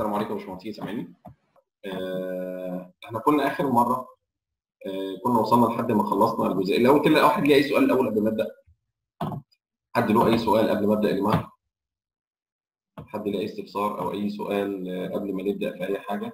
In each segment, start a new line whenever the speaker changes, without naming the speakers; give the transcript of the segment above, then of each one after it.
السلام عليكم يا باشمهندسين سامعيني؟ آه، احنا كنا اخر مره آه، كنا وصلنا لحد ما خلصنا الجزئيه الاول كده واحد ليه اي سؤال الاول قبل ما ابدا؟ حد له اي سؤال قبل ما ابدا يا جماعه؟ حد له اي استفسار او اي سؤال آه، قبل ما نبدا في اي حاجه؟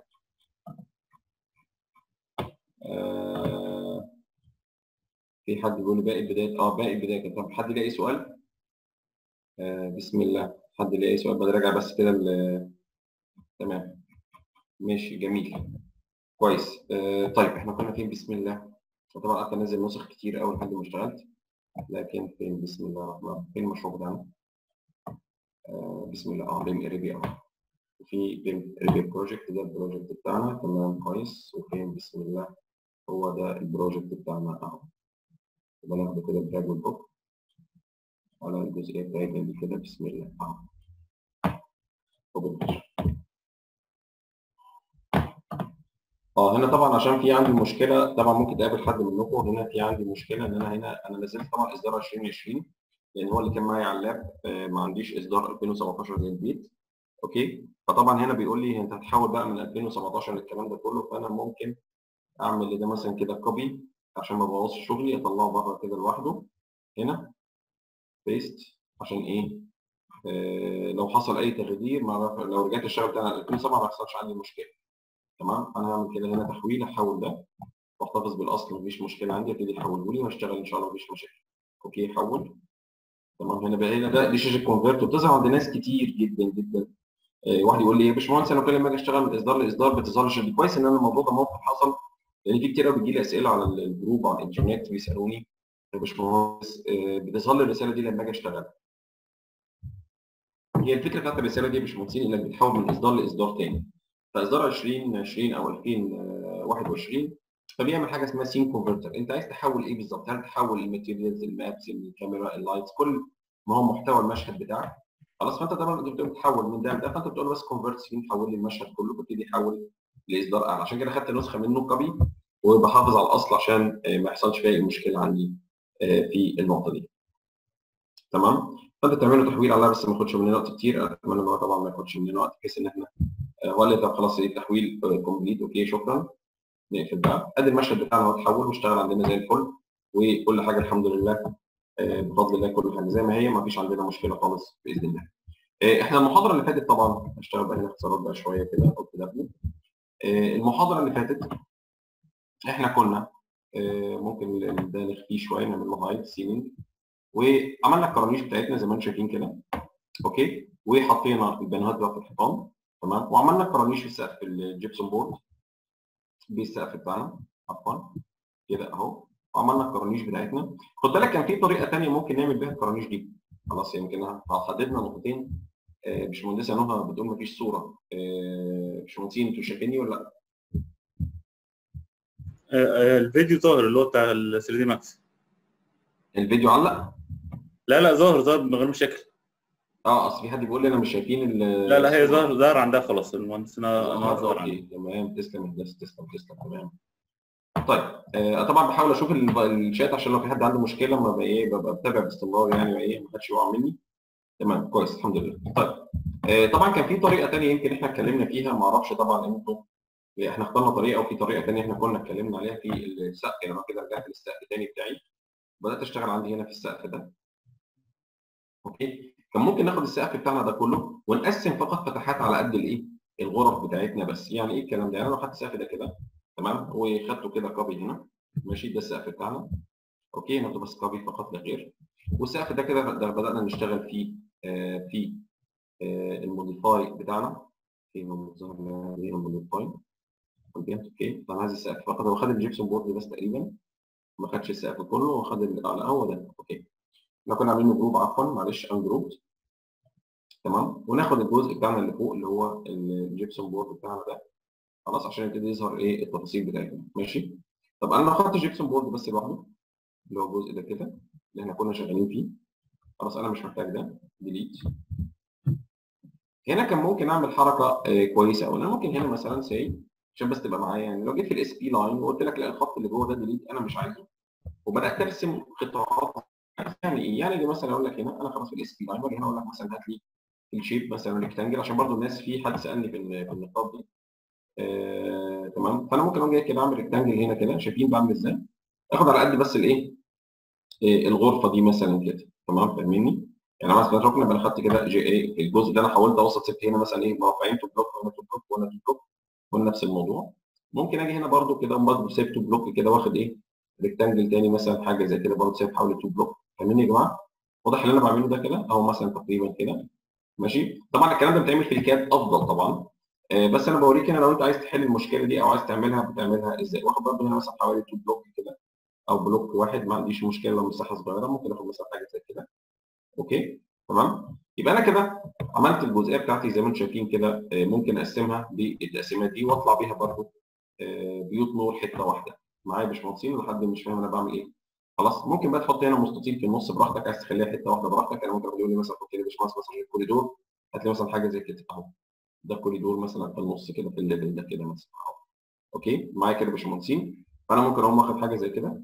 آه، في حد بيقول لي باقي البدايات اه باقي البدايات طب حد ليه اي سؤال؟ آه، بسم الله حد ليه اي سؤال براجع بس كده ال- تمام ماشي جميل كويس آه، طيب احنا كنا فين بسم الله طبعا قعدت انزل نسخ كتير قوي لحد ما اشتغلت لكن فين بسم الله الرحمن الرحيم فين المشروع بتاعنا آه، بسم الله اه بيم اريبي اه وفي بيم اريبي بروجكت ده البروجكت بتاعنا تمام كويس وفين بسم الله هو ده البروجكت بتاعنا اهو يبقى ناخده كده دراج والبوك على الجزئيه بتاعتنا دي كده بسم الله اهو وبالبشر. اه هنا طبعا عشان في عندي مشكله طبعا ممكن تقابل حد منكم هنا في عندي مشكله ان انا هنا انا نزلت طبعا اصدار 2020 لان هو اللي كان معايا على اللاب آه، ما عنديش اصدار 2017 زي البيت اوكي فطبعا هنا بيقول لي انت هتحول بقى من 2017 للكلام ده كله فانا ممكن اعمل لده مثلا كده كوبي عشان ما ابوظش شغلي اطلعه بره كده لوحده هنا بيست عشان ايه آه لو حصل اي تغيير ما لو رجعت الشغل بتاع 2007 ما يحصلش عندي مشكله تمام انا هعمل كده هنا تحويل احول ده واحتفظ بالاصل مفيش مشكله عندي ابتدي يحوله لي واشتغل ان شاء الله مفيش مشاكل اوكي حول تمام هنا بقى هنا ده دي شاشه كونفرت وبتظهر عند ناس كتير جدا جدا آه، واحد يقول لي يا باشمهندس انا كل ما اجي اشتغل من اصدار لاصدار بتظهر لي شاشة. كويس ان انا الموضوع ده موقف حصل لان في كتير قوي بيجي لي اسئله على الجروب على الانترنت بيسالوني يا باشمهندس آه، بتظهر لي الرساله دي لما اجي اشتغل هي الفكره بتاعت الرساله دي يا باشمهندسين انك بتحول من اصدار لاصدار تاني فاصدار 2020 او 2021 فبيعمل حاجه اسمها سين كونفرتر انت عايز تحول ايه بالظبط هل تحول الماتيريالز المابس الكاميرا اللايتس كل ما هو محتوى المشهد بتاعك خلاص فانت طبعا انت بتقول تحول من ده لده فانت بتقول له بس كونفرت سين حول لي المشهد كله ببتدي يحول لاصدار اعلى عشان كده خدت نسخه منه كوبي وبحافظ على الاصل عشان آه، ما يحصلش فيها اي مشكله عندي آه، في النقطه دي تمام فانت تعمل له تحويل عليها بس ما ياخدش مننا وقت كتير اتمنى ان هو طبعا ما ياخدش مننا وقت بحيث ان احنا آه، هو قال لي طب خلاص ايه التحويل كومبليت اوكي شكرا نقفل بقى ادي المشهد بتاعنا هو اتحول واشتغل عندنا زي الفل وكل حاجه الحمد لله آه، بفضل الله كل حاجه زي ما هي ما فيش عندنا مشكله خالص باذن الله. آه، احنا المحاضره اللي فاتت طبعا هشتغل بقى هنا اختصارات بقى شويه كده او كده قبل. آه، المحاضره اللي فاتت احنا كنا آه، ممكن ده نخفيه شويه نعمل له هايد سيلينج وعملنا الكرانيش بتاعتنا زي ما انتم شايفين كده اوكي وحطينا البنات بقى في الحيطان تمام وعملنا الكرانيش في سقف الجبسون بورد بالسقف بتاعنا عفوا كده اهو وعملنا الكرانيش بتاعتنا خد بالك كان في طريقه ثانيه ممكن نعمل بيها الكرانيش دي خلاص يمكن حددنا نقطتين آه، باشمهندسه نهى بتقول مفيش صوره آه، باشمهندسين انتوا شايفيني ولا لا؟
آه، آه، الفيديو ظاهر اللي هو بتاع ال 3 دي ماكس
الفيديو علق؟
لا لا ظاهر ظاهر من غير مشاكل
اه اصل في حد بيقول لي انا مش شايفين ال
لا لا هي ظاهر ظاهر عندها خلاص المهندس انا انا
ظهر
ظاهر عندي
اوكي تمام تسلم يا هندسه تسلم تسلم تمام طيب آه طبعا بحاول اشوف ال- الشات عشان لو في حد عنده مشكله ما بقى ايه ببقى بتابع باستمرار يعني ما ايه ما حدش يقع مني تمام كويس الحمد لله طيب آه طبعا كان في طريقه ثانيه يمكن احنا اتكلمنا فيها ما اعرفش طبعا انتوا احنا اخترنا طريقه وفي طريقه ثانيه احنا كنا اتكلمنا عليها في السقف يعني انا كده رجعت للسقف الثاني بتاعي بدات اشتغل عندي هنا في السقف ده اوكي كان ممكن ناخد السقف بتاعنا ده كله ونقسم فقط فتحات على قد الايه الغرف بتاعتنا بس يعني ايه الكلام ده يعني انا لو خدت السقف ده كده تمام وخدته كده كوبي هنا ماشي ده السقف بتاعنا اوكي ناخده بس كوبي فقط لا غير والسقف ده كده ده بدانا نشتغل فيه آه في آه الموديفاي بتاعنا في الموديفاي اوكي فانا عايز السقف فقط هو خد الجبسون بورد بس تقريبا ما خدش السقف كله وخد اللي على هو ده اوكي احنا كنا عاملين جروب عفوا معلش ان جروب تمام وناخد الجزء بتاعنا اللي فوق اللي هو الجبسون بورد بتاعنا ده خلاص عشان يبتدي يظهر ايه التفاصيل بتاعتنا ماشي طب انا لو خدت الجبسون بورد بس لوحده اللي هو الجزء ده كده اللي احنا كنا شغالين فيه خلاص انا مش محتاج ده ديليت هنا كان ممكن اعمل حركه آه كويسه قوي انا ممكن هنا مثلا سي عشان بس تبقى معايا يعني لو جيت في الاس بي لاين وقلت لك لا الخط اللي جوه ده ديليت انا مش عايزه وبدات ارسم قطاعات يعني ايه؟ يعني دي مثلا اقول لك هنا انا خلاص في الاس بي لاين واجي هنا اقول لك مثلا هات لي الشيب مثلا ريكتانجل عشان برضو الناس في حد سالني في ال- في النقاط دي آه، تمام فانا ممكن اجي كده اعمل ريكتانجل هنا كده شايفين بعمل ازاي اخد على قد بس الايه آه، الغرفه دي مثلا كده تمام فاهميني يعني أنا مثلا ركن انا خدت كده جي ايه الجزء ده انا حاولت اوسط سبت هنا مثلا ايه مربعين تو بلوك وهنا تو بلوك وهنا تو بلوك وهنا نفس الموضوع ممكن اجي هنا برضو كده برضو سيب تو بلوك كده واخد ايه ريكتانجل تاني مثلا حاجه زي كده برضو سيب حوالي تو بلوك فاهميني يا جماعه واضح اللي انا بعمله ده كده اهو مثلا تقريبا كده ماشي طبعا الكلام ده بيتعمل في الكاد افضل طبعا آه، بس انا بوريك هنا لو انت عايز تحل المشكله دي او عايز تعملها بتعملها ازاي واخد برضه هنا مثلا حوالي تو بلوك كده او بلوك واحد ما عنديش مشكله لو مساحه صغيره ممكن اخد مثلا حاجه زي كده اوكي تمام يبقى انا كده عملت الجزئيه بتاعتي زي ما انتم شايفين كده آه، ممكن اقسمها بالتقسيمات دي واطلع بيها برضه آه، بيوت نور حته واحده معايا يا باشمهندسين لحد مش فاهم انا بعمل ايه خلاص ممكن بقى تحط هنا مستطيل في النص براحتك عايز تخليها حته واحده براحتك انا ممكن اقول لي مثلا حط لي يا باشمهندس مثلا الكوريدور هات لي مثلا حاجه زي كده اهو ده كوريدور مثلا في النص كده في الليفل ده كده مثلا اهو اوكي معايا كده يا باشمهندسين فانا ممكن اقوم واخد حاجه زي كده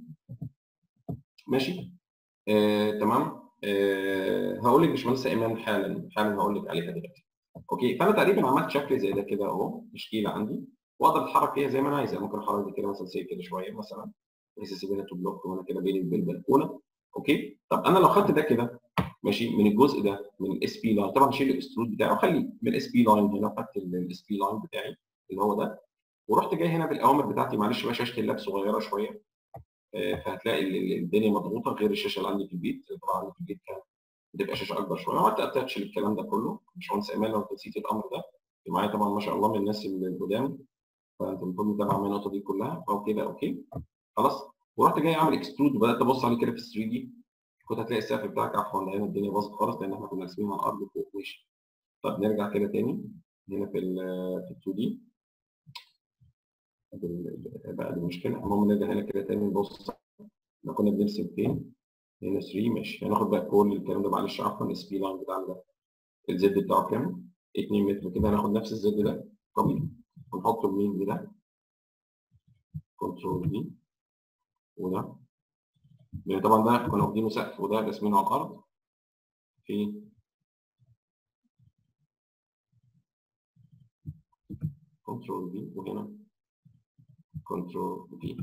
ماشي آه، تمام آه، هقول لك باشمهندس ايمان حالا حالا هقول لك عليها دلوقتي اوكي فانا تقريبا عملت شكل زي ده كده اهو تشكيله عندي واقدر اتحرك فيها زي ما انا عايز يعني ممكن احرك دي كده مثلا زي كده شويه مثلا بحيث اسيب هنا تو بلوك وانا كده بيني وبين البلكونه اوكي طب انا لو خدت ده كده ماشي من الجزء ده من الاس بي لاين طبعا شيل الاكسترود بتاعي وخليه من الاس بي لاين هنا خدت الاس بي لاين بتاعي اللي هو ده ورحت جاي هنا بالاوامر بتاعتي معلش بقى شاشه اللاب صغيره شويه آه، فهتلاقي ال- ال- الدنيا مضغوطه غير الشاشه اللي عندي في البيت طبعا عندي في البيت كان بتبقى شاشه اكبر شويه وقعدت اتاتش للكلام ده كله باشمهندس ايمان لو انت نسيت الامر ده معايا طبعا ما شاء الله من الناس القدام فانت المفروض متابع معايا النقطه دي كلها او كده اوكي خلاص ورحت جاي اعمل اكسترود وبدات ابص عليه كده في 3 دي كنت هتلاقي السقف بتاعك عفوا هنا الدنيا باظت خالص لان احنا كنا راسمين على الارض فوق وش طب نرجع كده تاني هنا في ال في ال 2 دي بقى دي مشكله المهم نرجع هنا كده تاني نبص احنا كنا بنرسم فين؟ هنا 3 ماشي هناخد بقى كل الكلام ده معلش عفوا الاس بي لاين بتاعنا ده الزد بتاعه كام؟ 2 متر كده هناخد نفس الزد ده طبيعي ونحطه لمين بده كنترول دي وده لان طبعا ده كنا واخدينه سقف وده راسمينه على الارض في كنترول دي وهنا كنترول دي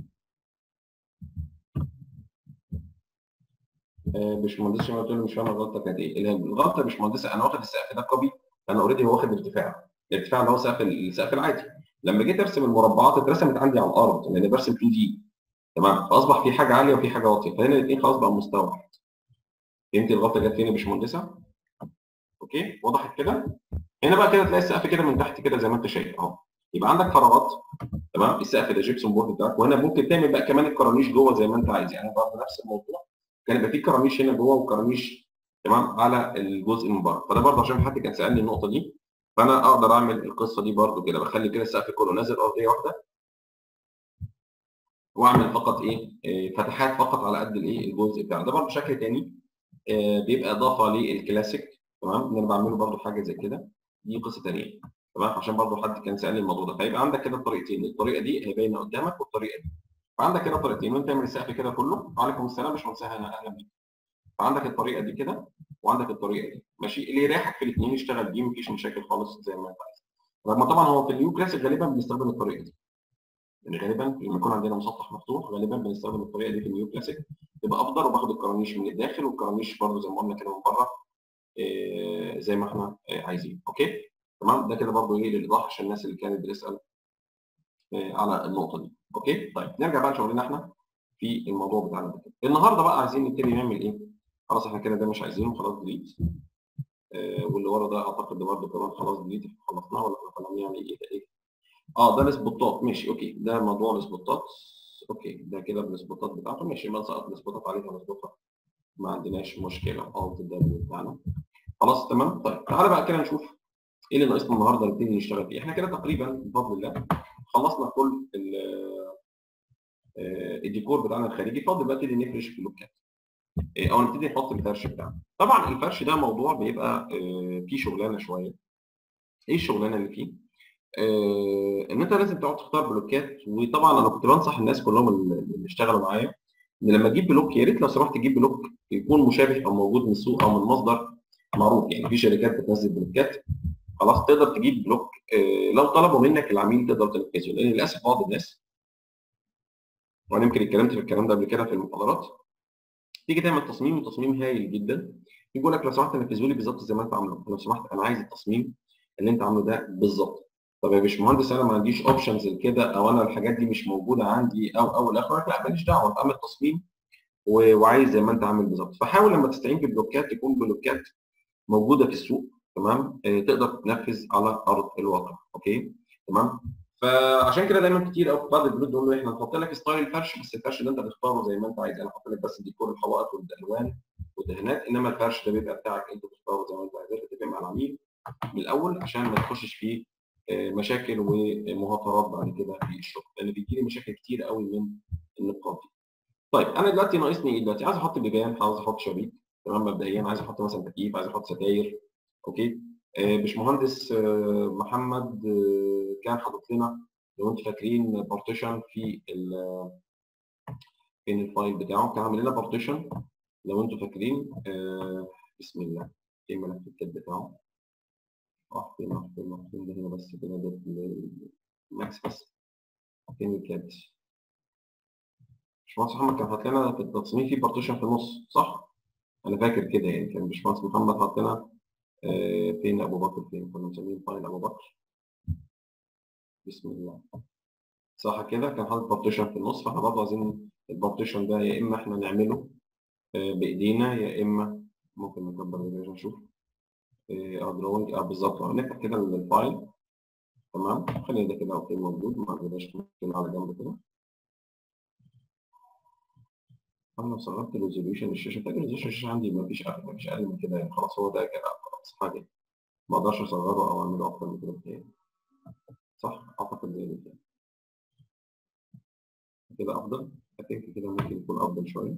باشمهندس شمال قلت له مش فاهم الغلطه كانت ايه؟ اللي هي الغلطه يا باشمهندس انا واخد السقف ده كوبي انا اوريدي واخد ارتفاع الارتفاع اللي هو سقف السقف العادي لما جيت ارسم المربعات اترسمت عندي على الارض لان برسم 2 دي تمام فاصبح في حاجه عاليه وفي حاجه واطيه فهنا الاثنين خلاص بقى مستوى واحد فهمتي الغلطه جت فين يا باشمهندسه؟ اوكي وضحت كده؟ هنا بقى كده تلاقي السقف كده من تحت كده زي ما انت شايف اهو يبقى عندك فراغات تمام السقف ده جيبسون بورد بتاعك وهنا ممكن تعمل بقى كمان الكرانيش جوه زي ما انت عايز يعني برضه نفس الموضوع كان يبقى في كرانيش هنا جوه وكرانيش تمام على الجزء من بره فده برضه عشان حد كان سالني النقطه دي فانا اقدر اعمل القصه دي برضه كده بخلي كده السقف كله نازل ارضيه واحده واعمل فقط ايه آه، فتحات فقط على قد الايه الجزء بتاعه ده برضه شكل تاني آه، بيبقى اضافه للكلاسيك تمام ان انا بعمله برضه حاجه زي كده دي قصه تانيه تمام عشان برضه حد كان سالني الموضوع ده فيبقى عندك كده الطريقتين الطريقه دي هي باينه قدامك والطريقه دي فعندك كده طريقتين وانت تعمل السقف كده كله وعليكم السلام مش منساها انا اهلا بيك فعندك الطريقه دي كده وعندك الطريقه دي ماشي اللي يريحك في الاثنين اشتغل بيه مفيش مشاكل خالص زي ما انت عايز رغم طبعا هو في النيو كلاسيك غالبا بنستخدم الطريقه دي يعني غالبا لما يكون عندنا مسطح مفتوح غالبا بنستخدم الطريقه دي في النيو كلاسيك تبقى افضل وباخد الكرانيش من الداخل والكرانيش برده زي ما قلنا كده من بره إيه زي ما احنا إيه عايزين اوكي تمام ده كده برده ايه للايضاح عشان الناس اللي كانت بتسال إيه على النقطه دي اوكي طيب نرجع بقى لشغلنا احنا في الموضوع بتاعنا ده كده النهارده بقى عايزين نبتدي نعمل ايه خلاص احنا كده ده مش عايزينه خلاص ديليت آه واللي ورا ده اعتقد ده برده كمان خلاص ديليت خلصناه ولا احنا كنا يعني ايه ده ايه اه ده السبوتات ماشي اوكي ده موضوع السبوتات اوكي ده كده السبوتات بتاعته ماشي ما نسقط السبوتات عليها نظبطها ما عندناش مشكله اه ده بتاعنا خلاص تمام طيب تعالى بقى كده نشوف ايه اللي ناقصنا النهارده نبتدي نشتغل فيه احنا كده تقريبا بفضل الله خلصنا كل الديكور بتاعنا الخارجي فاضل بقى نبتدي نفرش بلوكات او نبتدي نحط الفرش بتاعنا طبعا الفرش ده موضوع بيبقى فيه شغلانه شويه ايه الشغلانه اللي فيه آه ان انت لازم تقعد تختار بلوكات وطبعا انا كنت بنصح الناس كلهم اللي اشتغلوا معايا ان لما تجيب بلوك يا ريت لو سمحت تجيب بلوك يكون مشابه او موجود من السوق او من مصدر معروف يعني في شركات بتنزل بلوكات خلاص تقدر تجيب بلوك آه، لو طلبوا منك العميل تقدر تنفذه لان للاسف بعض الناس وانا يمكن اتكلمت في الكلام ده قبل كده في المحاضرات تيجي تعمل تصميم وتصميم هايل جدا يقول لك لو سمحت نفذه لي بالظبط زي ما انت عامله لو سمحت انا عايز التصميم اللي انت عامله ده بالظبط طب يا باشمهندس انا ما عنديش اوبشنز لكده او انا الحاجات دي مش موجوده عندي او او الى اخره لا ماليش دعوه اعمل تصميم و- وعايز زي ما انت عامل بالظبط فحاول لما تستعين ببلوكات تكون بلوكات موجوده في السوق تمام آه، تقدر تنفذ على ارض الواقع اوكي تمام فعشان كده دايما كتير قوي في بعض البنود بيقولوا احنا نحط لك ستايل الفرش بس الفرش ده انت تختاره زي ما انت عايز انا احط لك بس ديكور الحوائط والالوان والدهانات انما الفرش ده بيبقى بتاعك انت تختاره زي ما انت عايز تتفق مع العميل من الاول عشان ما تخشش فيه آه، مشاكل ومهاترات بعد كده في الشغل لان بيجي لي مشاكل كتير قوي من النقاط دي. طيب انا دلوقتي ناقصني ايه دلوقتي؟ عايز احط بيبان عاوز احط شبابيك تمام مبدئيا عايز احط مثلا تكييف عايز احط ستاير اوكي آه، باشمهندس آه، محمد آه، كان حاطط لنا لو انتم فاكرين بارتيشن في ال فين الفايل بتاعه كان عامل لنا بارتيشن لو انتم فاكرين آه، بسم الله ايه ملف الكتاب بتاعه راح فين راح فين راح فين ده هنا بس كده ده الماكس بس فين الكاد باشمهندس محمد كان حاطط لنا في التصميم في بارتيشن في النص صح؟ انا فاكر كده يعني كان باشمهندس محمد حاط لنا آه، فين ابو بكر فين كنا مسمين فايل ابو بكر بسم الله صح كده كان حاطط بارتيشن في النص فاحنا برضه عايزين البارتيشن ده يا اما احنا نعمله آه، بايدينا يا اما ممكن نكبر الفيرجن نشوف اه دروينج اه بالظبط اه نفتح كده الفايل تمام خلينا ده كده اوكي موجود ما عندناش مشكله على جنب كده انا صغرت الريزوليوشن الشاشه تقريبا ريزوليوشن الشاشه عندي ما فيش اقل ما فيش اقل من كده يعني خلاص هو ده كده خلاص حاجه ما اقدرش اصغره او اعمله اكتر من كده بتاعي صح اعتقد زي كده كده افضل اثينك كده ممكن يكون افضل شويه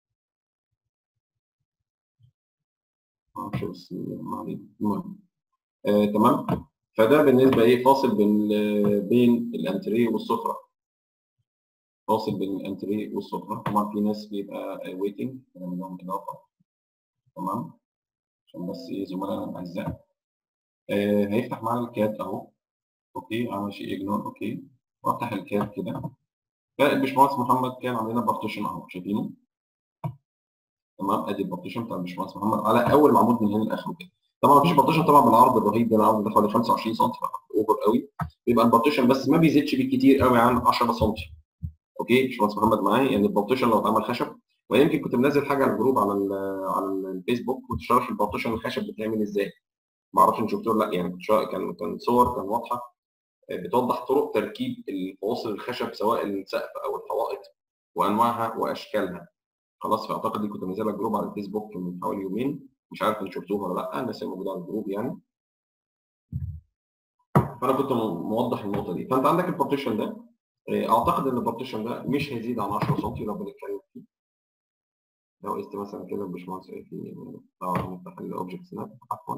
معرفش بس ما علينا المهم آه تمام فده بالنسبه ايه فاصل بين بين الانتريه والسفره فاصل بين الانتريه والسفره طبعا في ناس بيبقى ويتنج نعمل لهم اضافه تمام عشان بس ايه زملائنا الاعزاء آه هيفتح معانا الكاد اهو اوكي عمل شيء اجنور اوكي وافتح الكاد كده فالباشمهندس محمد كان عامل لنا بارتيشن اهو شايفينه تمام ادي البارتيشن بتاع الباشمهندس محمد على اول عمود من هنا لاخره كده طبعا مفيش بارتيشن طبعا بالعرض الرهيب ده العرض ده حوالي 25 سم اوفر قوي بيبقى البارتيشن بس ما بيزيدش بالكتير قوي عن 10 سم اوكي باشمهندس محمد معايا يعني البارتيشن لو اتعمل خشب ويمكن كنت منزل حاجه على الجروب على ال على الفيسبوك كنت شارح البارتيشن الخشب بتعمل ازاي ما اعرفش ان شفتوه ولا لا يعني كنت شارح كان كان صور كان واضحه بتوضح طرق تركيب الفواصل الخشب سواء السقف او الحوائط وانواعها واشكالها خلاص فاعتقد دي كنت منزلها جروب على الفيسبوك من حوالي يومين مش عارف ان شفتوها ولا لا الناس اللي موجوده على الجروب يعني فانا كنت موضح النقطه دي فانت عندك البارتيشن ده اعتقد ان البارتيشن ده مش هيزيد عن 10 سم لو بنتكلم فيه لو قست مثلا كده الباشمهندس في اه نفتح الاوبجكت سناب عفوا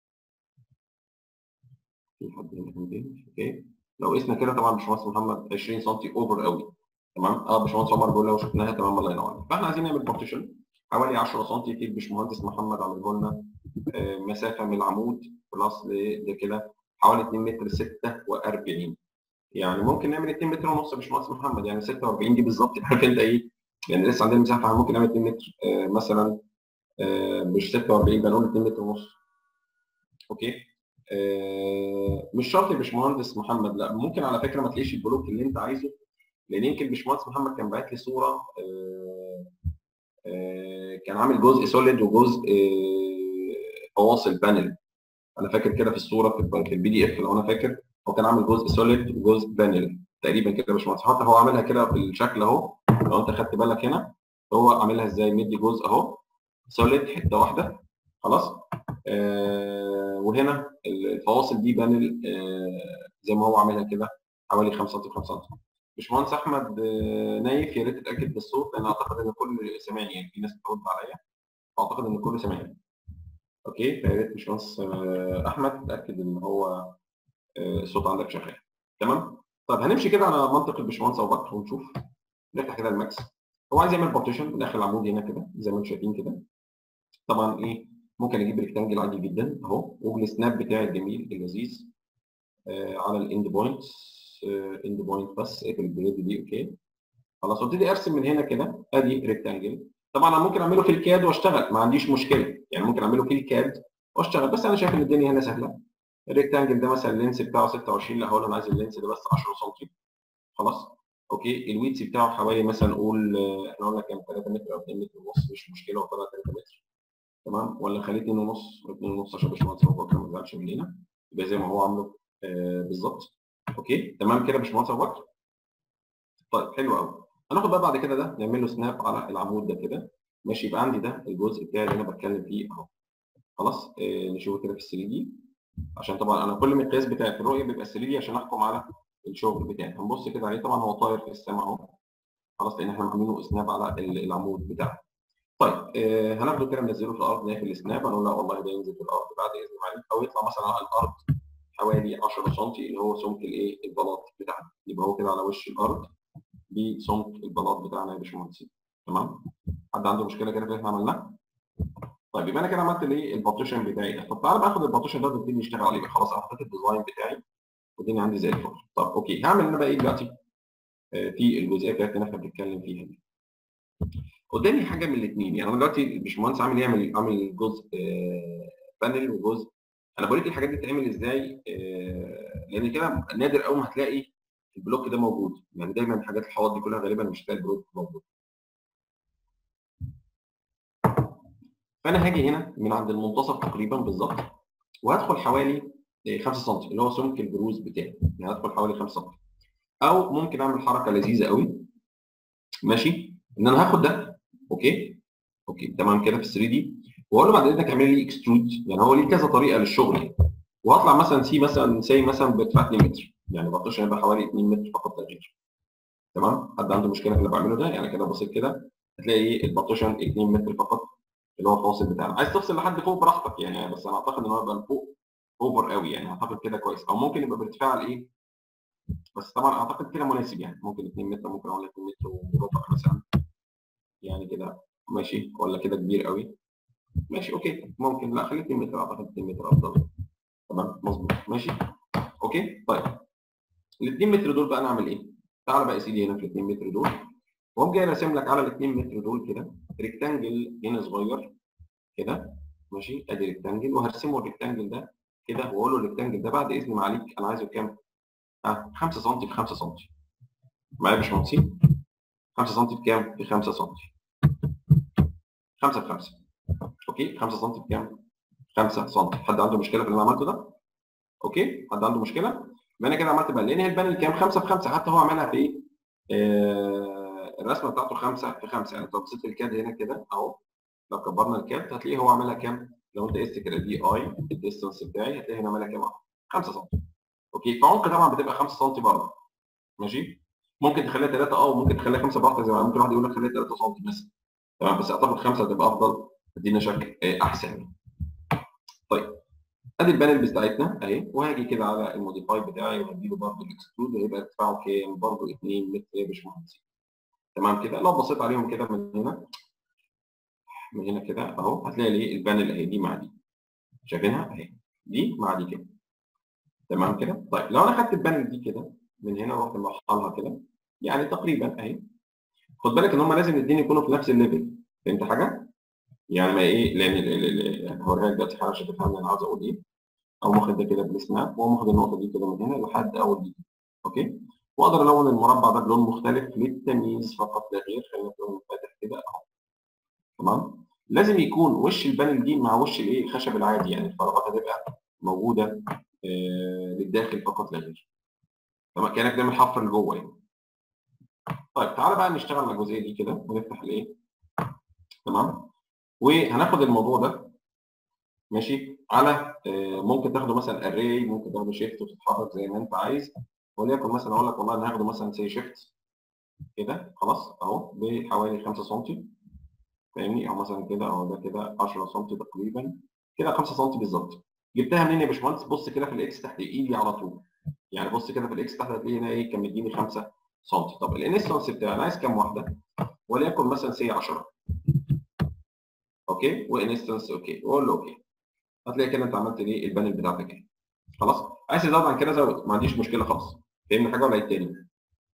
في حد هنا عندي اوكي لو قسنا كده طبعا باشمهندس محمد 20 سم اوفر قوي تمام اه باشمهندس عمر بيقول لو شفناها تمام الله ينور عليك فاحنا عايزين نعمل بارتيشن حوالي 10 سم في الباشمهندس محمد عمله لنا آه مسافه من العمود بلس ده كده حوالي 2 متر 46 يعني ممكن نعمل 2 متر ونص يا باشمهندس محمد يعني 46 دي بالظبط عارف انت ايه يعني لسه عندنا مساحه ممكن نعمل 2 متر آه مثلا آه مش 46 بنقول 2 متر ونص اوكي آه مش شرط يا باشمهندس محمد لا ممكن على فكره ما تلاقيش البلوك اللي انت عايزه لان يمكن الباشمهندس محمد كان باعت لي صوره آه آه كان عامل جزء سوليد وجزء فواصل بانل انا فاكر كده في الصوره في البي دي اف لو انا فاكر هو كان عامل جزء سوليد وجزء بانل تقريبا كده يا باشمهندس حتى هو عاملها كده بالشكل اهو لو انت خدت بالك هنا هو عاملها ازاي مدي جزء اهو سوليد حته واحده خلاص آه وهنا الفواصل دي بانل آه زي ما هو عاملها كده حوالي 5 سم 5 سم باشمهندس احمد آه نايف يا ريت تتاكد بالصوت لان اعتقد ان كل سامعني يعني في ناس بترد عليا اعتقد ان كله سامعني اوكي فيا ريت باشمهندس آه احمد تاكد ان هو آه الصوت عندك شغال تمام طب هنمشي كده على منطق الباشمهندس ابو بكر ونشوف نفتح كده الماكس هو عايز يعمل بارتيشن داخل العمود هنا كده زي ما انتم شايفين كده طبعا ايه ممكن اجيب ريكتانجل عادي جدا اهو والسناب بتاعي الجميل اللذيذ آه على الاند بوينت اند بوينت بس اقفل الجريد دي اوكي خلاص وابتدي ارسم من هنا كده ادي ريكتانجل طبعا انا ممكن اعمله في الكاد واشتغل ما عنديش مشكله يعني ممكن اعمله في الكاد واشتغل بس انا شايف ان الدنيا هنا سهله الريكتانجل ده مثلا اللينس بتاعه 26 لا هقول انا عايز اللينس ده بس 10 سم خلاص اوكي الويتس بتاعه حوالي مثلا قول احنا قلنا كام 3 متر او 2 متر ونص مش مشكله هو طلع 3 متر تمام ولا خليه 2 ونص 2 ونص عشان باشمهندس ابو بكر ما يزعلش مننا يبقى زي ما هو عامله آه بالظبط اوكي تمام كده باشمهندس ابو بكر طيب حلو قوي هناخد بقى بعد كده ده نعمل له سناب على العمود ده كده ماشي يبقى عندي ده الجزء بتاعي اللي انا بتكلم فيه اهو خلاص آه نشوفه كده في ال 3 دي عشان طبعا انا كل مقياس بتاعي في الرؤيه بيبقى 3 دي عشان احكم على الشغل بتاعي هنبص كده عليه طبعا هو طاير في السماء اهو خلاص لان احنا عاملينه سناب على العمود بتاعه طيب آه هناخده كده ننزله في الارض نقفل السناب هنقول لا والله ده ينزل في الارض بعد اذن معلم او يطلع مثلا على الارض حوالي 10 سم اللي هو سمك الايه البلاط بتاعنا يبقى هو كده على وش الارض بسمك البلاط بتاعنا يا باشمهندسين تمام حد عنده مشكله كده في اللي احنا عملناه طيب يبقى انا كده عملت الايه البارتيشن بتاعي ده طب تعالى بقى اخد البارتيشن ده ونبتدي نشتغل عليه خلاص انا حطيت الديزاين بتاعي والدنيا عندي زي الفل طب اوكي هعمل انا بقى ايه دلوقتي آه في الجزئيه بتاعتنا احنا بنتكلم فيها دي قدامي حاجه من الاثنين يعني انا دلوقتي الباشمهندس عامل ايه يعمل عامل جزء آه بانل وجزء انا بوريك الحاجات دي بتتعمل ازاي آه لان كده نادر قوي ما هتلاقي البلوك ده موجود يعني دايما الحاجات الحوائط دي كلها غالبا مش هتلاقي البلوك موجود فانا هاجي هنا من عند المنتصف تقريبا بالظبط وهدخل حوالي 5 سم اللي هو سمك البروز بتاعي يعني هدخل حوالي 5 سم او ممكن اعمل حركه لذيذه قوي ماشي ان انا هاخد ده اوكي اوكي تمام كده في 3 دي واقول له بعد اذنك اعمل لي اكسترود يعني هو ليه كذا طريقه للشغل وهطلع مثلا سي مثلا سي مثلا بارتفاع 2 متر يعني بطش هيبقى حوالي 2 متر فقط لا غير تمام حد عنده مشكله في اللي بعمله ده يعني كده بسيط كده هتلاقي البارتيشن 2 متر فقط اللي هو الفاصل بتاعنا عايز تفصل لحد فوق براحتك يعني بس انا اعتقد ان هو يبقى فوق اوفر قوي يعني اعتقد كده كويس او ممكن يبقى بارتفاع الايه بس طبعا اعتقد كده مناسب يعني ممكن 2 متر ممكن اقول 2 متر وربع مثلا يعني كده ماشي ولا كده كبير قوي ماشي اوكي ممكن لا خليه 2 متر اعتقد 2 متر افضل تمام مظبوط ماشي اوكي طيب ال 2 متر دول بقى انا اعمل ايه؟ تعالى بقى يا سيدي هنا في ال 2 متر دول واقوم جاي راسم لك على ال 2 متر دول كده ريكتانجل هنا صغير كده ماشي ادي ريكتانجل وهرسمه الريكتانجل ده كده واقول له الريكتانجل ده بعد اذن معاليك انا عايزه كام؟ اه 5 سم في 5 سم معايا يا باشمهندسين 5 سم بكام؟ في 5 سم 5 في 5 اوكي 5 سم بكام؟ 5 سم حد عنده مشكله في اللي انا عملته ده؟ اوكي حد عنده مشكله؟ يبقى انا كده عملت بقى لان هي البانل كام؟ 5 في 5 حتى هو عملها في ايه؟ آه الرسمه بتاعته 5 في 5 يعني لو بصيت الكاد هنا كده اهو لو كبرنا الكاد هتلاقيه هو عاملها كام؟ لو انت قست كده دي اي الديستنس بتاعي هتلاقي هنا عاملها كام؟ 5 سم اوكي فعمق طبعا بتبقى 5 سم برضه ماشي؟ ممكن تخليها 3 اه وممكن تخليها 5 براحتك زي ما ممكن واحد يقول لك خليها 3 سم مثلا تمام بس اعتقد 5 هتبقى افضل تدينا شكل احسن طيب ادي البانل بتاعتنا اهي وهاجي كده على الموديفاي بتاعي وهديله برضه الاكسترود هيبقى ارتفاعه كام؟ برضه 2 متر يا باشمهندس تمام كده لو بصيت عليهم كده من هنا من هنا كده اهو هتلاقي ليه البانل اهي دي مع دي شايفينها اهي دي مع دي كده تمام كده طيب لو انا خدت البانل دي كده من هنا ورحت مرحلها كده يعني تقريبا اهي خد بالك ان هم لازم الاثنين يكونوا في نفس الليفل فهمت حاجه؟ يعني ما ايه لان هوريها لك دلوقتي حاجه عشان تفهم انا عاوز اقول ايه او واخد ده كده بالسناب واقوم واخد النقطه دي كده من هنا لحد اول دي اوكي واقدر الون المربع ده بلون مختلف للتمييز فقط لا غير خلينا في لون فاتح كده اهو تمام لازم يكون وش البانل دي مع وش الايه الخشب العادي يعني الفراغات هتبقى موجوده آه للداخل فقط لا غير تمام كانك بتعمل حفر لجوه يعني طيب تعالى بقى نشتغل على الجزئيه دي كده ونفتح الايه تمام وهناخد الموضوع ده ماشي على آه ممكن تاخده مثلا اري ممكن تاخده شيفت وتتحرك زي ما انت عايز وليكن مثلا اقول لك والله انا هاخده مثلا سي شيفت كده خلاص اهو بحوالي 5 سم فاهمني او مثلا كده اهو ده كده 10 سم تقريبا كده 5 سم بالظبط جبتها منين يا باشمهندس بص كده في الاكس تحت ايدي على طول يعني بص كده في الاكس تحت هتلاقي هنا ايه كان مديني 5 سم طب الانستنس بتاعي انا عايز كام واحده وليكن مثلا سي 10 اوكي وانستنس اوكي واقول له اوكي هتلاقي كده انت عملت ايه البانل بتاعتك اهي خلاص عايز تزود عن كده زود ما عنديش مشكله خالص فهمنا حاجه ولا ايه تاني؟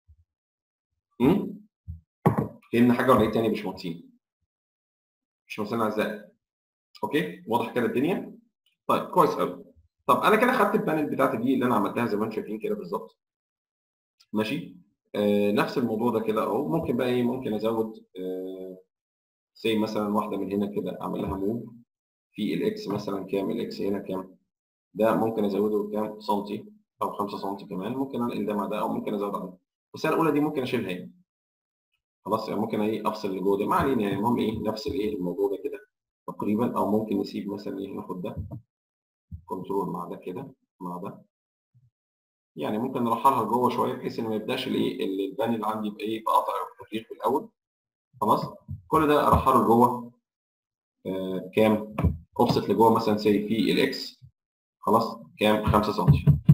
امم فهمنا حاجه ولا ايه تاني يا باشمهندسين؟ باشمهندسين اعزائي اوكي واضح كده الدنيا؟ طيب كويس قوي طب انا كده خدت البانل بتاعتي دي اللي انا عملتها زي ما انتم شايفين كده بالظبط ماشي آه نفس الموضوع ده كده اهو ممكن بقى ايه ممكن ازود آه زي مثلا واحده من هنا كده اعمل لها موف في الاكس مثلا كام الاكس هنا كام ده ممكن ازوده كام سنتي او 5 سنتي كمان ممكن انقل ده مع ده او ممكن ازود عليه بس انا الاولى دي ممكن اشيلها يعني خلاص يعني ممكن ايه افصل اللي جوه ده ما علينا يعني المهم ايه نفس الايه الموضوع ده كده تقريبا او ممكن نسيب مثلا ايه ناخد ده كنترول مع ده كده مع ده يعني ممكن نرحلها لجوه شويه بحيث ان ما يبداش الايه البانل اللي عندي يبقى ايه بقطع التفريغ في الاول خلاص كل ده ارحله لجوه آه كام اوفست لجوه مثلا سي في الاكس خلاص كام 5 سم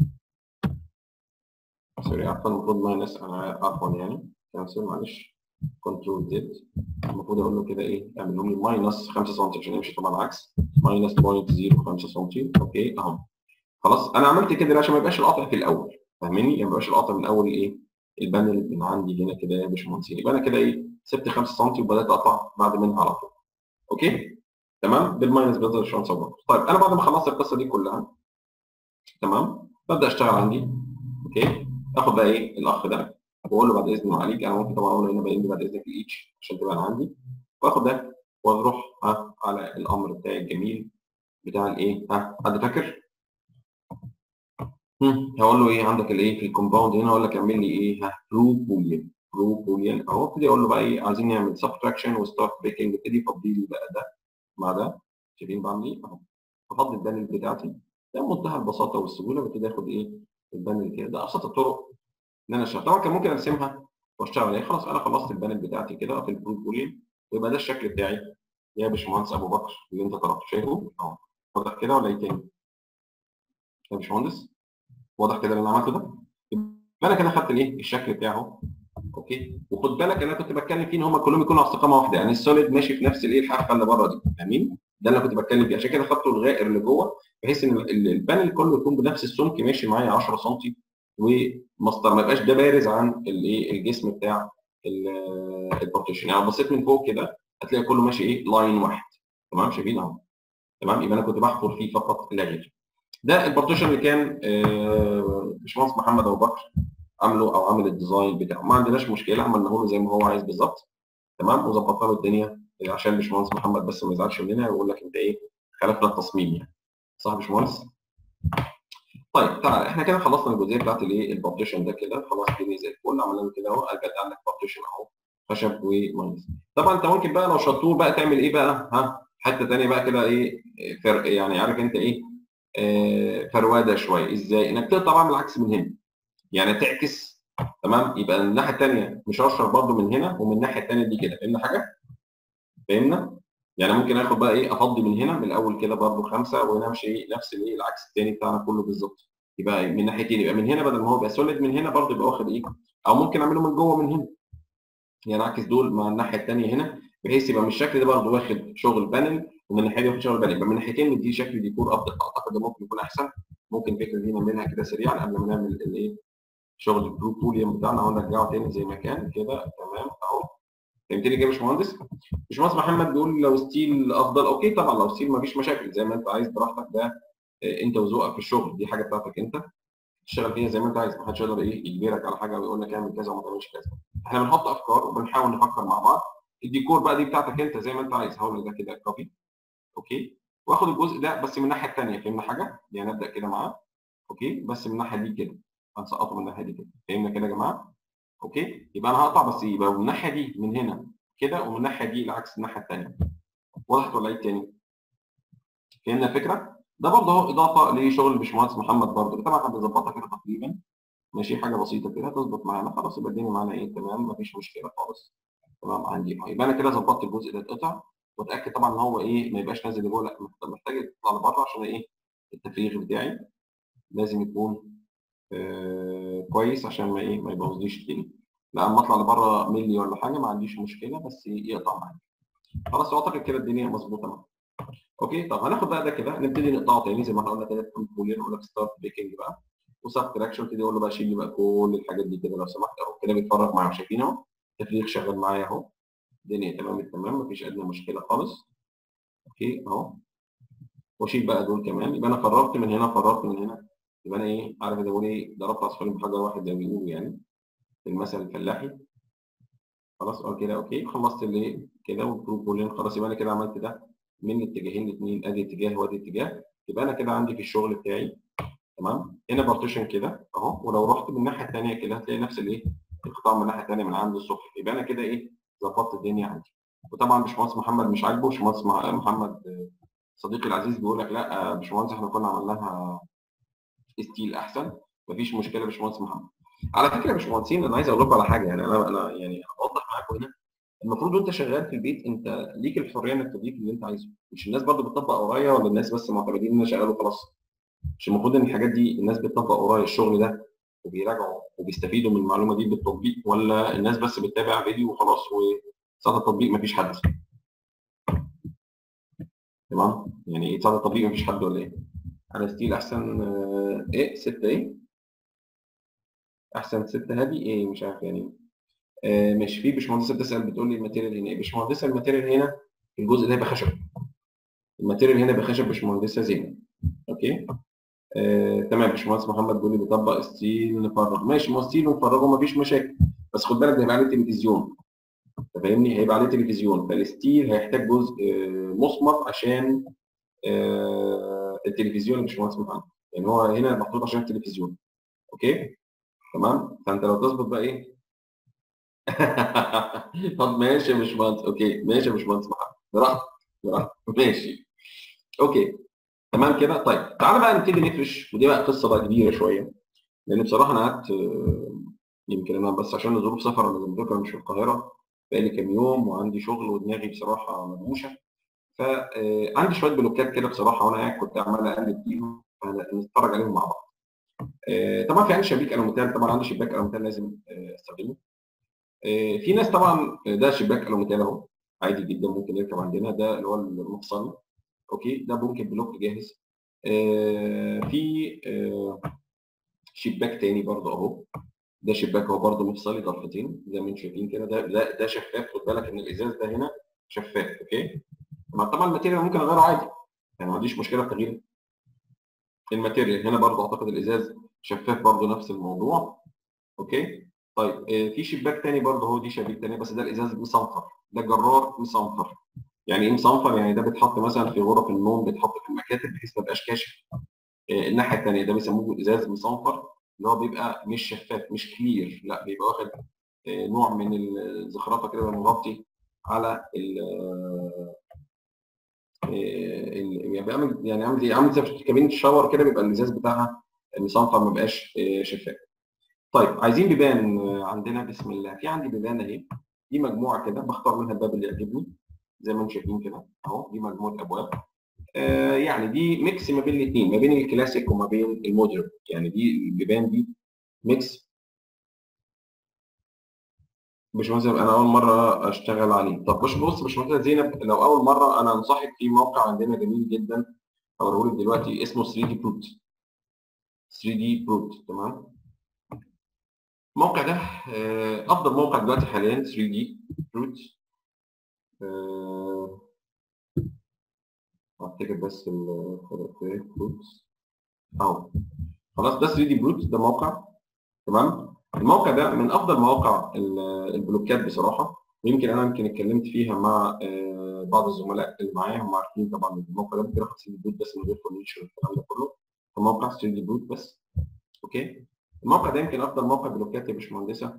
سوري عفوا المفروض ماينس انا عفوا يعني كانسل معلش كنترول زد المفروض اقول له كده ايه اعمل لهم لي ماينس 5 سم عشان يمشي طبعا عكس ماينس 0.05 سم اوكي اهو خلاص انا عملت كده عشان ما يبقاش القطع في الاول فاهمني يعني ما يبقاش القطع من اول ايه البانل من عندي هنا كده يا باشمهندسين يبقى انا كده ايه سبت 5 سم وبدات اقطع بعد منها على طول اوكي تمام بالماينس بيظهر الشمس برضه طيب انا بعد ما خلصت القصه دي كلها تمام ببدا اشتغل عندي اوكي اخد بقى ايه الاخ ده واقول له بعد اذن معاليك انا ممكن طبعا اقول له هنا باين لي بعد اذنك الاتش عشان تبقى عندي واخد ده واروح ها على الامر بتاعي الجميل بتاع الايه ها حد فاكر؟ هقول له ايه عندك الايه في الكومباوند هنا اقول لك اعمل لي ايه ها برو بوليان برو بوليان اهو ابتدي اقول له بقى ايه عايزين نعمل سبتراكشن وستارت بريكنج ابتدي فضي لي بقى ده مع ده شايفين بعمل ايه اهو بفضي البانل بتاعتي ده بمنتهى البساطه والسهوله ببتدي اخد ايه البانل كده ده ابسط الطرق ان انا اشتغل طبعا كان ممكن ارسمها واشتغل عليها خلاص انا خلصت البانل بتاعتي كده في البرو بوليان ويبقى ده الشكل بتاعي يا باشمهندس ابو بكر اللي انت طلبته شايفه اهو واضح كده ولا ايه تاني؟ يا باشمهندس واضح كده اللي انا عملته ده؟ يبقى انا كده خدت الايه؟ الشكل بتاعه اوكي وخد بالك انا كنت بتكلم فيه ان هم كلهم يكونوا على استقامه واحده يعني السوليد ماشي في نفس الايه الحركه اللي بره دي فاهمين؟ ده اللي انا كنت بتكلم فيه عشان كده خدته الغائر اللي جوه بحيث ان البانل كله يكون بنفس السمك ماشي معايا 10 سم ومسطره ما يبقاش ده بارز عن الايه الجسم بتاع البارتيشن يعني بصيت من فوق كده هتلاقي كله ماشي ايه لاين واحد تمام شايفين اهو تمام يبقى انا كنت بحفر فيه فقط لا غير ده البارتيشن اللي كان باشمهندس محمد ابو بكر عامله او عامل الديزاين بتاعه ما عندناش مشكله عملناه له زي ما هو عايز بالظبط تمام وظبطنا له الدنيا عشان باشمهندس محمد بس ما يزعلش مننا ويقول لك انت ايه خالفنا التصميم يعني صح يا باشمهندس؟ طيب تعالى احنا كده خلصنا الجزئيه بتاعت الايه البارتيشن ده كده خلاص الدنيا زي الفل عملنا له كده اهو ارجع عندك بارتيشن اهو خشب ومهندس طبعا انت ممكن بقى لو شطور بقى تعمل ايه بقى ها حته ثانيه بقى كده ايه فرق يعني عارف انت ايه آه فرواده شويه ازاي انك تقطع بقى بالعكس من هنا يعني تعكس تمام يبقى الناحيه الثانيه مشرشر برده من هنا ومن الناحيه الثانيه دي كده فهمنا حاجه؟ فهمنا؟ يعني ممكن اخد بقى ايه افضي من هنا من الاول كده برده خمسه وهنا امشي ايه نفس الايه العكس الثاني بتاعنا كله بالظبط يبقى من ناحيتين يبقى من هنا بدل ما هو يبقى سوليد من هنا برده يبقى واخد ايه او ممكن اعمله من جوه من هنا يعني اعكس دول مع الناحيه الثانيه هنا بحيث يبقى من الشكل ده برده واخد شغل بانل ومن الناحيه دي واخد شغل بانل يبقى من ناحيتين ندي شكل ديكور افضل اعتقد ده ممكن يكون احسن ممكن الفكره دي نعملها كده سريعا قبل ما نعمل الايه شغل البرو بوليوم بتاعنا ونرجعه تاني زي ما كان كده تمام اهو فهمتني كده يا باشمهندس؟ باشمهندس محمد بيقول لو ستيل افضل اوكي طبعا لو ستيل مفيش مشاكل زي ما انت عايز براحتك ده انت وذوقك في الشغل دي حاجه بتاعتك انت تشتغل فيها زي ما انت عايز محدش يقدر ايه يجبرك على حاجه ويقول لك اعمل كذا وما تعملش كذا احنا بنحط افكار وبنحاول نفكر مع بعض الديكور بقى دي بتاعتك انت زي ما انت عايز هقول لك ده كده كوبي اوكي واخد الجزء ده بس من الناحيه الثانيه فهمنا حاجه يعني ابدا كده معاه اوكي بس من الناحيه دي كده هنسقطه من الناحيه دي كده فهمنا كده يا جماعه اوكي يبقى انا هقطع بس يبقى من الناحيه دي من هنا كده ومن الناحيه دي العكس الناحيه الثانيه وضحت ولا ايه تاني فهمنا الفكره ده برضه اهو اضافه لشغل الباشمهندس محمد برضه طبعا احنا بنظبطها كده تقريبا ماشي حاجه بسيطه كده تظبط معانا خلاص يبقى الدنيا معانا ايه تمام مفيش مشكله خالص تمام عندي يبقى انا كده ظبطت الجزء ده اتقطع واتاكد طبعا ان هو ايه ما يبقاش نازل لجوه لا محتاج يطلع لبره عشان ايه التفريغ بتاعي لازم يكون آه كويس عشان ما ايه ما يبوظليش الدنيا لا اما اطلع لبره ملي ولا حاجه ما عنديش مشكله بس يقطع معايا خلاص اعتقد كده الدنيا مظبوطه معاك اوكي طب هناخد بقى ده كده نبتدي نقطعه تاني زي ما احنا قلنا كده بولين نقول لك ستارت بيكنج بقى وسبتراكشن ابتدي اقول له بقى شيل لي بقى كل الحاجات دي كده لو سمحت اهو كده بيتفرج معايا شايفين اهو التفريغ شغال معايا اهو الدنيا تمام التمام مفيش ادنى مشكله خالص اوكي اهو واشيل بقى دول كمان يبقى انا فرغت من هنا فرغت من هنا يبقى انا ايه عارف ده بقول ايه ضربت عصفورين بحجر واحد زي ما بيقولوا يعني في المثل الفلاحي خلاص اه كده اوكي خلصت اللي كده والجروب بولين خلاص يبقى انا كده عملت ده من اتجاهين الاثنين ادي اتجاه وادي اتجاه يبقى انا كده عندي في الشغل بتاعي تمام هنا بارتيشن كده اهو ولو رحت من الناحيه الثانيه كده هتلاقي نفس الايه القطاع من الناحيه الثانيه من عند الصبح يبقى انا كده ايه ظبطت الدنيا عندي وطبعا باشمهندس محمد مش عاجبه باشمهندس محمد صديقي العزيز بيقول لك لا باشمهندس احنا كنا عملناها ستيل احسن مفيش مشكله يا باشمهندس محمد على فكره يا باشمهندسين انا عايز اقول لكم على حاجه يعني انا انا يعني اوضح معاكم هنا المفروض وانت شغال في البيت انت ليك الحريه انك تضيف اللي انت عايزه مش الناس برضو بتطبق ورايا ولا الناس بس معتمدين ان انا شغال وخلاص مش المفروض ان الحاجات دي الناس بتطبق ورايا الشغل ده وبيراجعوا وبيستفيدوا من المعلومه دي بالتطبيق ولا الناس بس بتتابع فيديو وخلاص وساعه التطبيق مفيش حد تمام يعني ايه ساعه التطبيق مفيش حد ولا ايه انا ستيل احسن ايه ستة ايه احسن ستة هادي ايه مش عارف يعني آه مش في باشمهندسه بتسال بتقول لي الماتيريال هنا ايه باشمهندسه الماتيريال هنا الجزء ده يبقى خشب الماتيريال هنا يبقى خشب باشمهندسه زينب اوكي آه تمام باشمهندس محمد بيقول لي بيطبق ستيل نفرغ ماشي ما ستيل ونفرغه مفيش مشاكل بس خد بالك ده هيبقى عليه تلفزيون انت فاهمني هيبقى عليه تلفزيون فالستيل هيحتاج جزء آه مصمت عشان آه التلفزيون يا باشمهندس محمد يعني هو هنا محطوط عشان التلفزيون اوكي تمام فانت لو تظبط بقى ايه طب ماشي يا باشمهندس اوكي ماشي يا باشمهندس محمد براحتك براحتك ماشي اوكي تمام كده طيب تعالى بقى نبتدي نفرش ودي بقى قصه بقى كبيره شويه لان بصراحه انا قعدت يمكن انا بس عشان ظروف سفر انا زي ما مش في القاهره بقالي كام يوم وعندي شغل ودماغي بصراحه مدوشه فعندي شويه بلوكات كده بصراحه وانا قاعد كنت عمال اقلب فيهم نتفرج عليهم مع بعض طبعا في عندي شبيك الوميتال طبعا عندي شباك الوميتال لازم استخدمه في ناس طبعا ده شباك الوميتال اهو عادي جدا ممكن يركب عندنا ده اللي هو المفصلي اوكي ده ممكن بلوك جاهز في شباك تاني برضه اهو ده شباك هو برضه مفصلي ضرفتين زي ما انتم شايفين كده ده ده ده شفاف خد بالك ان الازاز ده هنا شفاف اوكي طبعا الماتيريال ممكن اغيره عادي يعني ما عنديش مشكله في تغيير الماتيريال هنا برضه اعتقد الازاز شفاف برضه نفس الموضوع اوكي طيب آه في شباك تاني برضه هو دي شبابيك تاني بس ده الازاز مصنفر ده جرار مصنفر يعني ايه مصنفر يعني ده بيتحط مثلا في غرف النوم بيتحط في المكاتب بحيث ما يبقاش كاشف آه الناحيه الثانيه ده بيسموه ازاز مصنفر اللي هو بيبقى مش شفاف مش كلير لا بيبقى واخد آه نوع من الزخرفه كده مغطي على ال يعني بيعمل يعني عامل زي عامل زي كابينه الشاور كده بيبقى الازاز بتاعها مصنفر ما بقاش شفاف. طيب عايزين بيبان عندنا بسم الله في عندي بيبان اهي دي مجموعه كده بختار منها الباب اللي يعجبني زي ما انتم شايفين كده اهو دي مجموعه ابواب آه يعني دي ميكس ما بين الاثنين ما بين الكلاسيك وما بين المودرن يعني دي البيبان دي ميكس باشمهندس انا اول مره اشتغل عليه طب بص بص باشمهندس زينب لو اول مره انا انصحك في موقع عندنا جميل جدا هوريه لك دلوقتي اسمه 3 دي بروت 3 دي بروت تمام الموقع ده افضل موقع دلوقتي حاليا 3 دي بروت افتكر بس بروت اهو خلاص ده 3 دي بروت ده موقع تمام الموقع ده من افضل مواقع البلوكات بصراحه ويمكن انا يمكن اتكلمت فيها مع بعض الزملاء اللي معايا هم عارفين طبعا الموقع ده ممكن اخد 3 دي بوت بس من غير فرنيتشر والكلام ده كله فموقع 3 دي بوت بس اوكي الموقع ده يمكن افضل موقع بلوكات يا باشمهندسه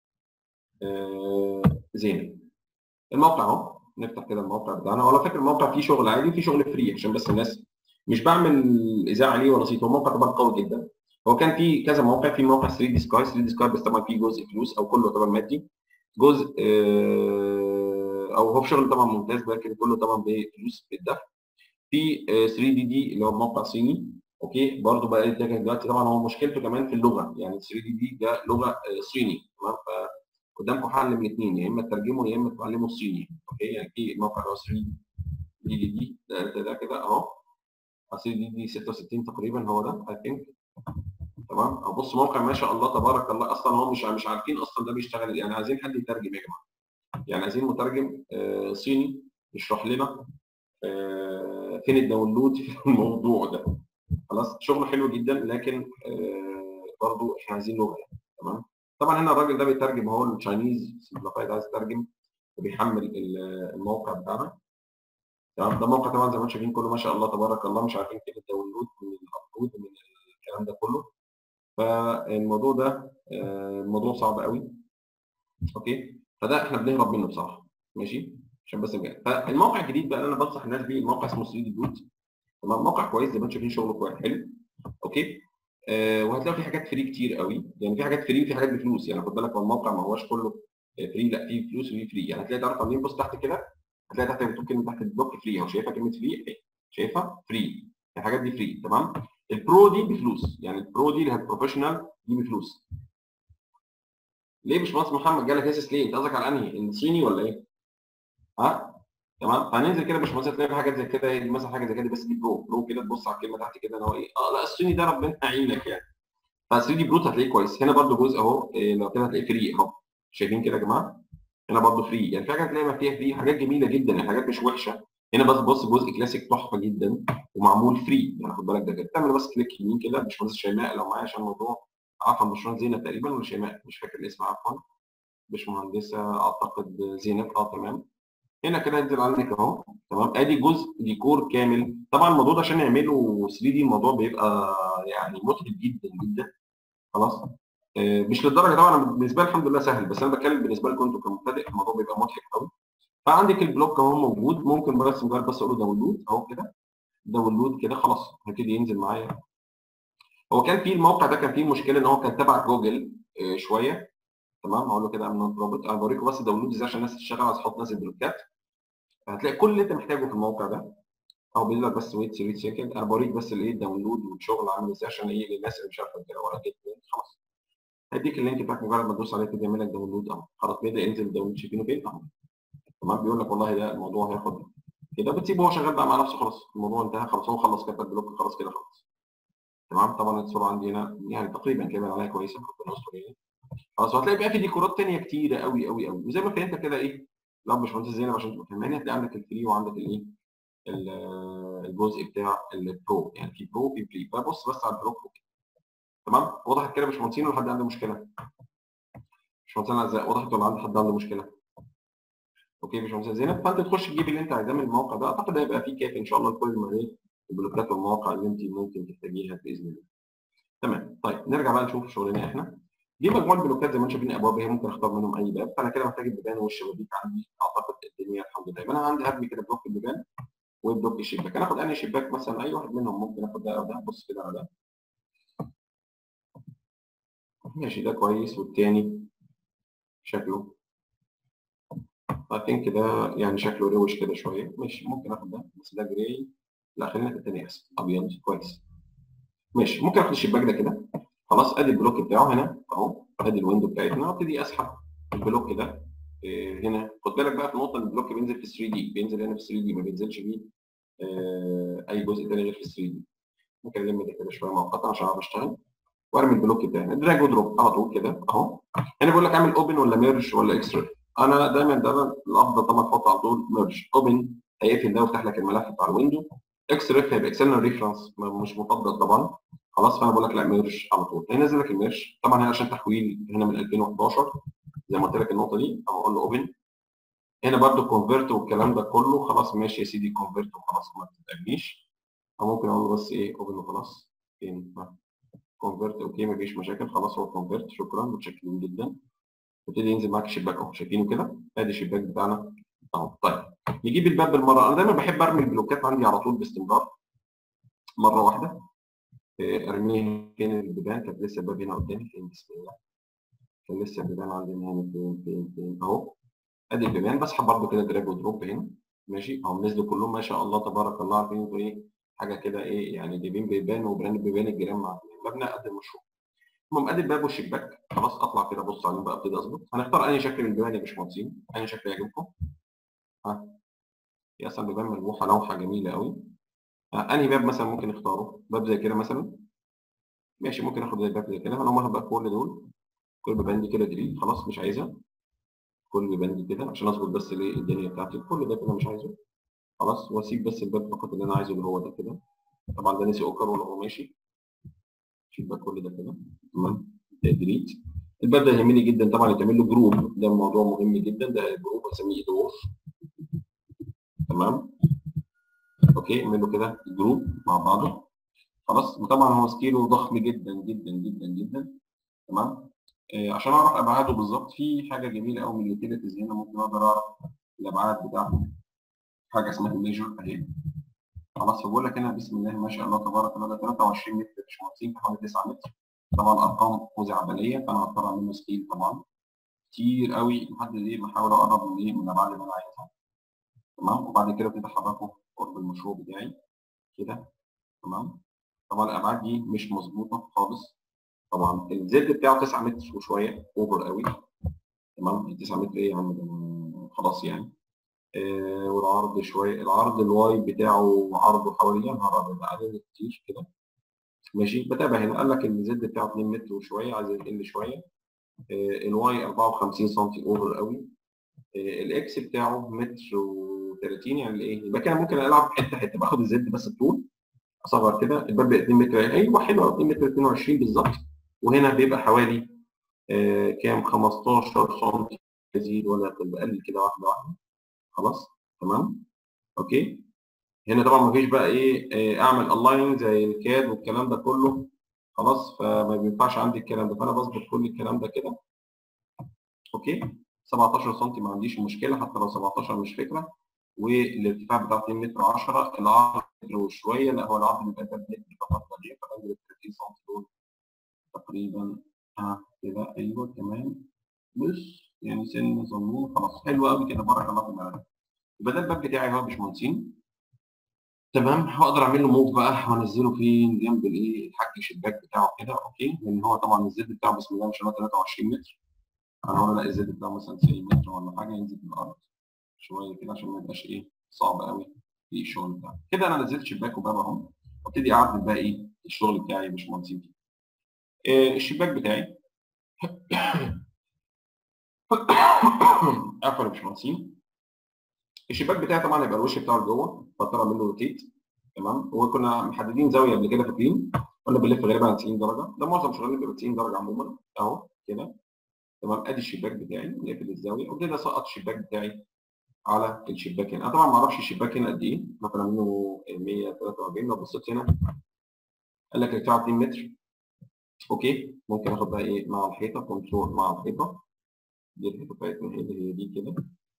زينب الموقع اهو نفتح كده الموقع بتاعنا وعلى فكره الموقع فيه شغل عادي وفيه شغل فري عشان بس الناس مش بعمل اذاعه عليه ولا صيت هو موقع طبعا قوي جدا هو كان في كذا موقع في موقع 3 دي سكاي 3 دي سكاي بس طبعا فيه جزء فلوس او كله طبعا مادي جزء او هو شغل طبعا ممتاز لكن كله طبعا بفلوس بالدفع في 3 دي دي اللي هو موقع صيني اوكي برضه بقى يتجه دلوقتي طبعا هو مشكلته كمان في اللغه يعني 3 دي دي ده لغه صيني تمام قدامكم حل من الاثنين يا اما تترجموا يا اما تتعلموا الصيني اوكي يعني في موقع اللي هو 3 دي دي دي ده, ده كده اهو 3 دي دي 66 تقريبا هو ده اي ثينك تمام أو بص موقع ما شاء الله تبارك الله اصلا هو مش مش عارفين اصلا ده بيشتغل يعني عايزين حد يترجم يا جماعه يعني عايزين مترجم آه صيني يشرح لنا آه فين الداونلود في الموضوع ده خلاص شغل حلو جدا لكن آه برضو احنا عايزين لغه يعني تمام طبعا هنا الراجل ده بيترجم هو التشاينيز سمبليفايد عايز يترجم وبيحمل الموقع بتاعنا تمام ده موقع طبعا زي ما انتم شايفين كله ما شاء الله تبارك الله مش عارفين فين الداونلود من الابلود من الكلام ده كله فالموضوع ده الموضوع صعب قوي اوكي فده احنا بنهرب منه بصراحه ماشي عشان بس نجي. فالموقع الجديد بقى اللي انا بنصح الناس بيه الموقع اسمه 3 دي بوت تمام موقع كويس زي ما انتم شايفين شغله كويس حلو اوكي آه وهتلاقوا في حاجات فري كتير قوي يعني في حاجات فري وفي حاجات بفلوس يعني خد بالك هو الموقع ما هوش كله فري لا فيه فلوس وفيه فري يعني هتلاقي تعرف عاملين بص تحت كده هتلاقي تحت مكتوب كلمه تحت البلوك فري اهو شايفها كلمه فري شايفها فري الحاجات دي فري تمام البرو دي بفلوس يعني البرو دي اللي هي البروفيشنال دي بفلوس ليه مش مهندس محمد جالك اسس ليه؟ انت قصدك على انهي؟ الصيني ولا ايه؟ ها؟ تمام فهننزل كده يا باشمهندس تلاقي في حاجات زي كده مثلا حاجه زي كده بس دي برو برو كده تبص على الكلمه تحت كده ان هو ايه؟ اه لا الصيني ده ربنا يعينك يعني ف 3 دي برو هتلاقيه كويس هنا برده جزء اهو إيه لو كده هتلاقيه فري اهو شايفين كده يا جماعه؟ هنا برده فري يعني في حاجات تلاقي فيها فري حاجات جميله جدا يعني حاجات مش وحشه هنا بس بص جزء كلاسيك تحفه جدا ومعمول فري يعني خد بالك ده كده تعمل بس كليك يمين كده باشمهندس شيماء لو معايا عشان الموضوع عفوا باشمهندس زينب تقريبا ولا شيماء مش فاكر الاسم عفوا باشمهندسه اعتقد زينب اه تمام هنا كده انزل عندك اهو تمام ادي جزء ديكور كامل طبعا الموضوع ده عشان نعمله 3 دي الموضوع بيبقى يعني متعب جدا جدا خلاص آه مش للدرجه طبعا بالنسبه لي الحمد لله سهل بس انا بتكلم بالنسبه لكم انتوا كمبتدئ الموضوع بيبقى مضحك قوي فعندك البلوك اهو موجود ممكن بس مجرد بس اقول له داونلود اهو كده داونلود كده خلاص هيبتدي ينزل معايا هو كان في الموقع ده كان فيه مشكله ان هو كان تبع جوجل آه شويه تمام هقول له كده ام رابط انا بوريكم بس داونلود ازاي عشان الناس تشتغل عايز تحط ناس البلوكات هتلاقي كل اللي انت محتاجه في الموقع ده اهو بيقول لك بس ويت ويت سكند انا بوريك بس الايه الداونلود والشغل عامل ازاي عشان ايه للناس اللي مش عارفه كده ولا جيت خلاص هديك اللينك بتاعك مجرد ما تدوس عليه كده يعمل لك داونلود اهو خلاص بدا ينزل داونلود شايفينه فين اهو تمام بيقول لك والله ده الموضوع هياخد كده بتسيبه هو شغال بقى مع نفسه خلاص الموضوع انتهى خلاص هو خلص كده البلوك خلاص كده خلاص تمام طبعا الصوره عندي هنا يعني تقريبا كده عليها كويسه ربنا يستر يعني خلاص وهتلاقي بقى في ديكورات ثانيه كتيره قوي قوي قوي وزي ما فهمت كده ايه لو مش مهندس زينب عشان تبقى فاهماني هتلاقي عندك الفري وعندك الايه الجزء بتاع البرو يعني في برو في فري فبص بس على البرو كده تمام وضحت كده يا باشمهندسين ولا حد عنده مشكله؟ باشمهندسين اعزاء وضحت ولا عند حد عنده مشكله؟ اوكي يا باشمهندس زينب فانت تخش تجيب اللي انت عايزاه من الموقع ده اعتقد هيبقى فيه كافي ان شاء الله لكل المجالات البلوكات والمواقع اللي انت ممكن تحتاجيها باذن الله. تمام طيب نرجع بقى نشوف شغلنا احنا. دي مجموعه بلوكات زي ما انتم شايفين ابواب هي ممكن اختار منهم اي باب فانا كده محتاج البيبان والشبابيك عندي اعتقد الدنيا الحمد لله يبقى انا عندي هبني كده بلوك البيبان وبلوك الشباك انا اخد انهي شباك مثلا اي واحد منهم ممكن اخد ده او ده بص كده على ده ماشي ده كويس والتاني شكله I think ده يعني شكله روش كده شويه ماشي ممكن اخد ده بس ده جراي لا خلينا في التاني احسن ابيض كويس ماشي ممكن اخد الشباك ده كده خلاص ادي البلوك بتاعه هنا اهو ادي الويندو بتاعتنا وابتدي اسحب البلوك ده إيه هنا خد بالك بقى في نقطه ان البلوك بينزل في 3 دي بينزل هنا في 3 دي ما بينزلش فيه إيه اي جزء تاني غير في 3 دي ممكن الم ده كده شويه مؤقتا عشان اعرف اشتغل وارمي البلوك بتاعي دراج ودروب على طول كده اهو هنا بيقول لك اعمل اوبن ولا ميرج ولا اكسترا انا دايما ده الافضل طبعا تحط على طول ميرج اوبن هيقفل ده ويفتح لك الملف بتاع الويندو اكس ريف هيبقى اكسترنال ريفرنس مش مطبق طبعا خلاص فانا بقول لك لا ميرج على طول هينزل لك الميرج طبعا هنا عشان تحويل هنا من 2011 زي ما قلت لك النقطه دي اهو اقول له اوبن هنا برده كونفرت والكلام ده كله خلاص ماشي يا سيدي كونفرت وخلاص ما تتقلنيش او ممكن اقول له بس ايه اوبن وخلاص فين كونفرت اوكي مفيش مشاكل خلاص هو كونفرت شكرا متشكرين جدا يبتدي ينزل معاك الشباك اهو شايفينه كده ادي الشباك بتاعنا اهو طيب نجيب الباب بالمره انا دايما بحب ارمي البلوكات عندي على طول باستمرار مره واحده ارميه فين البيبان كانت لسه الباب هنا قدامي فين بسم الله كان لسه البيبان عندنا هنا فين فين فين اهو ادي البيبان بسحب برده كده دراج ودروب هنا ماشي اهو نزلوا كلهم ما شاء الله تبارك الله عارفين انتوا ايه حاجه كده ايه يعني جايبين بيبان وبراند بيبان الجيران مع مبنى قد المشروع المهم ادي الباب والشباك خلاص اطلع كده ابص عليهم بقى ابتدي اظبط هنختار انهي شكل من البيبان يا باشمهندسين انهي شكل يعجبكم ها في اصلا بيبان ملوحه لوحه جميله قوي انهي باب مثلا ممكن نختاره باب زي كده مثلا ماشي ممكن اخد زي الباب زي كده انا هبقى كل دول كل بيبان دي كده ديليت خلاص مش عايزها كل بيبان دي كده عشان اظبط بس الايه الدنيا بتاعتي كل ده كده مش عايزه خلاص واسيب بس الباب فقط اللي انا عايزه اللي هو ده كده طبعا ده نسي اوكر ولا هو ماشي شيل بقى كل ده كده تمام ديليت الباب ده يهمني جدا طبعا يتعمل له جروب ده موضوع مهم جدا ده جروب بسميه دور تمام اوكي اعمل له كده جروب مع بعضه خلاص وطبعا هو سكيله ضخم جدا جدا جدا جدا تمام آه عشان اعرف ابعاده بالظبط في حاجه جميله قوي من اليوتيليتيز هنا ممكن اقدر اعرف الابعاد بتاعته حاجه اسمها ميجر اهي خلاص فبقول لك هنا بسم الله ما شاء الله تبارك الله ده 23 متر مش مهندسين في حوالي 9 متر طبعا ارقام خزعبليه فانا هضطر اعمل له سكيل طبعا كتير قوي لحد ايه ما احاول اقرب من ايه من الابعاد اللي انا عايزها تمام وبعد كده ابتدي احركه قرب المشروع بتاعي كده تمام طبعا الابعاد دي مش مظبوطه خالص طبعا الزد بتاعه 9 متر وشويه اوفر قوي تمام 9 متر ايه يا عم خلاص يعني آه والعرض شويه العرض الواي بتاعه عرضه حوالي يا نهار ابيض عدد كتير كده ماشي بتابع هنا قال لك ان الزد بتاعه 2 متر وشويه عايز يقل شويه آه الواي 54 سم اوفر قوي آه الاكس بتاعه متر و30 يعني ايه يبقى كده ممكن العب حته حته باخد الزد بس الطول اصغر كده الباب بقى 2 متر ايوه حلو 2 متر 22 بالظبط وهنا بيبقى حوالي آه كام 15 سم يزيد ولا يقل بقلل كده واحده واحده خلاص تمام اوكي هنا طبعا ما فيش بقى ايه آه اعمل الاين زي الكاد والكلام ده كله خلاص فما بينفعش عندي الكلام ده فانا بظبط كل الكلام ده كده اوكي 17 سم ما عنديش مشكله حتى لو 17 مش فكره والارتفاع بتاعه 2 متر 10 العرض متر وشويه لا هو العرض بيبقى 3 متر فقط لا غير فبنزل 30 سم دول تقريبا اه كده ايوه تمام بص يعني سن صغنون خلاص حلو قوي كده بارك الله في الملابس يبقى ده الباب بتاعي اهو يا باشمهندسين تمام هقدر اعمل له موف بقى وانزله فين جنب الايه الحاج شباك بتاعه كده اوكي لان هو طبعا الزد بتاعه بسم الله ما شاء الله 23 متر انا هقول لا الزد بتاعه مثلا 90 متر ولا حاجه ينزل في الارض شويه كده عشان ما يبقاش ايه صعب قوي في الشغل بتاعي كده انا نزلت شباك وباب اهو وابتدي اعدل بقى ايه الشغل بتاعي يا باشمهندسين فيه إيه الشباك بتاعي عفوا يا باشمهندسين الشباك بتاعي طبعا هيبقى الوش بتاعه لجوه فاضطر اعمل له روتيت تمام وكنا محددين زاويه قبل كده فاكرين قلنا بنلف غالبا 90 درجه ده معظم شغلنا بيبقى 90 درجه عموما اهو كده تمام ادي الشباك بتاعي نقفل الزاويه وابتدي اسقط الشباك بتاعي على الشباك هنا انا طبعا ما اعرفش الشباك هنا قد ايه مثلا منه 143 لو بصيت هنا قال لك ارتفاع 2 متر اوكي ممكن اخد بقى ايه مع الحيطه كنترول مع الحيطه دي الحيطه بتاعتنا هي اللي هي دي كده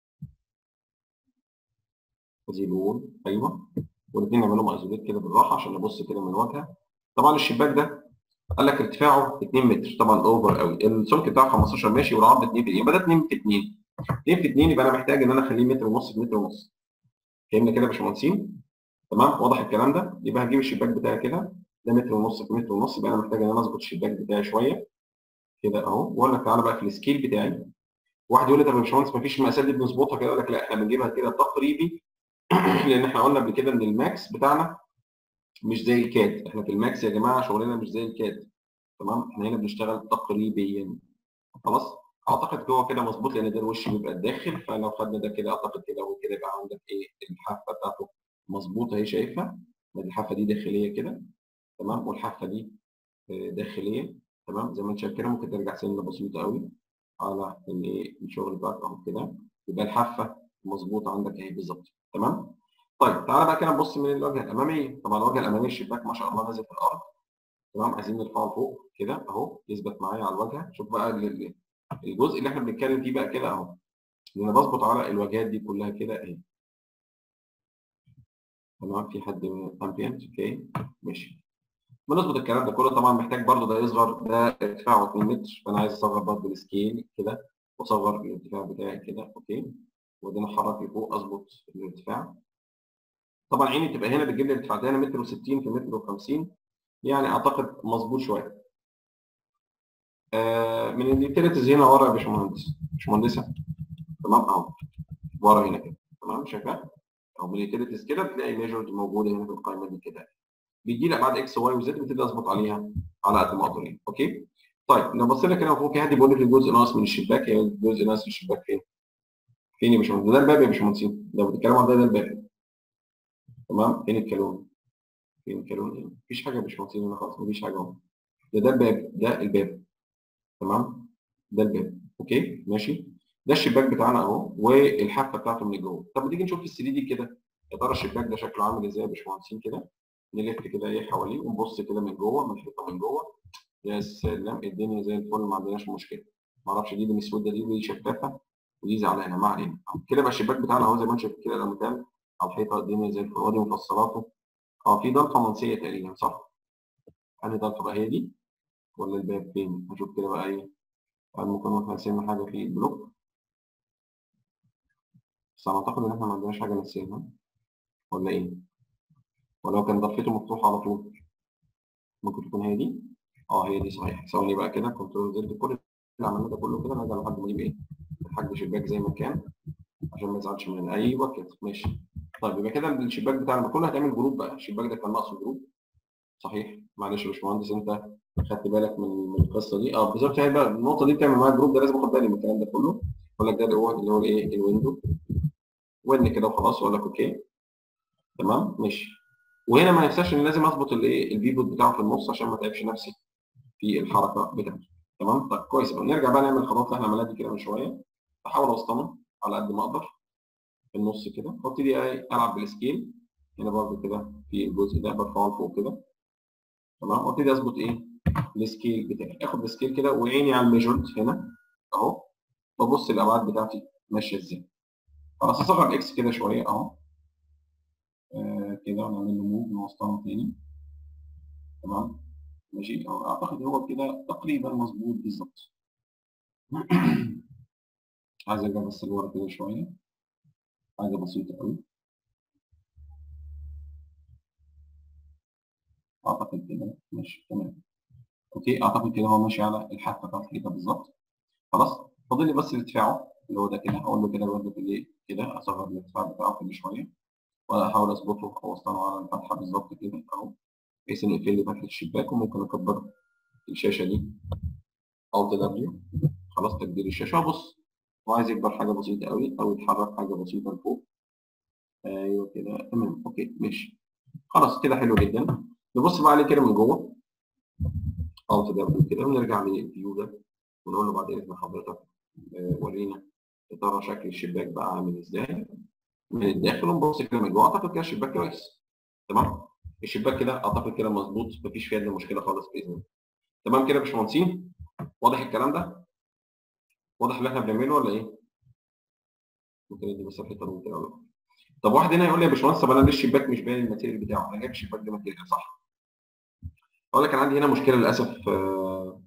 ادي الوول ايوه والاثنين نعملهم ايزوليت كده بالراحه عشان نبص كده من الواجهه طبعا الشباك ده قال لك ارتفاعه 2 متر طبعا اوفر قوي السمك بتاعه 15 ماشي والعرض 2 في يبقى ده 2 في 2 2 في 2 يبقى انا محتاج ان انا اخليه متر ونص في متر ونص فهمنا كده يا باشمهندسين تمام واضح الكلام ده يبقى هجيب الشباك بتاعي كده ده متر ونص في متر ونص يبقى انا محتاج ان انا اظبط الشباك بتاعي شويه كده اهو واقول لك تعالى بقى في السكيل بتاعي واحد يقول لي طب يا باشمهندس ما فيش المقاسات دي بنظبطها كده اقول لك لا احنا بنجيبها كده تقريبي لان احنا قلنا قبل كده ان الماكس بتاعنا مش زي الكاد احنا في الماكس يا جماعه شغلنا مش زي الكاد تمام احنا هنا بنشتغل تقريبيا خلاص اعتقد هو كده مظبوط لان ده الوش بيبقى الداخل فلو خدنا ده كده اعتقد كده وكده يبقى عندك ايه الحافه بتاعته مظبوطه اهي شايفها الحافه دي داخليه كده تمام والحافه دي داخليه تمام زي ما انت شايف كده ممكن ترجع سنه بسيطه قوي على الايه الشغل بتاعك اهو كده يبقى الحافه مظبوطه عندك اهي بالظبط تمام طيب تعالى بقى كده نبص من الواجهه الاماميه طبعا الواجهه الاماميه الشباك ما شاء الله نازل في الارض تمام عايزين نرفعه لفوق كده اهو يثبت معايا على الواجهه شوف بقى الجزء اللي احنا بنتكلم فيه بقى كده اهو انا بظبط على الواجهات دي كلها كده اهي تمام في حد من امبيانت اوكي ماشي بنظبط الكلام ده كله طبعا محتاج برضو ده يصغر ده ارتفاعه 2 متر فانا عايز اصغر برضو السكيل كده واصغر الارتفاع بتاعي كده اوكي وبعدين احرك لفوق اظبط الارتفاع طبعا عيني تبقى هنا بتجيب لي ارتفاع هنا متر و60 في متر و50 يعني اعتقد مظبوط شويه آه من اليوتيليتيز هنا ورا يا باشمهندس باشمهندسه تمام اهو ورا هنا كده تمام شايفها او من اليوتيليتيز كده بتلاقي ميجرد موجوده هنا في القائمه دي كده بيجي لي ابعاد اكس واي وزد بتبدا اظبط عليها على قد ما اقدر يعني اوكي طيب لو بصينا كده فوق في حد بيقول لي في جزء ناقص من الشباك هي الجزء ناقص من الشباك فين؟ فين يا باشمهندس؟ ده الباب يا باشمهندسين لو بتتكلم عن ده ده الباب تمام فين الكالون؟ فين الكالون؟ يعني مفيش حاجه يا باشمهندسين هنا خالص مفيش حاجه اهو ده ده الباب ده الباب تمام ده الباب اوكي ماشي ده الشباك بتاعنا اهو والحافه بتاعته من جوه طب ما تيجي نشوف ال 3 دي كده يا ترى الشباك ده شكله عامل ازاي يا باشمهندسين كده نلف كده ايه حواليه ونبص كده من جوه من الحيطه من جوه يا سلام الدنيا زي الفل ما عندناش مشكله ما اعرفش دي اللي مسوده دي ودي شفافه ودي زعلانه ما علينا كده بقى الشباك بتاعنا اهو زي ما انت شايف كده الامثال على الحيطه الدنيا زي الفل ودي مفصلاته اه في ضلفه منسيه تقريبا صح انهي ضلفه بقى هي دي ولا الباب فين نشوف كده بقى ايه هل ممكن نروح نرسم حاجه في البلوك بس انا اعتقد ان احنا ما عندناش حاجه نرسمها ولا ايه ولو كان ضلفته مفتوحه على طول ممكن تكون هي دي اه هي دي صحيح ثواني بقى كده كنترول زد كل اللي عملناه ده كله كده نرجع لحد ما اجيب ايه الحاج شباك زي ما كان عشان ما يزعلش مننا ايوه كده ماشي طيب يبقى كده الشباك بتاعنا كله هتعمل جروب بقى الشباك ده كان ناقصه جروب صحيح معلش يا باشمهندس انت خدت بالك من من القصه دي اه بالظبط هي بقى النقطه دي بتعمل معايا جروب ده لازم اخد بالي من الكلام ده كله اقول لك ده اللي هو اللي هو الايه الويندو وين كده وخلاص واقول لك اوكي تمام ماشي وهنا ما ننساش ان لازم اظبط الايه البيبوت بتاعه في النص عشان ما اتعبش نفسي في الحركه بتاعته تمام طيب كويس بقى نرجع بقى نعمل الخطوات اللي احنا عملناها دي كده من شويه بحاول اوسطنها على قد ما اقدر في النص كده وابتدي العب بالسكيل هنا برضه كده في الجزء ده برفعه لفوق كده تمام وابتدي اظبط ايه السكيل بتاعي اخد السكيل كده وعيني على الميجرد هنا اهو وابص الابعاد بتاعتي ماشيه ازاي خلاص اصغر اكس كده شويه اهو آه كده ونعمل له موف نوسطنه تاني تمام ماشي اعتقد هو كده تقريبا مظبوط بالظبط عايز ارجع بس لورا كده شويه حاجه بسيطه قوي اعتقد كده ماشي تمام اوكي اعتقد كده هو ماشي على الحافه بتاعت الحيطه بالظبط خلاص فاضل لي بس ارتفاعه اللي هو ده كده اقول له كده برضه كده كده اصغر الارتفاع بتاعه كده شويه واحاول اظبطه او اوصله على الفتحه بالظبط كده اهو بحيث انه يقفل لي فتحه الشباك وممكن اكبر الشاشه دي الت دبليو خلاص تكبير الشاشه بص هو عايز يكبر حاجه بسيطه قوي او يتحرك حاجه بسيطه لفوق ايوه كده تمام اوكي ماشي خلاص كده حلو جدا نبص بقى عليه كده من جوه الت دبليو كده ونرجع للفيو ده ونقول له بعد اذن حضرتك آه ورينا يا ترى شكل الشباك بقى عامل ازاي من الداخل ونبص كده من جوه اعتقد كده الشباك كويس تمام الشباك كده اعتقد كده مظبوط مفيش فيه ادنى مشكله خالص باذن الله تمام كده يا باشمهندسين واضح الكلام ده واضح اللي احنا بنعمله ولا ايه ممكن ادي بس الحته دي كده ولا طب واحد هنا يقول لي يا باشمهندس طب انا ليه الشباك مش باين الماتيريال بتاعه انا جايب الشباك ده ماتيريال صح اقول لك انا عندي هنا مشكله للاسف آآ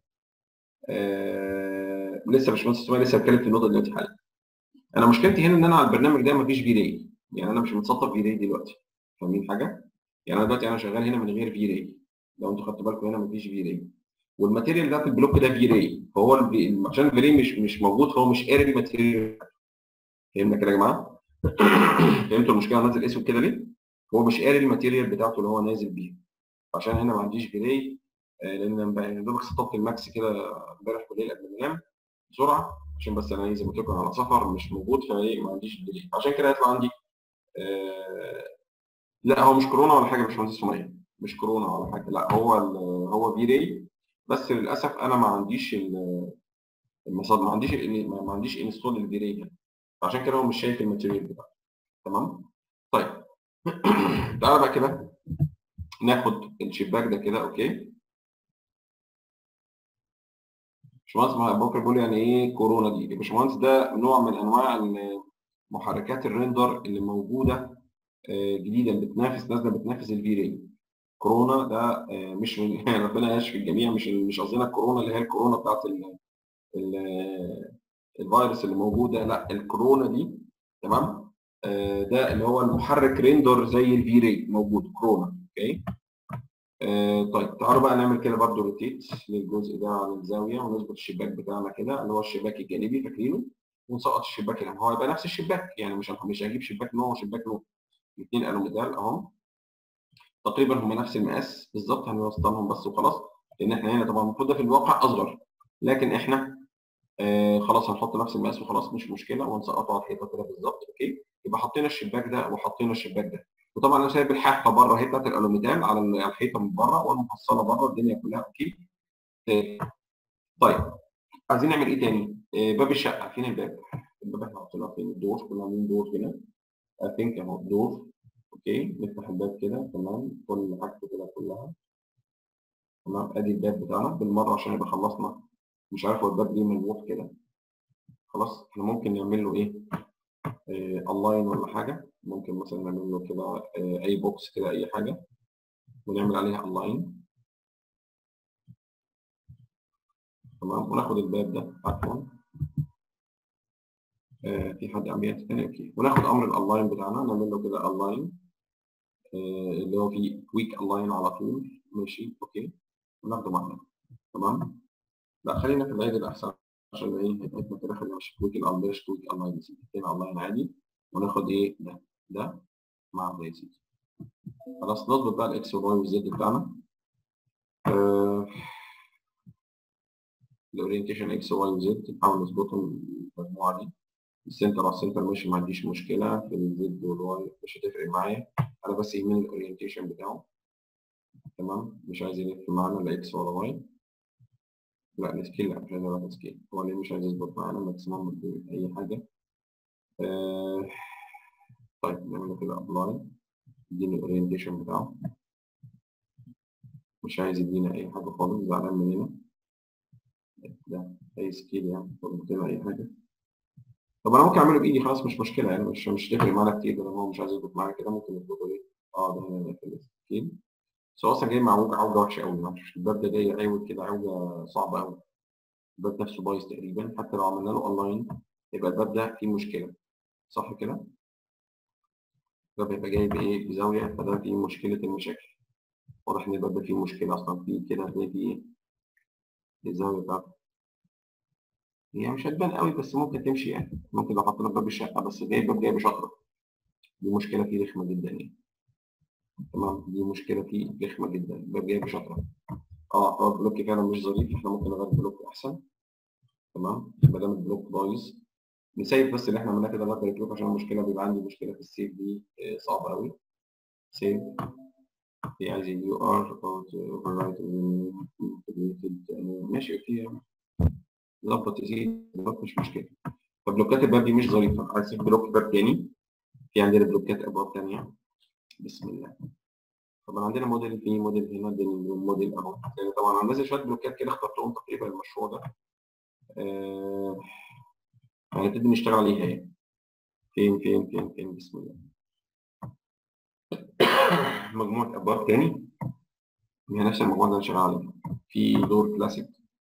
آآ لسه يا باشمهندس اسماعيل لسه بتكلم في النقطه دلوقتي حالا انا مشكلتي هنا ان انا على البرنامج ده مفيش في راي يعني انا مش متسطب في راي دلوقتي فاهمين حاجه يعني انا دلوقتي انا شغال هنا من غير في راي لو انتوا خدتوا بالكم هنا مفيش في راي والماتيريال ده في البلوك ده في راي فهو الفي... عشان الفي راي مش مش موجود فهو مش قاري الماتيريال فهمنا كده يا جماعه فهمتوا المشكله نازل اسود كده ليه هو مش قاري الماتيريال بتاعته اللي هو نازل بيها عشان هنا ما عنديش في راي لان يا دوبك سطبت الماكس كده امبارح بالليل قبل ما انام بسرعه عشان بس انا زي ما قلت لكم على سفر مش موجود فايه ما عنديش ديلي عشان كده هيطلع عندي آه لا هو مش كورونا ولا حاجه يا باشمهندس سميه مش كورونا ولا حاجه لا هو هو في راي بس للاسف انا ما عنديش المصادر ما عنديش ما عنديش انستول الفي راي ده عشان كده هو مش شايف الماتيريال بتاعه تمام طيب تعالى بقى كده ناخد الشباك ده كده اوكي باشمهندس بكر بيقول يعني ايه كورونا دي؟ باشمهندس ده نوع من انواع محركات الريندر اللي موجوده جديدا بتنافس نازله بتنافس الفي راي كورونا ده مش من ربنا يشفي الجميع مش مش قصدنا الكورونا اللي هي الكورونا بتاعت ال ال الفيروس اللي موجوده لا الكورونا دي تمام ده اللي هو المحرك ريندر زي الفي راي موجود كورونا اوكي آه طيب تعالوا بقى نعمل كده برضو روتيت للجزء ده على الزاويه ونظبط الشباك بتاعنا كده اللي هو الشباك الجانبي فاكرينه ونسقط الشباك اللي هو هيبقى نفس الشباك يعني مش مش هجيب شباك نوع وشباك نوع الاثنين الوميتال اهم تقريبا هم نفس المقاس بالظبط هنوصلهم بس وخلاص لان احنا هنا طبعا المفروض ده في الواقع اصغر لكن احنا آه خلاص هنحط نفس المقاس وخلاص مش مشكله ونسقطه على الحيطه كده بالظبط اوكي يبقى حطينا الشباك ده وحطينا الشباك ده وطبعا انا سايب الحافه بره اهي بتاعت الالوميتال على الحيطه من بره والمفصله بره الدنيا كلها اوكي طيب عايزين نعمل ايه تاني؟ آه باب الشقه فين الباب؟ الباب احنا حاطينه فين؟ الدور كنا عاملين دور هنا اي ثينك اهو دور اوكي نفتح الباب كده تمام كل حاجته كده كلها تمام ادي الباب بتاعنا بالمره عشان يبقى خلصنا مش عارف هو الباب ليه ملوح كده خلاص احنا ممكن نعمل له ايه؟ اونلاين ولا حاجه ممكن مثلا نعمل له كده آه اي بوكس كده اي حاجه ونعمل عليها اونلاين تمام وناخد الباب ده عفوا آه في حد عم يعمل تاني اوكي وناخد امر الاونلاين بتاعنا نعمل له كده اونلاين آه اللي هو فيه كويك اونلاين على طول ماشي اوكي وناخده معانا تمام لا خلينا في العيد الاحسن عشان ايه حته كده خلينا مش كويك الاونلاين مش كويك اونلاين يا سيدي هنا اونلاين عادي وناخد ايه ده ده مع ده يا سيدي خلاص نظبط بقى الاكس والواي والزد بتاعنا آه الاورينتيشن اكس واي وزد نحاول نظبطهم المجموعه دي السنتر على السنتر ماشي ما عنديش مشكله في الزد والواي مش هتفرق معايا انا بس يهمني الاورينتيشن بتاعه تمام مش عايز يلف معانا لا اكس ولا واي لا السكيل لا مش عايز اعمل سكيل هو ليه مش عايز يظبط معانا ماكسيمم اي حاجه آه طيب نعمل كده ابلاي يديني الاورينتيشن بتاعه مش عايز يدينا اي حاجه خالص زعلان مننا ده اي سكيل يعني طب اي حاجه طب انا ممكن اعمله بايدي خلاص مش مشكله يعني مش مش تفرق معانا كتير لو هو مش عايز يظبط معايا كده ممكن يظبطه ليه اه ده هنا في السكيل بس هو اصلا جاي معوج عوجه وحشه قوي معرفش الباب ده جاي عوج كده عوجه صعبه قوي الباب نفسه بايظ تقريبا حتى لو عملنا له اونلاين يبقى الباب ده فيه مشكله صح كده؟ الباب هيبقى جاي بايه؟ بزاويه فده فيه مشكله المشاكل واضح ان الباب ده فيه مشكله اصلا فيه كده هتلاقي فيه ايه؟ الزاويه بتاعته هي مش هتبان قوي بس ممكن تمشي يعني ممكن لو حطينا باب الشقه بس جاي باب جاي بشطره دي مشكله فيه رخمه جدا يعني تمام دي مشكله فيه رخمه جدا الباب جاي بشطره اه هو البلوك فعلا مش ظريف احنا ممكن نغير البلوك احسن تمام ما دام البلوك بايظ نسيب بس اللي احنا عملناه كده نغير البلوك عشان المشكله بيبقى عندي مشكله في السيف دي صعبه قوي سيف هي عايز يو ار اوفر رايت ماشي اوكي ظبط يزيد ظبط مش مشكله فبلوكات الباب دي مش ظريفه عايز بلوك باب تاني في عندنا بلوكات ابواب تانيه بسم الله طبعا عندنا موديل في موديل هنا عندنا موديل اهو يعني طبعا انا نازل شويه بلوكات كده اخترتهم تقريبا المشروع ده آه هنبتدي نشتغل عليها يعني فين فين فين فين بسم الله مجموعه ابواب تاني هي نفس المجموعه اللي انا شغال عليها في دور كلاسيك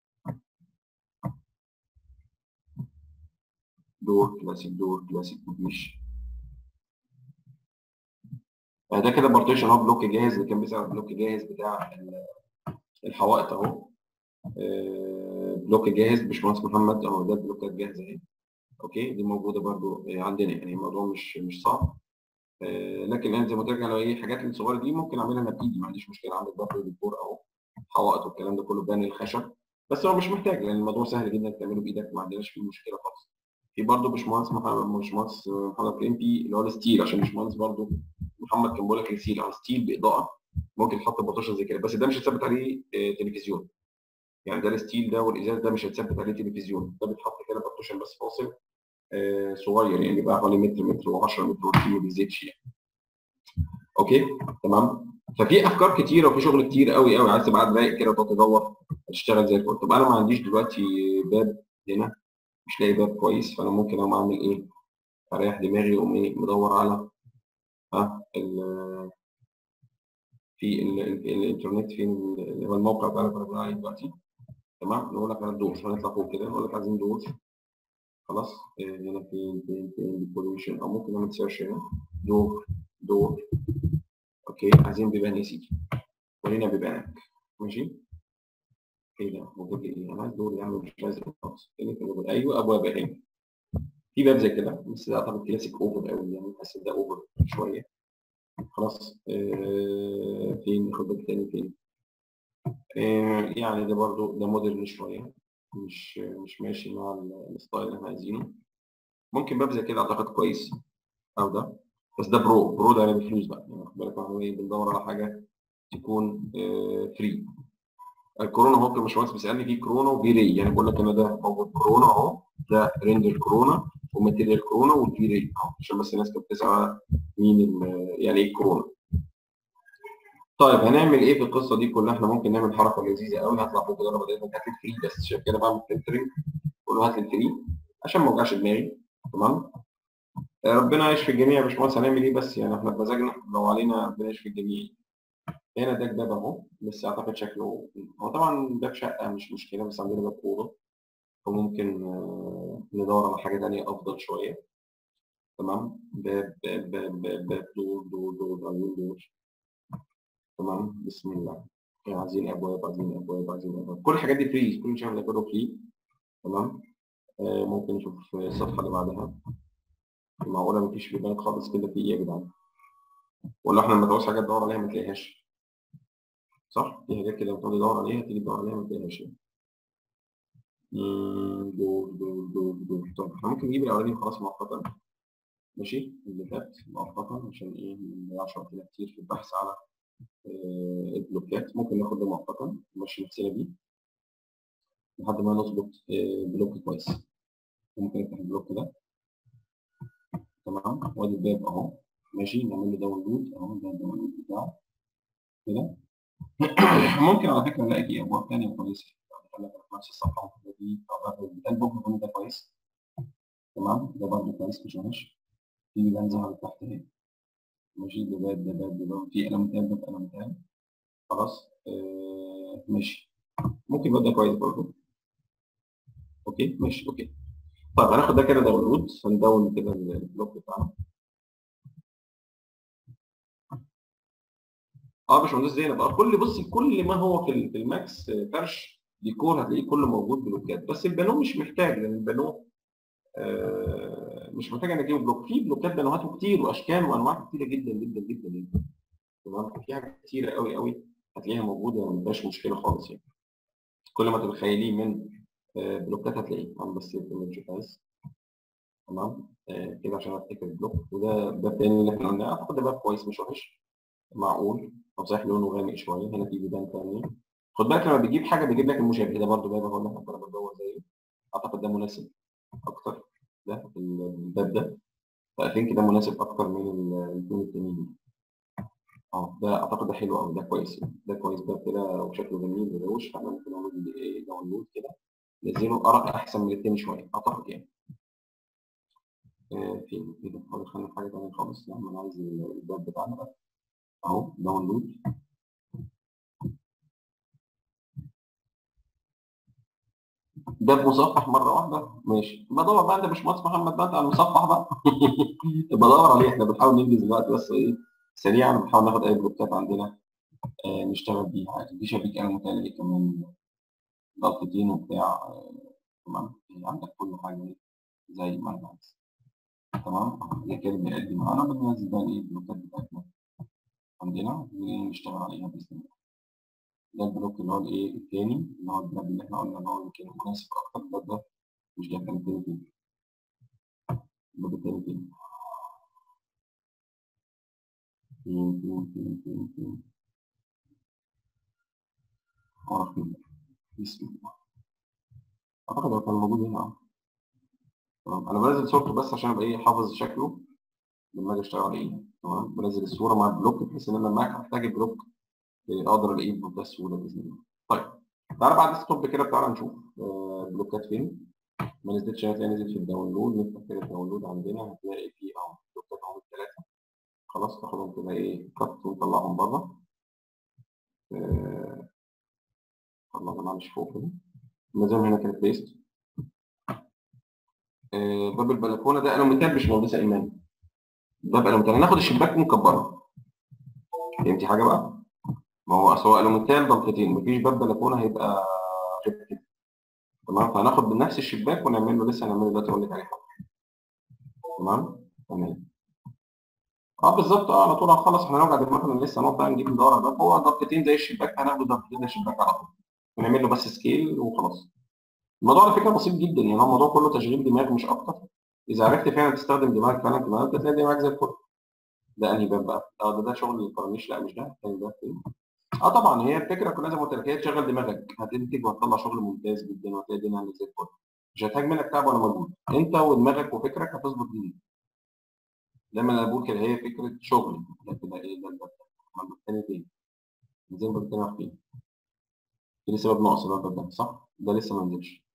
دور كلاسيك دور كلاسيك مفيش ده كده بارتيشن اهو بلوك جاهز اللي كان بيساعد بلوك جاهز بتاع الحوائط اهو بلوك جاهز باشمهندس محمد اهو ده البلوكات جاهزه اهي اوكي دي موجوده برضو عندنا يعني الموضوع مش مش صعب لكن يعني زي ما قلت لك لو ايه حاجات الصغيره دي ممكن اعملها انا بايدي ما عنديش مشكله اعمل بفر ديكور اهو حوائط والكلام ده كله بان الخشب بس هو مش محتاج لان الموضوع سهل جدا تعمله بايدك ما عندناش فيه مشكله خالص في برضه باشمهندس محمد باشمهندس محمد كريمبي اللي هو الستيل عشان باشمهندس برضه محمد كان بيقول لك الستيل او ستيل باضاءه ممكن يتحط بطاشه زي كده بس ده مش هيتثبت عليه تلفزيون يعني ده الستيل ده والازاز ده مش هيتثبت عليه تلفزيون ده بيتحط كده بطوشن بس فاصل آه صغير يعني بيبقى حوالي متر متر و10 متر وما بيزيدش يعني اوكي تمام ففي افكار كتيره وفي شغل كتير قوي قوي عايز تبقى رايق كده وتقعد تدور تشتغل زي الفل طب انا ما عنديش دلوقتي باب هنا مش لاقي باب كويس فانا ممكن اقوم اعمل ايه اريح دماغي واقوم ايه مدور على ها ال في ال ال الانترنت فين اللي هو الموقع بتاعنا اللي بنقول عليه دلوقتي تمام نقول لك على الدور هنطلع فوق كده نقول لك عايزين دور خلاص هنا فين فين فين ديكوريشن او ممكن نعمل سيرش هنا دور دور اوكي عايزين بيبان يا سيدي وهنا بيبانك ماشي ايه ده هو جاب لي ايه انا عايز دول يعمل مش عايز خلاص ايوه ابواب اهي في باب زي كده بس ده اعتقد كلاسيك اوفر قوي يعني حاسس ده اوفر شويه خلاص آه فين ناخد باب تاني فين آه يعني ده برضو ده مودرن شويه مش مش ماشي مع الستايل اللي احنا عايزينه ممكن باب زي كده اعتقد كويس او ده بس ده برو برو ده يعني بفلوس بقى يعني خد بالك احنا ايه بندور على حاجه تكون فري الكورونا هو كان باشمهندس بيسالني في كورونا وفي ري يعني بقول لك انا ده موجود كورونا اهو ده ريندر كورونا وماتيريال كورونا والفي ري اهو عشان بس الناس كانت بتسال مين يعني ايه كورونا طيب هنعمل ايه في القصه دي كلها احنا ممكن نعمل حركه لذيذه قوي هطلع فوق كده بدل ما هات لي فري بس عشان كده بعمل فلترنج بقول له هات لي الفري عشان ما اوجعش دماغي تمام ربنا يشفي الجميع يا باشمهندس هنعمل ايه بس يعني احنا بمزاجنا لو علينا ربنا يشفي الجميع هنا ده باب اهو بس اعتقد شكله هو طبعا باب شقه مش مشكله بس عندنا باب اوضه فممكن ندور على حاجه ثانيه افضل شويه تمام باب باب باب باب باب دور دور دور عايزين دور تمام بسم الله يعني عايزين ابواب عايزين ابواب عايزين ابواب كل الحاجات دي فري كل شغله كله فري تمام آه ممكن نشوف الصفحه اللي بعدها معقوله مفيش بيبان خالص كده في ايه يا جدعان ولا احنا لما تعوز حاجه تدور عليها ما تلاقيهاش صح في حاجات كده بتقعد تدور عليها تيجي تدور عليها ما تلاقيهاش دور دور دور دور طب احنا ممكن نجيب الاولاني خلاص مؤقتا ماشي اللي فات مؤقتا عشان ايه ما نضيعش وقتنا كتير في البحث على آه البلوكات ممكن ناخد ده مؤقتا نمشي نفسنا بيه لحد ما نظبط آه بلوك كويس ممكن نفتح البلوك ده تمام وادي الباب اهو ماشي نعمل له داونلود اهو ده الداونلود بتاعه كده ممكن على فكره نلاقي فيه ابواب ثانيه كويسه في نفس الصفحه دي ده البوك ده كويس تمام ده برضه كويس مش وحش في بيبان ظهرت تحت اهي ماشي ده باب ده باب ده باب في قلم تاني ده قلم تاني خلاص آه ماشي ممكن يبقى ده كويس برضه اوكي ماشي اوكي طيب هناخد ده كده داونلود هندون كده البلوك بتاعنا اه باشمهندس زينب اه كل بصي كل ما هو في الماكس فرش ديكور هتلاقيه كله موجود بلوكات بس البانو مش محتاج لان البانو آه مش محتاج انك تجيب بلوك في بلوكات بانوهات كتير واشكال وانواع كتيره جدا جدا جدا جدا تمام في حاجات كتيره قوي قوي هتلاقيها موجوده ما فيهاش مشكله خالص يعني كل ما تتخيليه من آه بلوكات هتلاقيه انا بس مش عايز تمام آه كده عشان افتكر البلوك وده باب تاني اللي احنا قلناه اعتقد ده باب كويس مش وحش معقول او صحيح لونه غامق شويه هنا في بيبان تاني خد بالك لما بيجيب حاجه بيجيب لك المشابه ده برضه باب اهو اللي احنا كنا بندور زيه اعتقد ده مناسب اكتر ده الباب ده فاكيد كده مناسب اكتر من الاثنين التانيين اه ده اعتقد ده حلو قوي ده كويس ده كويس باب كده وشكله جميل وروش فاحنا ممكن نعمل داونلود كده نزله ارق احسن من التاني شويه اعتقد يعني آه فين كده خالص خلينا في حاجه ثانيه خالص يعني انا عايز الباب بتاعنا ده اهو داونلود باب مصفح مره واحده ماشي بدور بقى انت باشمهندس محمد بقى على المصفح بقى بدور عليه احنا بنحاول ننجز الوقت بس ايه سريعا بنحاول ناخد اي بلوكات عندنا آه نشتغل بيها عادي دي شبكه انا متهيألي كمان ضغطتين وبتاع آه تمام عندك كل حاجه زي ما انا عايز تمام ده كده بيقدم معانا بننزل بقى ايه البلوكات بتاعتنا عندنا ونشتغل عليها باذن الله ده البلوك اللي هو الايه الثاني اللي هو البلاد اللي احنا قلنا ان هو يمكن مناسب اكتر البلاد ده مش ده كان التاني فين البلاد التاني فين فين فين فين فين فين اعرف مين بسم الله اعتقد هو كان موجود هنا تمام انا بنزل صورته بس عشان ابقى ايه حافظ شكله لما اجي اشتغل عليه تمام بنزل الصوره مع البلوك بحيث ان انا لما احتاج البلوك اقدر الاقيه بمنتهى السهوله باذن الله. طيب تعالى بعد الستوب كده تعالى نشوف البلوكات فين. ما نزلتش هتلاقي نزل في الداونلود نفتح كده الداونلود عندنا هتلاقي فيه اهو بلوكات اهو الثلاثه. خلاص تاخدهم كده ايه كت ونطلعهم بره. الله انا مش فوق كده. النظام هنا كده بيست. باب البلكونه ده الومنتال مش مهندسه ايمان. باب الومنتال هناخد الشباك ونكبرها. فهمتي حاجه بقى؟ ما هو اصل هو الومنتال ضلفتين مفيش باب بلكونه هيبقى غير كده تمام فهناخد من نفس الشباك ونعمل له لسه هنعمله دلوقتي اقول لك عليه حاضر تمام تمام اه بالظبط اه على طول هنخلص احنا نرجع دماغنا لسه نقعد بقى نجيب ندور الباب هو ضغطتين زي الشباك هناخد ضغطتين زي الشباك على طول ونعمل له بس سكيل وخلاص الموضوع على فكره بسيط جدا يعني هو الموضوع كله تشغيل دماغ مش اكتر اذا عرفت فعلا تستخدم دماغك فعلا في الموضوع تلاقي دماغك زي الفل ده انهي باب بقى؟ اه ده ده شغل الكورنيش لا مش ده الثاني ده فين؟ اه طبعا هي الفكره كلها زي ما قلت لك هي تشغل دماغك هتنتج وهتطلع شغل ممتاز جدا وهتلاقي الدنيا عامله زي الفل مش هتحتاج منك تعب ولا مجهود انت ودماغك وفكرك هتظبط الدنيا دايما انا بقول كده هي فكره شغل لكن ايه ده ده ده الثاني فين؟ زي ما قلت فين؟ في لسه باب ناقص الباب ده صح؟ ده لسه ما نزلش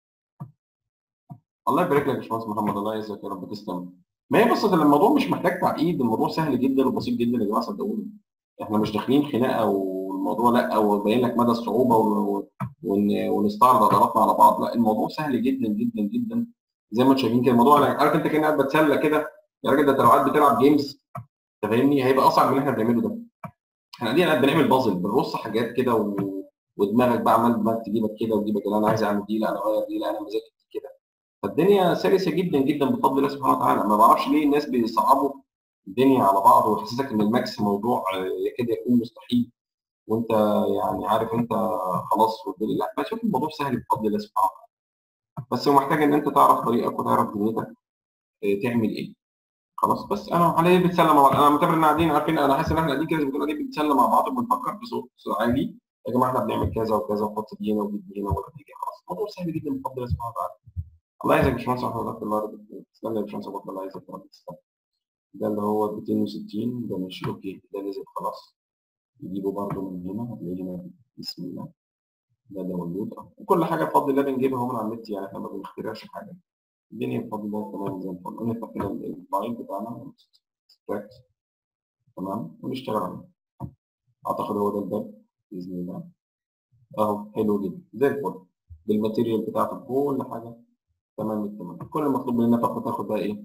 الله يبارك لك يا باشمهندس محمد الله يعزك يا رب تسلم ما هي بص ده الموضوع مش محتاج تعقيد الموضوع سهل جدا وبسيط جدا يا جماعه صدقوني احنا مش داخلين خناقه والموضوع لا وباين لك مدى الصعوبه ون- ون- ونستعرض عضلاتنا على بعض لا الموضوع سهل جدا جدا جدا زي ما انتم شايفين كده الموضوع يعني عارف انت كأنك قاعد بتسلى كده يا راجل ده انت لو قاعد بتلعب جيمز انت فاهمني هيبقى اصعب من اللي احنا بنعمله ده احنا قاعدين قاعد بنعمل بازل بنرص حاجات كده و... ودماغك بقى عمال دماغك تجيبك كده وتجيبك لا انا عايز اعمل دي لا انا اغير دي لا انا مزاجي كده فالدنيا سلسه جدا جدا بفضل الله سبحانه وتعالى ما بعرفش ليه الناس بيصعبوا الدنيا على بعض ويحسسك ان الماكس موضوع آه، يكاد يكون مستحيل وانت يعني عارف انت خلاص والدنيا لا بشوف الموضوع سهل بفضل الله سبحانه وتعالى بس هو محتاج ان انت تعرف طريقك وتعرف دنيتك آه، تعمل ايه خلاص بس انا على ايه بنتسلى مع بعض انا معتبر ان قاعدين عارفين انا حاسس ان احنا قاعدين كده زي ما كنا قاعدين بنتسلى مع بعض وبنفكر بصوت عالي يا جماعه احنا بنعمل كذا وكذا ونحط دي هنا ودي هنا ولا دي خلاص الموضوع سهل جدا بفضل الله سبحانه وتعالى الله يعزك يا باشمهندس احمد الله الله يرضى تسلم يا باشمهندس أبو الله يعزك يا رب تسلم ده اللي هو 260 ده ماشي اوكي ده نزل خلاص نجيبه برضه من هنا هتلاقيه هنا بسم الله ده داونلود وكل حاجه بفضل الله بنجيبها هو من على النت يعني احنا ما بنخترعش حاجه الدنيا بفضل الله تمام زي الفل ونفتح كده الفايل بتاعنا extract تمام ونشتغل عليه اعتقد هو ده الباب باذن الله اهو حلو جدا زي الفل بالماتيريال بتاعته كل حاجه تمام التمام كل المطلوب مننا فقط تاخد بقى ايه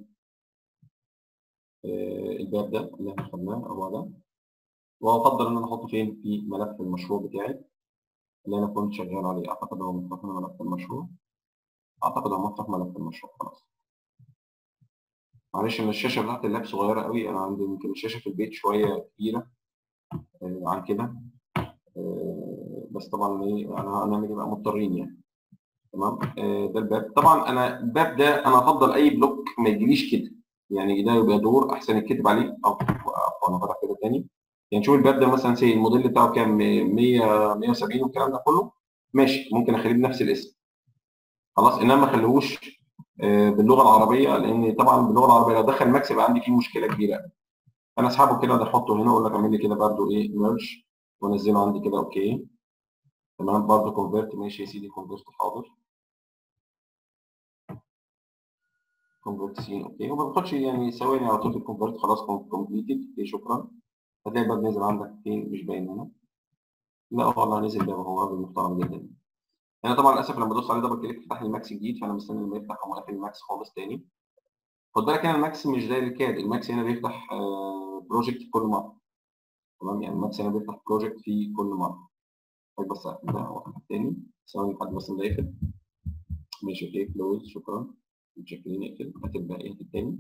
آه، الباب ده اللي احنا خدناه هو ده وافضل ان انا احطه فين في ملف المشروع بتاعي اللي انا كنت شغال عليه اعتقد هو مفتوح هنا ملف المشروع اعتقد هو مفتوح ملف المشروع خلاص معلش ان الشاشه بتاعت اللاب صغيره قوي انا عندي يمكن الشاشه في البيت شويه كبيره آه، عن كده آه، بس طبعا ايه انا هنعمل ايه بقى مضطرين يعني تمام آه، ده الباب طبعا انا الباب ده انا افضل اي بلوك ما يجيليش كده يعني ده يبقى دور احسن يتكتب عليه او أو انا فتح كده تاني يعني شوف الباب ده مثلا سي الموديل بتاعه كام 100 170 والكلام ده كله ماشي ممكن اخليه بنفس الاسم خلاص انما ما اخليهوش آه، باللغه العربيه لان طبعا باللغه العربيه لو دخل ماكس يبقى عندي فيه مشكله كبيره انا اسحبه كده ده احطه هنا اقول لك اعمل لي كده برده ايه ميرج وانزله عندي كده اوكي تمام برده كونفرت ماشي يا سيدي كونفرت حاضر كونفرت سين اوكي وما بياخدش يعني ثواني على طول في الكونفرت خلاص كومبليتد اوكي شكرا هتلاقي الباب نزل عندك فين مش باين هنا لا والله نزل باب هو راجل محترم جدا انا طبعا للاسف لما ادوس عليه دبل كليك فتح لي الماكس جديد فانا مستني لما يفتح اقوم قافل الماكس خالص تاني خد بالك هنا الماكس مش زي الكاد الماكس هنا بيفتح بروجكت كل مره تمام يعني الماكس هنا بيفتح بروجكت في كل مره طيب بس اقفل ده وافتح تاني ثواني لحد بس ما يقفل ماشي اوكي كلوز شكرا متشكرين اقفل هات الباقي هات التاني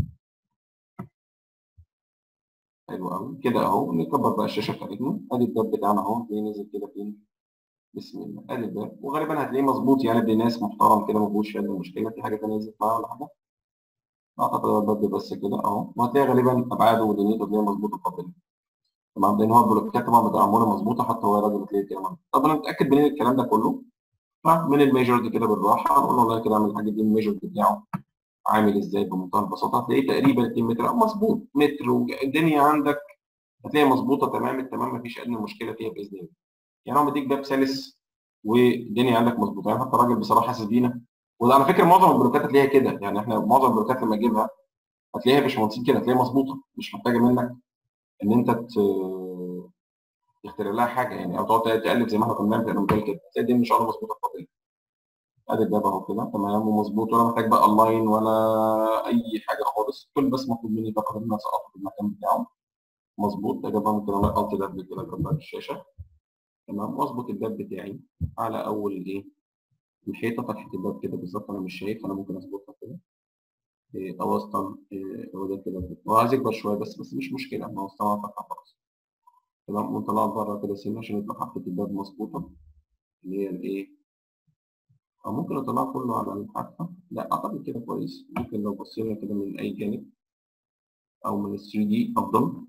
حلو قوي كده اهو نكبر بقى الشاشه بتاعتنا ادي الباب بتاعنا اهو هتلاقيه نزل كده فين بسم الله ادي الباب وغالبا هتلاقيه مظبوط يعني ابن ناس محترم كده ما فيهوش فيها مشكله في حاجه ثانيه نزلت معاه ولا حاجه اعتقد هو الباب ده بس كده اهو وهتلاقي غالبا ابعاده ودنيته تلاقيها مظبوطه بفضل تمام لان هو البلوكات طبعا بتبقى معموله مظبوطه حتى هو الراجل بتلاقيه كده مظبوط. طب انا متاكد منين الكلام ده كله من الميجرد كده بالراحه اقول له والله كده اعمل الحاجه دي الميجرد بتاعه عامل ازاي بمنتهى البساطه هتلاقيه تقريبا 2 متر او مظبوط متر والدنيا عندك هتلاقيها مظبوطه تمام التمام مفيش ادنى مشكله فيها باذن الله يعني هو مديك باب سلس والدنيا عندك مظبوطه يعني حتى الراجل بصراحه حاسس بينا وده على فكره معظم البلوكات هتلاقيها كده يعني احنا معظم البلوكات لما اجيبها هتلاقيها مش مهندسين كده هتلاقيها مظبوطه مش محتاجه منك ان انت ت- تخترع لها حاجه يعني او تقعد تقلب زي ما احنا كنا بنعمل في الموديل كده هتلاقي الدنيا ان شاء الله مظبوطه بفضل ادي الباب اهو كده تمام ومظبوط ولا محتاج بقى اونلاين ولا اي حاجه خالص كل بس مطلوب مني فقط ان انا اسقطه في المكان بتاعه مظبوط يا جماعه ممكن اعمل الت دبل كده اكبر الشاشه تمام واظبط الباب بتاعي على اول ايه الحيطه فتحه الباب كده بالظبط انا مش شايف انا ممكن اظبطها كده إيه، اوسطن إيه، هو ده كده هو عايز يكبر شويه بس بس مش مشكله انا اوسطنها فتحه خلاص تمام ونطلعها بره كده سنه عشان يبقى حافه الباب مظبوطه اللي هي الايه او ممكن اطلعها كله على الحافه لا اعتقد كده كويس ممكن لو بصينا كده من اي جانب او من ال 3 دي افضل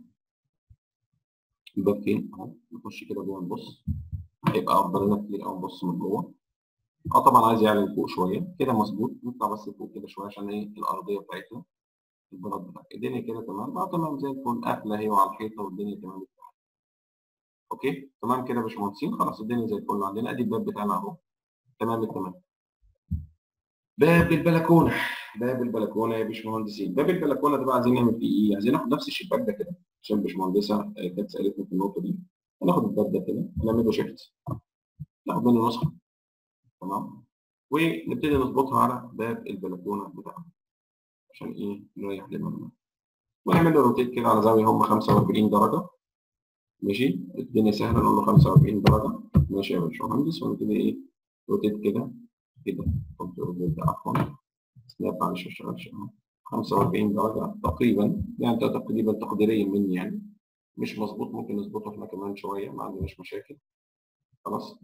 الباب فين اهو نخش كده جوه نبص هيبقى افضل لنا كتير او نبص من جوه اه طبعا عايز يعلى لفوق شويه كده مظبوط نطلع بس لفوق كده شويه عشان ايه الارضيه بتاعتنا البلاط بتاعتنا الدنيا كده تمام اه تمام زي الفل قافله هي وعلى الحيطه والدنيا تمام اوكي تمام كده يا باشمهندسين خلاص الدنيا زي الفل عندنا ادي الباب بتاعنا اهو تمام التمام باب البلكونه باب البلكونه يا باشمهندسين باب البلكونه ده بقى عايزين نعمل فيه ايه؟ عايزين ناخد نفس الشباك ده كده عشان الباشمهندسه آه، كانت سالتني في النقطه دي هناخد الباب ده كده نعمل له شيفت ناخد منه نسخه تمام ونبتدي نظبطها على باب البلكونه بتاعنا عشان ايه نريح دماغنا ونعمل له روتيت كده على زاويه هم 45 درجه ماشي الدنيا سهله نقول له 45 درجه ماشي يا باشمهندس ونبتدي ايه روتيت كده كده كنترول زد عفوا سناب معلش ما اشتغلش اهو 45 درجه تقريبا يعني ده تقريبا تقديريا مني يعني مش مظبوط ممكن نظبطه احنا كمان شويه ما عندناش مشاكل خلاص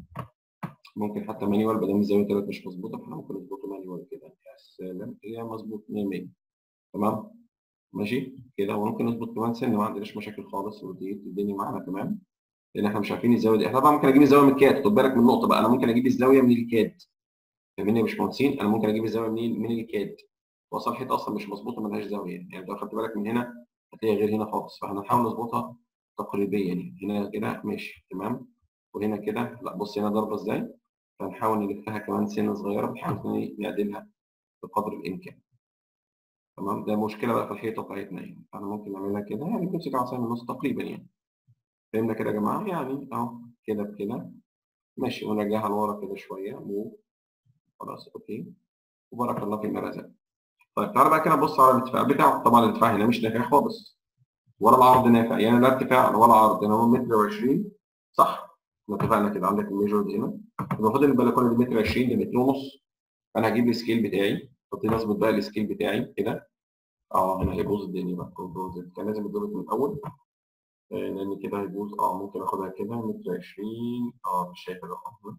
ممكن حتى مانيوال بدل الزاويه 3 مش مظبوطه فاحنا ممكن نظبطه مانيوال كده يا سلام هي مظبوط 100 100 تمام ماشي كده وممكن نظبط كمان سن ما عندناش مشاكل خالص وديت الدنيا معانا تمام لان احنا مش عارفين الزاويه دي احنا طبعا ممكن اجيب الزاويه من الكاد خد بالك من النقطه بقى انا ممكن اجيب الزاويه من الكاد فاهمني يا باشمهندسين انا ممكن اجيب الزاويه منين من الكاد واصل الحيطه اصلا مش مظبوطه ملهاش زاويه يعني لو خدت بالك من هنا هتلاقيها غير هنا خالص فاحنا نحاول نظبطها تقريبيا يعني هنا كده ماشي تمام وهنا كده لا بص هنا ضربه ازاي فنحاول نلفها كمان سنه صغيره بنحاول نعدلها بقدر الامكان تمام ده مشكله بقى في الحيطه بتاعتنا يعني فاحنا ممكن نعملها كده يعني نمسك عصايه من النص تقريبا يعني فهمنا كده يا جماعه يعني اهو كده بكده ماشي ونرجعها لورا كده شويه موف خلاص اوكي وبارك الله في المرازق طيب تعالى بقى كده نبص على الارتفاع بتاعه طبعا الارتفاع هنا مش نافع خالص ولا العرض نافع يعني لا ارتفاع ولا عرض هنا هو متر و20 صح احنا اتفقنا كده عندك الميجر دي هنا المفروض ان البلكونه دي متر 20 دي متر ونص انا هجيب السكيل بتاعي ابتدي اظبط بقى السكيل بتاعي كده اه هنا هيبوظ الدنيا بقى كنترول زد كان لازم يتظبط من الاول آه، لان كده هيبوظ اه ممكن اخدها كده متر 20 اه مش شايف ده خالص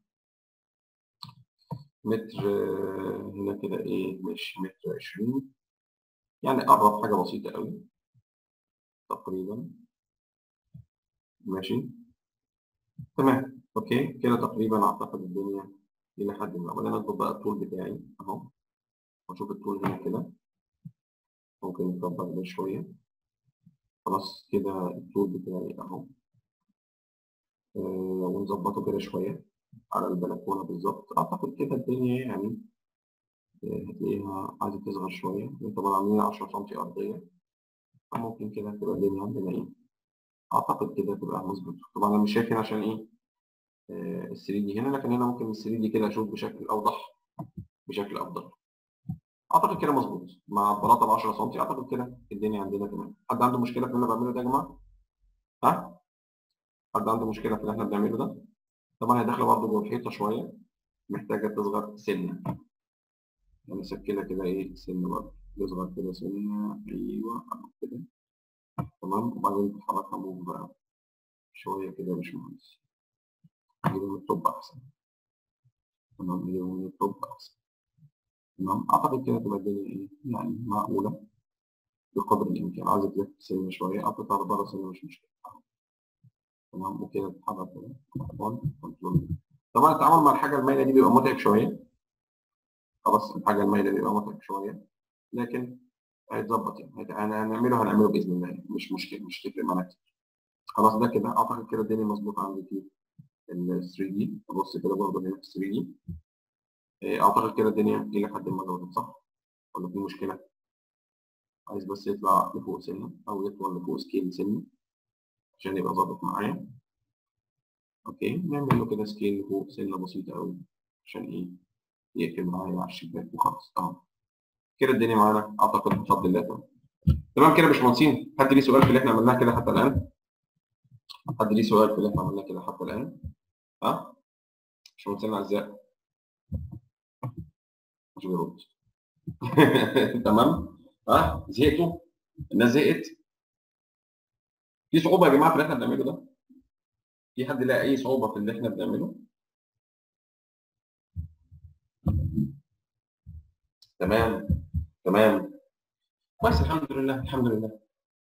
متر آه، هنا كده ايه مش متر 20 يعني قرب حاجه بسيطه قوي تقريبا ماشي تمام اوكي كده تقريبا اعتقد الدنيا الى حد ما وبعدين اظبط بقى الطول بتاعي اهو واشوف الطول هنا كده ممكن نكبر ده شويه خلاص كده الطول بتاعي اهو آه، ونظبطه كده شويه على البلكونه بالظبط اعتقد كده الدنيا يعني آه، هتلاقيها عايزه تصغر شويه طبعا عاملين 10 سم ارضيه فممكن كده تبقى الدنيا عندنا ايه اعتقد كده تبقى مظبوطه طبعا انا مش شايف هنا عشان ايه ال 3 دي هنا لكن هنا ممكن ال 3 دي كده اشوف بشكل اوضح بشكل افضل اعتقد كده مظبوط مع البلاطه ب 10 سم اعتقد كده الدنيا عندنا تمام حد عنده مشكله في اللي انا بعمله ده يا جماعه ها حد عنده مشكله في اللي احنا بنعمله ده طبعا هي داخله برضه جوه الحيطه شويه محتاجه تصغر سنه يعني مسكله كده ايه سنه برضه يصغر كده سنه ايوه أهو كده تمام وبعدين تحركها موف بقى شويه كده يا باشمهندس نجيبه من التوب احسن تمام نجيبه من التوب احسن تمام اعتقد كده تبقى الدنيا ايه يعني معقوله بقدر الامكان عايزه تلف سنه شويه اعتقد على بره سنه مش مشكله تمام وكده تتحرك كده كنترول طبعا التعامل مع الحاجه المايله دي بيبقى متعب شويه خلاص الحاجه المايله بيبقى متعب شويه لكن هيتظبط يعني هت- هن- هنعمله هنعمله باذن الله يعني. مش مشكله مش تفرق معانا كتير خلاص ده كده اعتقد كده الدنيا مظبوطه عندي في ال 3 دي ابص كده برضه هنا في 3 دي اعتقد كده الدنيا الى حد ما ظبطت صح ولا في مشكله عايز بس يطلع لفوق سنه او يطول لفوق سكيل سنه عشان يبقى ظابط معايا اوكي نعمل له كده سكيل لفوق سنه بسيطه قوي عشان ايه يقفل معايا على الشباك وخلاص اه كده الدنيا معانا اعتقد بفضل الله تمام تمام كده يا باشمهندسين حد ليه سؤال في اللي احنا عملناه كده حتى الان حد ليه سؤال في اللي احنا عملناه كده حتى الان ها باشمهندسين اعزاء مش بيرد تمام ها زهقتوا الناس زهقت في صعوبه يا جماعه في اللي احنا بنعمله ده في حد لاقي اي صعوبه في اللي احنا بنعمله تمام تمام كويس الحمد لله الحمد لله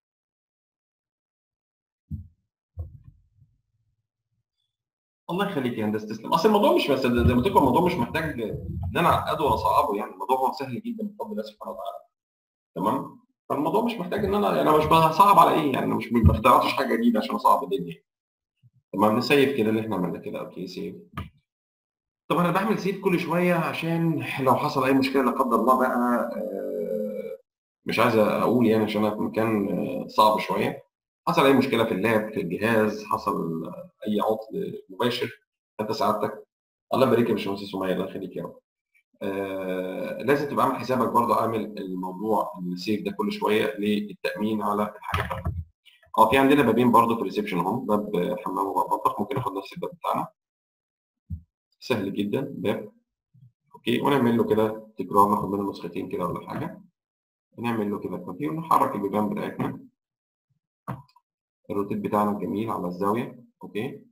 الله يخليك يا هندسه تسلم اصل الموضوع مش بس زي ما قلت لكم الموضوع مش محتاج ان انا اعقده ولا اصعبه يعني الموضوع هو سهل جدا بفضل الله سبحانه وتعالى تمام فالموضوع مش محتاج ان انا انا مش بصعب على ايه يعني مش ما اخترعتش حاجه جديده عشان اصعب الدنيا تمام نسيف كده اللي احنا عملنا كده اوكي سيف طبعا انا بعمل سيف كل شويه عشان لو حصل اي مشكله لا قدر الله بقى آه، مش عايز اقول يعني عشان انا في مكان آه، صعب شويه حصل اي مشكله في اللاب في الجهاز حصل اي عطل مباشر انت سعادتك الله يبارك يا باشمهندس سميه الله يخليك يا رب آه لازم تبقى عامل حسابك برضه اعمل الموضوع السيف ده كل شويه للتامين على الحاجه بتاعتك اه في عندنا بابين برضه في الريسبشن اهو باب حمام وباب مطبخ ممكن ناخد نفس الباب بتاعنا سهل جدا باب اوكي ونعمل له كده تكرار ناخد منه نسختين كده ولا حاجه نعمل له كده كوبي ونحرك البيبان بتاعتنا الروتيت بتاعنا جميل على الزاويه اوكي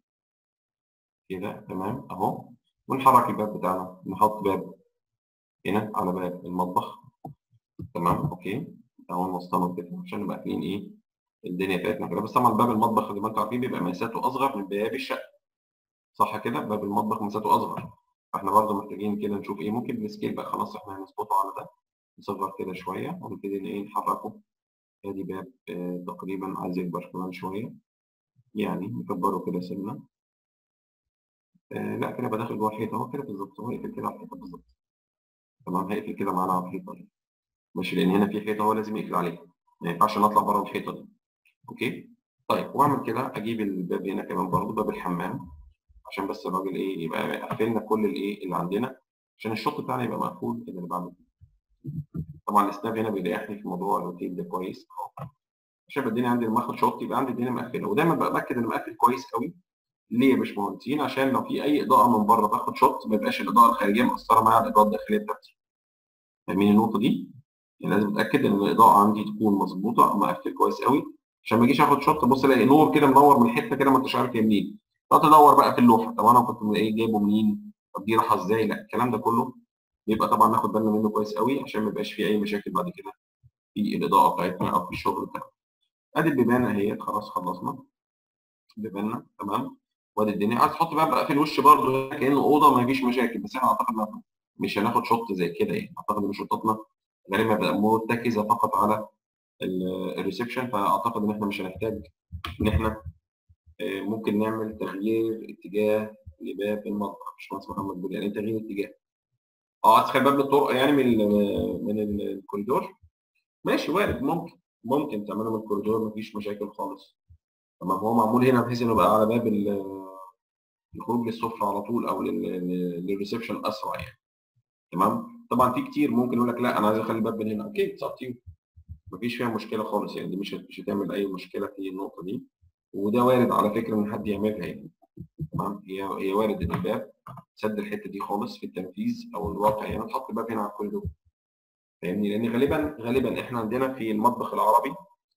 كده تمام اهو ونحرك الباب بتاعنا نحط باب هنا على باب المطبخ تمام اوكي اهو نوصلهم كده عشان نبقى عارفين ايه الدنيا بتاعتنا كده بس طبعا باب المطبخ زي ما انتم عارفين بيبقى مساحته اصغر من باب الشقه صح كده باب المطبخ مساحته اصغر فاحنا برضه محتاجين كده نشوف ايه ممكن السكيل بقى خلاص احنا هنظبطه على ده نصغر كده شويه ونبتدي ايه نحركه ادي باب آه تقريبا عايز يكبر كمان شويه يعني نكبره كده سنه آه لا كده بقى داخل جوه الحيطه اهو كده بالظبط هو يقفل كده على الحيطه بالظبط تمام هيقفل كده معانا على الحيطه دي ماشي لان هنا في حيطه هو لازم يقفل عليها ما ينفعش نطلع بره الحيطه دي اوكي طيب واعمل كده اجيب الباب هنا كمان برضه باب الحمام عشان بس الراجل ايه يبقى قفلنا كل الايه اللي عندنا عشان الشوط بتاعنا يبقى مقفول كده اللي بعمله طبعا السناب هنا بيريحني في موضوع الروتين ده كويس عشان يبقى الدنيا عندي لما اخد شوط يبقى عندي الدنيا مقفله ودايما بتاكد ان مقفل كويس قوي ليه يا باشمهندسين عشان لو في اي اضاءه من بره باخد شوط ما يبقاش الاضاءه الخارجيه مأثره معايا على الاضاءه الداخليه بتاعتي فاهمين النقطه دي؟ يعني لازم اتاكد ان الاضاءه عندي تكون مظبوطه مقفل كويس قوي عشان ما اجيش اخد شوط تبص الاقي نور كده منور من حته كده ما انتش عارف هي منين تقعد تدور بقى في اللوحه طب انا كنت ايه جايبه منين؟ طب دي راحه ازاي؟ لا الكلام ده كله بيبقى طبعا ناخد بالنا منه كويس قوي عشان ما يبقاش فيه اي مشاكل بعد كده في الاضاءه بتاعتنا او في الشغل بتاعنا. ادي البيبان اهي خلاص خلصنا بيباننا تمام وادي الدنيا عايز تحط بقى, بقى في الوش برضه كانه اوضه ما فيش مشاكل بس احنا اعتقد مش هناخد شوط زي كده يعني اعتقد ان شوطاتنا غالبا بتبقى مرتكزه فقط على الريسبشن فاعتقد ان احنا مش هنحتاج ان احنا ممكن نعمل تغيير اتجاه لباب المطبخ باشمهندس محمد بيقول يعني تغيير اتجاه اه عايز تخلي باب الطرق يعني من ال من الكوريدور ماشي وارد ممكن ممكن تعمله من الكوريدور مفيش مشاكل خالص تمام هو معمول هنا بحيث انه يبقى على باب الخروج للسفره على طول او للريسبشن اسرع يعني تمام طبعا في كتير ممكن يقول لك لا انا عايز اخلي الباب من هنا اوكي اتس اب مفيش فيها مشكله خالص يعني دي مش مش هتعمل اي مشكله في النقطه دي وده وارد على فكره ان حد يعملها يعني تمام هي هي وارد ان الباب سد الحته دي خالص في التنفيذ او الواقع يعني تحط الباب هنا على الكوريدور فاهمني لان غالبا غالبا احنا عندنا في المطبخ العربي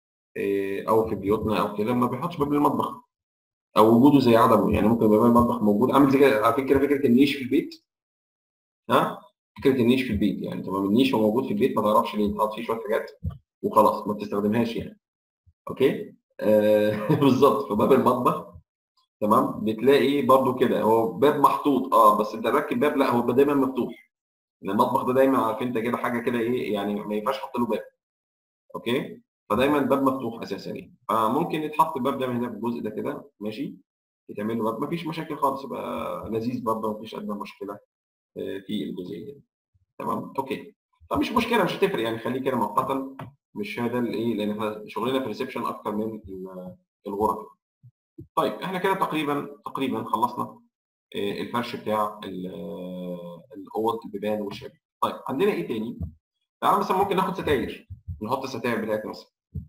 او في بيوتنا او كده ما بيحطش باب للمطبخ او وجوده زي عدمه يعني ممكن يبقى باب المطبخ موجود عامل زي كده على فكره فكره النيش في البيت ها فكره النيش في البيت يعني تمام النيش هو موجود في البيت ما تعرفش ليه تحط فيه شويه حاجات وخلاص ما بتستخدمهاش يعني اوكي آه بالظبط في باب المطبخ تمام بتلاقي برده كده هو باب محطوط اه بس انت راكب باب لا هو دايما مفتوح المطبخ ده دايما عارف انت كده حاجه كده ايه يعني ما ينفعش تحط له باب اوكي فدايما الباب مفتوح اساسا يعني فممكن يتحط الباب ده من هنا في الجزء ده كده ماشي يتعمل له باب مفيش مشاكل خالص يبقى لذيذ برضه مفيش ادنى مشكله في الجزئيه دي تمام اوكي فمش مشكله مش هتفرق يعني خليه كده مؤقتا مش هذا الايه لان احنا شغلنا في الريسبشن اكتر من الغرف طيب احنا كده تقريبا تقريبا خلصنا الفرش بتاع الاوض البيبان والشبابيك طيب عندنا ايه تاني؟ تعالى مثلا ممكن ناخد ستاير نحط الستاير بتاعتنا مثلا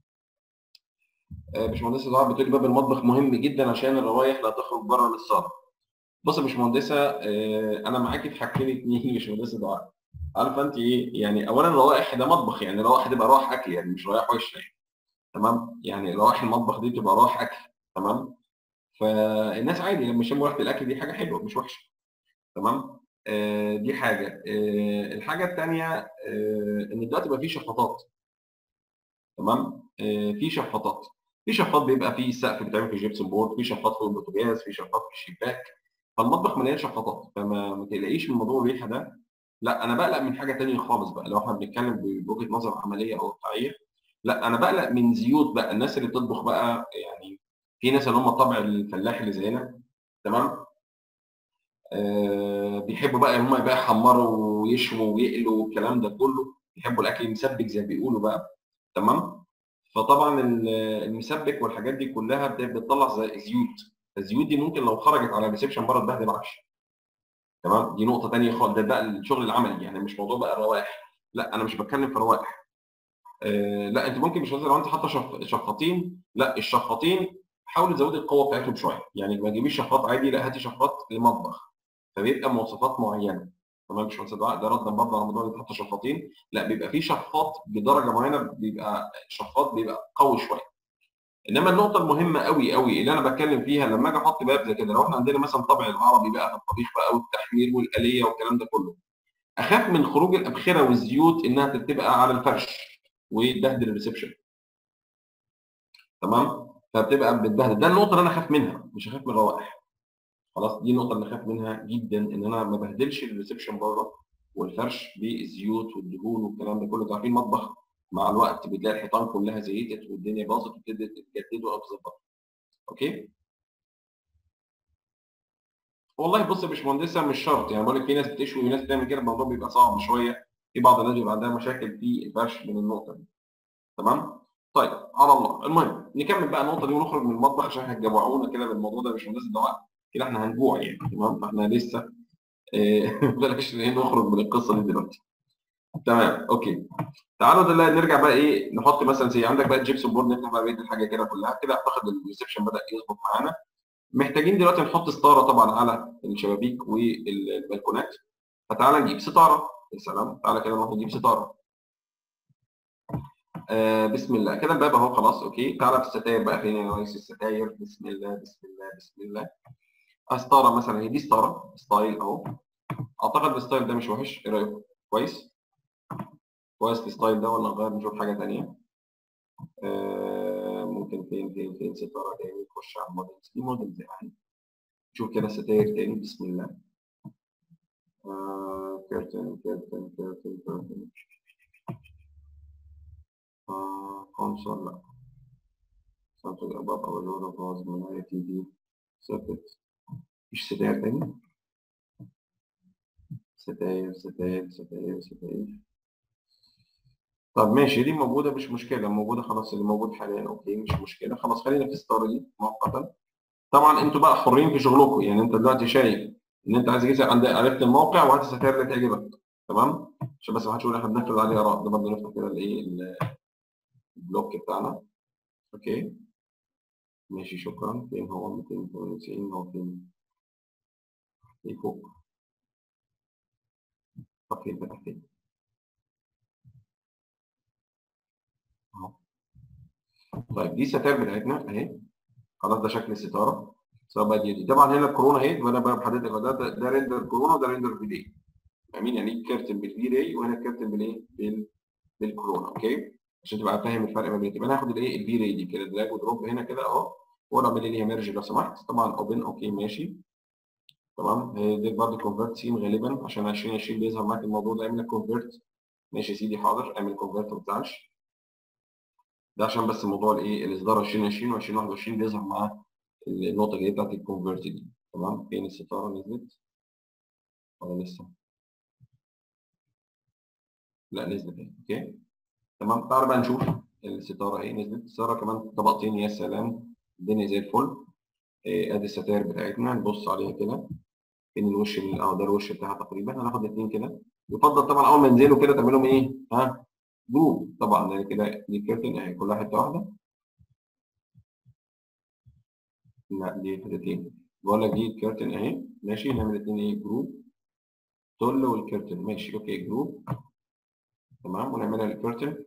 آه، باشمهندسه دعاء بتقول لي باب المطبخ مهم جدا عشان الروايح لا تخرج بره للصاله بص يا باشمهندسه آه، انا معاكي في حاجتين اتنين يا باشمهندسه دعاء عارفه انت ايه يعني اولا الروائح ده مطبخ يعني الروائح تبقى روائح اكل يعني مش روائح وش يعني تمام يعني روائح المطبخ دي بتبقى روائح اكل تمام فالناس عادي لما يشموا ريحه الاكل دي حاجه حلوه مش وحشه تمام آه دي حاجه آه الحاجه الثانيه آه ان دلوقتي بقى في شفاطات تمام آه في شفاطات في شفاط بيبقى فيه السقف بيتعمل في جيبسون بورد في شفاط في البوتاجاز في شفاط في الشباك فالمطبخ مليان شفاطات فما ما تقلقيش من موضوع الريحه ده لا انا بقلق من حاجه ثانيه خالص بقى لو احنا بنتكلم بوجهه نظر عمليه او واقعيه لا انا بقلق من زيوت بقى الناس اللي بتطبخ بقى يعني في ناس اللي هم الطبع الفلاح اللي زينا تمام آه بيحبوا بقى ان هم بقى يحمروا ويشووا ويقلوا والكلام ده كله بيحبوا الاكل المسبك زي ما بيقولوا بقى تمام فطبعا ال- المسبك والحاجات دي كلها بت- بتطلع زي زيوت الزيوت دي ممكن لو خرجت على الريسبشن بره تبهدل العفش تمام دي نقطه ثانيه خالص ده بقى الشغل العملي يعني مش موضوع بقى الروائح لا انا مش بتكلم في روائح آه لا انت ممكن مش لو انت حاطه شف... شفاطين لا الشفاطين حاولي تزودي القوه بتاعتهم شويه يعني ما تجيبيش شفاط عادي لا هاتي شفاط لمطبخ فبيبقى مواصفات معينه تمام مش ده ده ردا برضه على موضوع ان تحط شفاطين لا بيبقى في شفاط بدرجه معينه بيبقى شفاط بيبقى قوي شويه انما النقطه المهمه قوي قوي اللي انا بتكلم فيها لما اجي احط باب زي كده لو احنا عندنا مثلا طبع العربي بقى في الطبيخ بقى والتحمير والاليه والكلام ده كله اخاف من خروج الابخره والزيوت انها تبقى على الفرش وتبهدل الريسبشن تمام فبتبقى بتبهدل ده النقطه اللي انا اخاف منها مش اخاف من الروائح خلاص دي النقطه اللي اخاف منها جدا ان انا ما بهدلش الريسبشن بره والفرش بالزيوت والدهون والكلام ده كله انتوا عارفين المطبخ مع الوقت بتلاقي الحيطان كلها زيتت والدنيا باظت وبتبدا تتجدد او تظبط اوكي والله بص يا باشمهندسه مش شرط يعني بقول لك في ناس بتشوي وناس بتعمل كده الموضوع بيبقى صعب شويه في بعض الناس بيبقى عندها مشاكل في الفرش من النقطه دي تمام طيب على الله المهم نكمل بقى النقطه دي ونخرج من المطبخ عشان هتجوعونا كده بالموضوع ده يا باشمهندس ده كده احنا هنجوع يعني تمام فاحنا لسه آه، بلاش نخرج من القصه دي دلوقتي تمام اوكي تعالوا دلوقتي نرجع بقى ايه نحط مثلا زي عندك بقى الجبسون بورد نفتح بقى بقيه الحاجه كده كلها كده اعتقد الريسبشن بدا يظبط معانا محتاجين دلوقتي نحط ستاره طبعا على الشبابيك والبلكونات فتعالى نجيب ستاره يا سلام تعالى كده نروح نجيب ستاره آه بسم الله كده الباب اهو خلاص اوكي تعالى في الستاير بقى فين يا ريس الستاير بسم الله بسم الله بسم الله آه، ستاره مثلا هي دي ستاره ستايل اهو اعتقد الستايل ده مش وحش ايه رايكم كويس كويس الستايل ده ولا نغير نشوف حاجه ثانيه آه ممكن فين فين فين ستاره تاني نخش على المودلز دي مودلز يعني نشوف كده ستاير تاني بسم الله آه كيرتن كيرتن كيرتن كيرتن آه كونسول لا something above our load of was من اي تي في circuit مفيش ستاير تاني ستاير ستاير ستاير ستاير طب ماشي دي موجودة مش مشكلة موجودة خلاص اللي موجود حاليا اوكي مش مشكلة خلاص خلينا في الستارة دي مؤقتا طبعا انتوا بقى حرين في شغلكم يعني انت دلوقتي شايف ان انت عايز تجيب عند عرفت الموقع وهات الستاير اللي تعجبك تمام عشان بس ما حدش يقول احنا بنفرض عليه اراء ده برضه نفتح كده الايه ال- البلوك بتاعنا اوكي ماشي شكرا فين هو 290 هو فين ايه فوق طب فين بقى فين اهو طيب دي الستاير بتاعتنا اهي خلاص ده شكل الستاره سواء بقى دي, دي طبعا هنا الكورونا اهي وانا بقى بحدد لك ده, ده, ده ريندر كورونا وده ريندر فيدي فاهمين يعني ايه كابتن بالفي راي وهنا كابتن بالايه بال بالكورونا اوكي عشان تبقى فاهم الفرق ما بين يبقى انا هاخد الايه الفي راي دي كده دراج ودروب هنا كده اهو وانا اعمل لي ميرج لو سمحت طبعا اوبن اوكي ماشي تمام هي دي برضه كونفرت سين غالبا عشان 2020 بيظهر معاك الموضوع ده اعمل كونفرت ماشي يا سيدي حاضر اعمل كونفرت ما تزعلش ده عشان بس موضوع الايه الاصدار 2020 و2021 بيظهر مع النقطه الجديده بتاعت الكونفرت دي تمام فين الستاره نزلت ولا لسه لا نزلت اهي اوكي تمام تعالى بقى نشوف الستاره اهي نزلت الستاره كمان طبقتين يا سلام الدنيا زي الفل إيه، ادي الستاير بتاعتنا نبص عليها كده فين الوش من اه ده الوش بتاعها تقريبا هناخد الاثنين كده يفضل طبعا اول ما ينزلوا كده تعملهم ايه ها جروب طبعا يعني كده دي كيرتن اهي كلها حته واحده لا دي حتتين بقول لك دي الكيرتن اهي ماشي نعمل اتنين ايه جروب تول والكيرتن ماشي اوكي جروب تمام ونعملها الكيرتن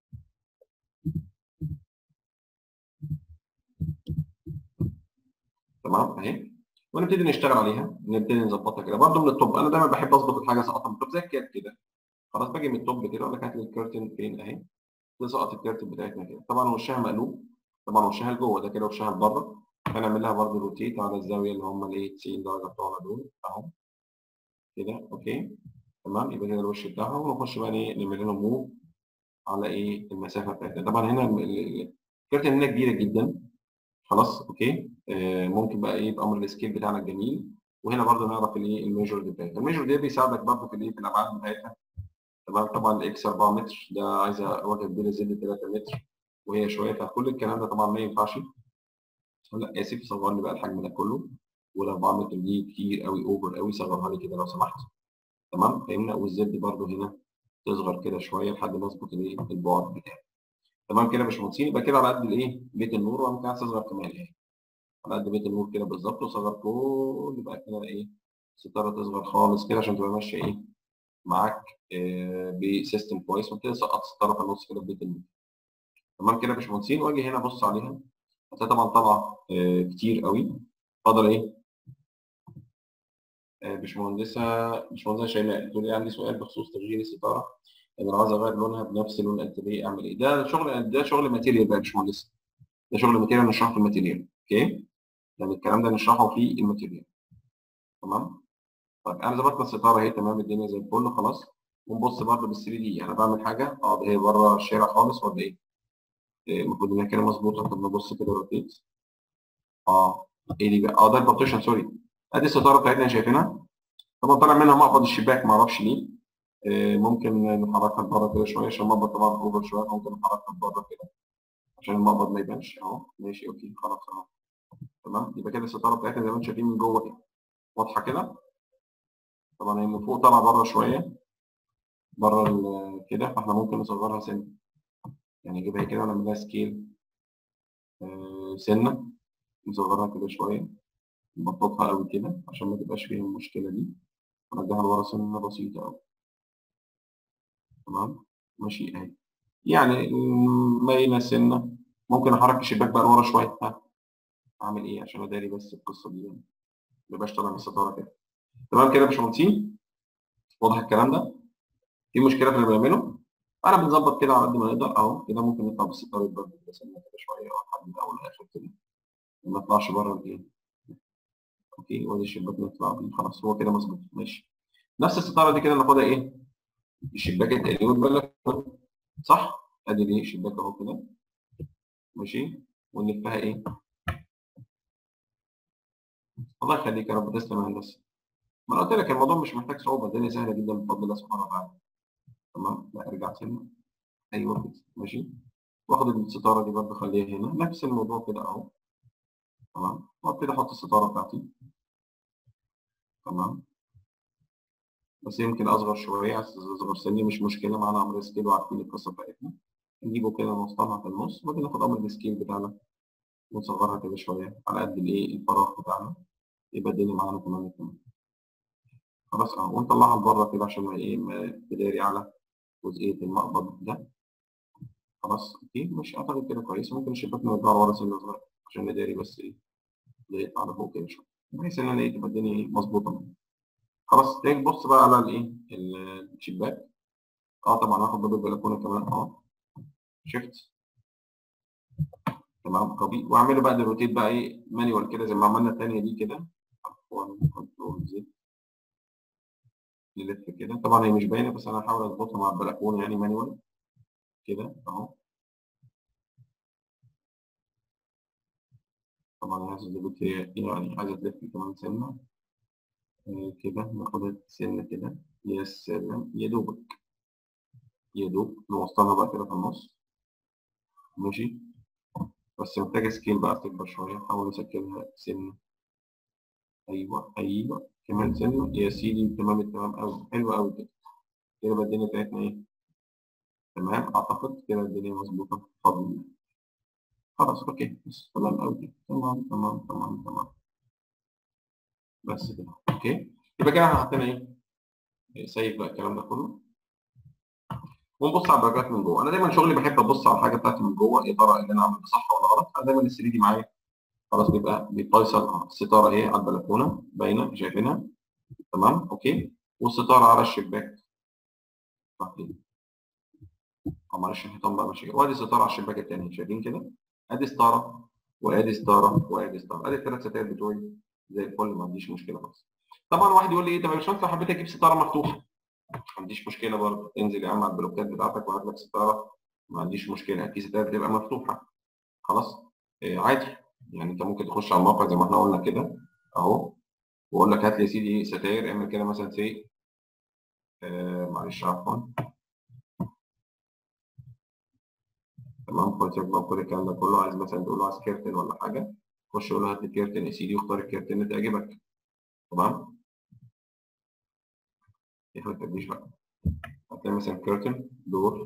تمام اهي ونبتدي نشتغل عليها نبتدي نظبطها كده برضه من التوب انا دايما بحب اظبط الحاجه اسقطها من التوب زي الكات كده خلاص باجي من التوب كده اقول لك هات لي الكيرتن فين اهي تسقط الكيرتن بتاعتنا كده طبعا وشها مقلوب طبعا وشها لجوه ده كده وشها لبره هنعمل لها برضه روتيت على الزاويه اللي هم الايه 90 درجه بتوعنا دول اهو كده اوكي تمام يبقى كده الوش بتاعها ونخش بقى ايه نعمل لهم موف على ايه المسافه بتاعتنا طبعا هنا الكيرتن هنا كبيره جدا خلاص اوكي آه ممكن بقى ايه بامر السكيل بتاعنا الجميل وهنا برضه نعرف الايه الميجر بتاعتها الميجر ده بيساعدك برضه في الايه في الابعاد بتاعتها تمام طبعا الاكس 4 متر ده عايزه وجه كبيره زد 3 متر وهي شويه فكل الكلام ده طبعا ما ينفعش لا اسف صغر لي بقى الحجم ده كله وال 4 متر دي كتير قوي اوفر قوي صغرها لي كده لو سمحت تمام فهمنا والزد برضه هنا تصغر كده شويه لحد ما اظبط الايه البعد بتاعي تمام كده يا باشمهندسين يبقى كده على قد الايه بيت النور وممكن عايز اصغر كمان اهي على قد بيت النور كده بالظبط وصغر كل يبقى كده ايه الستاره تصغر خالص كده عشان تبقى ماشيه ايه معاك آه بسيستم كويس وابتدي اسقط الستاره في النص كده في بيت النور تمام كده يا باشمهندسين واجي هنا ابص عليها هتلاقي طبعا طبعا آه كتير قوي فاضل ايه آه باشمهندسه باشمهندسه شيماء بتقول لي عندي سؤال بخصوص تغيير الستاره انا عايز اغير لونها بنفس لون الانتبيه اعمل ايه؟ ده شغل ده شغل ماتيريال بقى يا باشمهندس ده شغل ماتيريال نشرحه في الماتيريال اوكي؟ يعني الكلام ده نشرحه في الماتيريال تمام؟ طيب انا ظبطنا الستاره اهي تمام الدنيا زي الفل خلاص ونبص برضه بال 3 دي انا بعمل حاجه اه ده هي بره الشارع خالص ولا ايه؟ المفروض انها كده مظبوطه طب نبص كده روتيت اه ايه دي بقى؟ اه ده البارتيشن سوري ادي الستاره بتاعتنا شايفينها طبعا طالع منها مقبض الشباك ما اعرفش ليه ممكن نحركها لبره كده شويه عشان المقبض طبعا اوفر شويه ممكن نحركها لبره كده عشان المقبض ما يبانش اهو ماشي اوكي خلاص اهو تمام يبقى كده الستاره بتاعتنا زي ما انتم شايفين من جوه كده واضحه كده طبعا هي من فوق طالعه بره شويه بره كده فاحنا ممكن نصغرها سنه يعني نجيبها كده ونعمل لها سكيل آه سنه نصغرها كده شويه نبططها قوي كده عشان ما تبقاش فيها المشكله دي نرجعها لورا سنه بسيطه قوي تمام ماشي اهي يعني مايله سنه ممكن احرك الشباك بقى لورا شويه ها اعمل ايه عشان اداري بس القصه دي يعني ما يبقاش طالع من الستاره كده تمام كده يا باشمهندسين واضح الكلام ده في مشكله في اللي بنعمله انا بنظبط كده على قد ما نقدر اهو كده ممكن نطلع بالستاره برضه كده سنه كده شويه اه لحد الاول والاخر كده ما نطلعش بره الايه اوكي وادي الشباك نطلع بيه خلاص هو كده مظبوط ماشي نفس الستاره دي كده ناخدها ايه الشباك التاني والبلك صح ادي دي شباك اهو كده ماشي ونلفها ايه الله يخليك يا رب تسلم يا هندسه ما انا قلت لك الموضوع مش محتاج صعوبه الدنيا سهله جدا بفضل الله سبحانه وتعالى تمام لا ارجع سنه ايوه كده ماشي واخد الستاره دي برضه اخليها هنا نفس الموضوع كده اهو تمام وابتدي احط الستاره بتاعتي تمام بس يمكن اصغر شويه عايز اصغر سني مش مشكله معانا امر سكيل وعارفين القصه بتاعتنا نجيبه كده نوصلها في النص وبعدين ناخد امر السكيل بتاعنا ونصغرها كده شويه على قد الايه الفراغ بتاعنا يبقى الدنيا معانا تمام تمام خلاص اهو ونطلعها لبره كده عشان ايه ما تداري على جزئيه المقبض ده خلاص اوكي مش اعتقد كده كويس ممكن الشباك نرجعه ورا سنه صغيره عشان نداري بس ايه ده يطلع لفوق كده شويه بحيث ان انا ايه تبقى الدنيا مظبوطه خلاص تيجي تبص بقى على الايه الشباك اه طبعا هاخد باب البلكونه كمان اه شيفت تمام كوبي واعمله بقى الروتيت بقى ايه مانيوال كده زي ما عملنا الثانيه دي كده كنترول زد نلف كده طبعا هي مش باينه بس انا هحاول اظبطها مع البلكونه يعني مانيوال كده اهو طبعا عايز اظبط يعني عايز تلف كمان سنه كده ناخدها سنة كده يا سلام يا دوبك يا دوب نوصلها بقى كده في النص ماشي بس محتاجة سكيل بقى تكبر شوية حاول نسكنها سنة أيوه أيوه كمان سنة يا سيدي تمام التمام أوي حلوة أوي كده كده بقى الدنيا بتاعتنا إيه تمام اعتقد كده الدنيا مظبوطه بفضل الله خلاص اوكي بس تمام قوي كده تمام تمام تمام تمام بس كده اوكي يبقى كده احنا حطينا ايه سيف بقى الكلام ده كله ونبص على الدرجات من جوه انا دايما شغلي بحب ابص على الحاجه بتاعتي من جوه يا ترى اللي انا عامله صح ولا غلط انا دايما ال 3 دي معايا خلاص بيبقى بيفيصل الستاره اهي على البلكونه باينه شايفينها تمام اوكي والستاره على الشباك اوكي اه معلش الحيطان بقى ماشي وادي ستاره على الشباك التاني شايفين كده ادي ستاره وادي ستاره وادي ستاره ادي الثلاث ستاير بتوعي زي الفل ما عنديش مشكله خالص طبعا واحد يقول لي ايه طب يا باشمهندس لو حبيت اجيب ستاره مفتوحه ما عنديش مشكله برضه انزل يا عم على البلوكات بتاعتك وهات لك ستاره ما عنديش مشكله في ستاره بتبقى مفتوحه خلاص آه عادي يعني انت ممكن تخش على الموقع زي ما احنا قلنا كده اهو واقول لك هات لي يا سيدي ستاير اعمل كده مثلا سي آه معلش عفوا تمام خش بقى كل الكلام ده كله عايز مثلا تقول له عايز كيرتن ولا حاجه خش قول له هات لي كيرتن يا سيدي واختار الكيرتن اللي تعجبك تمام يا ما تجيش بقى هتلاقي مثلا كيرتن دور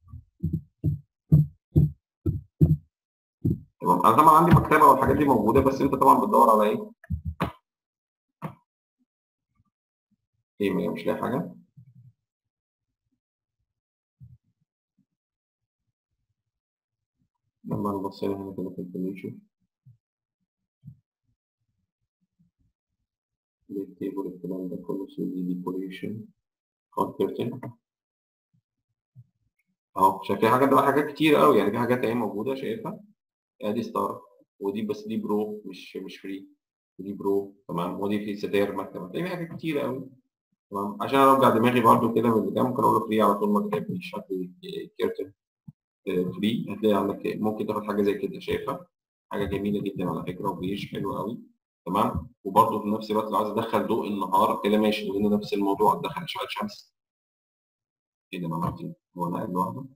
تمام انا طبعا عندي مكتبه والحاجات دي موجوده بس انت طبعا بتدور على ايه؟ ايه مش لاقي حاجه؟ لما نبص هنا كده في الفينيشن التيبل الكلام ده كله سي ديكوريشن خط كيرتن اهو شايف في حاجات بقى حاجات كتير قوي يعني في حاجات اهي موجوده شايفها ادي ستار ودي بس دي برو مش مش فري ودي برو تمام ودي في ستاير مكتبه في حاجات كتير قوي تمام عشان ارجع دماغي برده كده من اللي ممكن اقول له فري على طول ما كتبت الشكل كيرتن فري هتلاقي عندك ممكن تاخد حاجه زي كده شايفها حاجه جميله جدا على فكره وبيش حلو قوي تمام وبرده في نفس الوقت لو عايز ادخل ضوء النهار كده ماشي وهنا نفس الموضوع ادخل اشعه شمس ايه ده انا عملت هو انا قاعد لوحده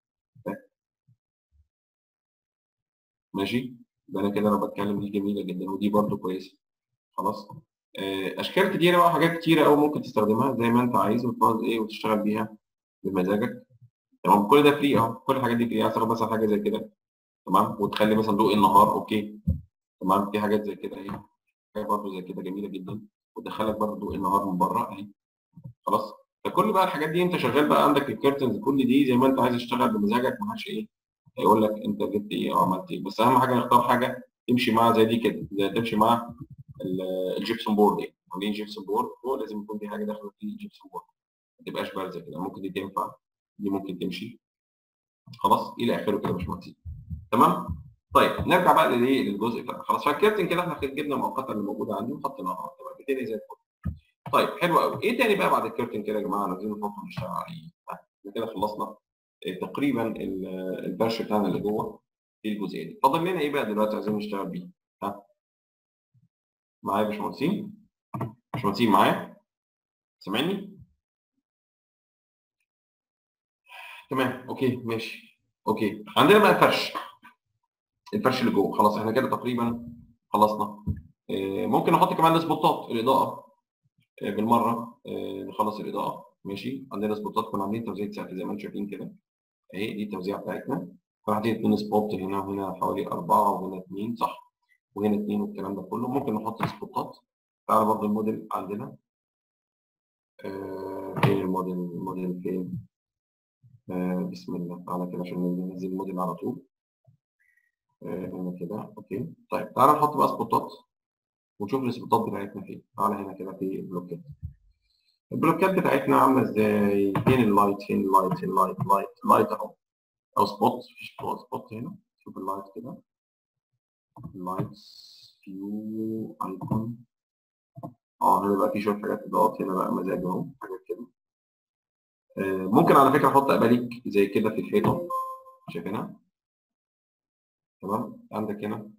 ماشي ده انا كده انا بتكلم دي جميله جدا ودي برده كويسه خلاص اشكال كتيره بقى حاجات كتيره قوي ممكن تستخدمها زي ما انت عايز وتقعد ايه وتشتغل بيها بمزاجك تمام كل ده فري اهو كل الحاجات دي فري عايز تاخد مثلا حاجه زي كده تمام وتخلي مثلا ضوء النهار اوكي تمام في حاجات زي كده اهي حاجه برضه زي كده جميله جدا وتدخلك برضه ضوء النهار من بره اهي خلاص فكل بقى الحاجات دي انت شغال بقى عندك الكيرتنز كل دي زي ما انت عايز تشتغل بمزاجك ما حدش ايه هيقول لك انت جبت ايه او عملت ايه بس اهم حاجه نختار حاجه تمشي مع زي دي كده زي تمشي مع الجبسون بورد يعني عاملين جبسون بورد هو لازم يكون في حاجه داخله في الجبسون بورد ما تبقاش بارزه كده ممكن دي تنفع دي ممكن تمشي خلاص الى اخره كده يا باشمهندس تمام طيب نرجع بقى للايه للجزء بتاع خلاص فالكابتن كده احنا جبنا المؤقته اللي موجوده عندي وحطيناها تمام الدنيا زي الفل طيب حلو قوي ايه تاني بقى بعد الكابتن كده يا جماعه عايزين نحطه نشتغل عليه احنا كده خلصنا تقريبا البرش بتاعنا اللي جوه في الجزئيه دي فاضل لنا ايه بقى دلوقتي عايزين نشتغل بيه ها معايا يا باشمهندسين باشمهندسين معايا سامعني تمام اوكي ماشي اوكي عندنا بقى الفرش الفرش اللي جوه خلاص احنا كده تقريبا خلصنا ممكن نحط كمان السبوتات الاضاءه بالمره نخلص الاضاءه ماشي عندنا سبوتات كنا عاملين توزيع سقف زي ما انتم شايفين كده اهي دي التوزيع بتاعتنا فحاطين اثنين سبوت هنا وهنا حوالي اربعه وهنا اثنين صح وهنا اثنين والكلام ده كله ممكن نحط سبوتات تعالى برضه الموديل عندنا آه فين الموديل الموديل فين آه بسم الله تعالى كده عشان ننزل الموديل على طول آه هنا كده اوكي طيب تعالى نحط بقى سبوتات ونشوف السبوتات بتاعتنا فين تعالى هنا كده في البلوكات البلوكات بتاعتنا عامله ازاي فين اللايت فين اللايت فين اللايت لايت لايت اهو او سبوت في سبوت هنا شوف اللايت كده اللايت فيو ايكون اه هنا بقى في شويه حاجات اضاءات هنا بقى مزاج اهو حاجات كده آه ممكن على فكره احط اباليك زي كده في الحيطه شايفينها تمام عندك هنا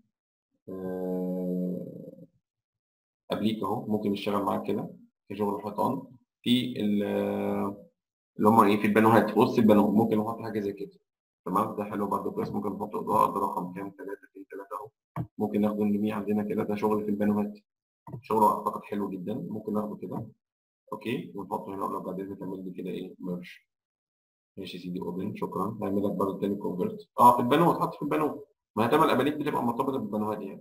آه ابليك اهو ممكن يشتغل معاك كده في شغل الحيطان في اللي هم ايه في البانوهات في وسط البانوه ممكن نحط حاجه زي كده تمام ده حلو برضه كويس ممكن نحط اضاءه ده رقم كام 3 في 3 اهو ممكن ناخده نرميه عندنا كده ده شغل في البانوهات شغل اعتقد حلو جدا ممكن ناخده كده اوكي ونحطه هنا لو بعدين تعمل لي كده ايه ميرج ماشي يا سيدي اوبن شكرا هعمل لك برضه تاني كونفرت اه في البانو هتحط في البانو ما هي طبعا الابانيك بتبقى مرتبطه بالبانوهات يعني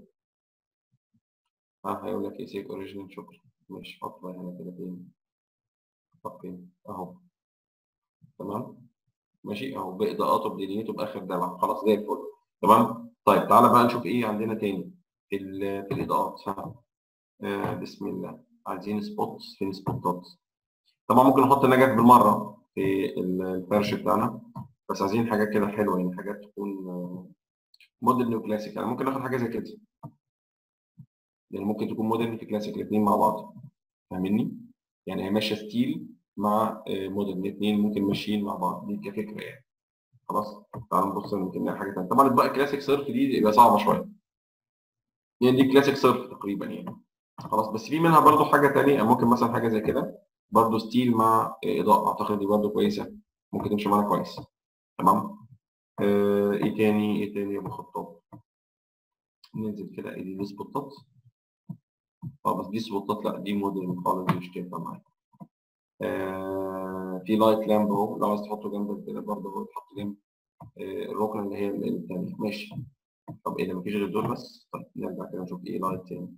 اه هيقول لك ايه سيف اوريجينال شكرا ماشي حط بقى هنا كده فين حط فين اهو تمام ماشي اهو باضاءاته بدنيته باخر دلع خلاص زي الفل تمام طيب تعالى بقى نشوف ايه عندنا تاني في ال- في الاضاءات ها آه بسم الله عايزين سبوت فين سبوتات طبعا ممكن نحط نجف بالمره في ال- الفرش بتاعنا بس عايزين حاجات كده حلوه يعني حاجات تكون مودرن وكلاسيك يعني ممكن ناخد حاجه زي كده يعني ممكن تكون مودرن في كلاسيك الاثنين مع بعض فاهمني؟ يعني هي ماشيه ستيل مع آه، مودرن الاثنين ممكن ماشيين مع بعض دي كفكره يعني خلاص تعالوا نبص ممكن نلاقي حاجه ثانيه طبعا بقى كلاسيك صرف دي يبقى صعبه شويه يعني دي كلاسيك صرف تقريبا يعني خلاص بس في منها برضو حاجه ثانيه ممكن مثلا حاجه زي كده برضو ستيل مع آه، اضاءه اعتقد دي برضو كويسه ممكن تمشي معانا كويس تمام آه، ايه تاني ايه تاني يا ابو خطاب ننزل كده ايه دي دي سبوتات اه بس دي سبوتات لا دي موديل خالص دي مش تنفع معايا آه في لايت لامب اهو لو عايز تحطه جنب كده برضه اهو تحط جنب آه الركنه اللي هي الثانيه ماشي طب ايه ده مفيش غير دول بس طيب نرجع كده نشوف ايه لايت تاني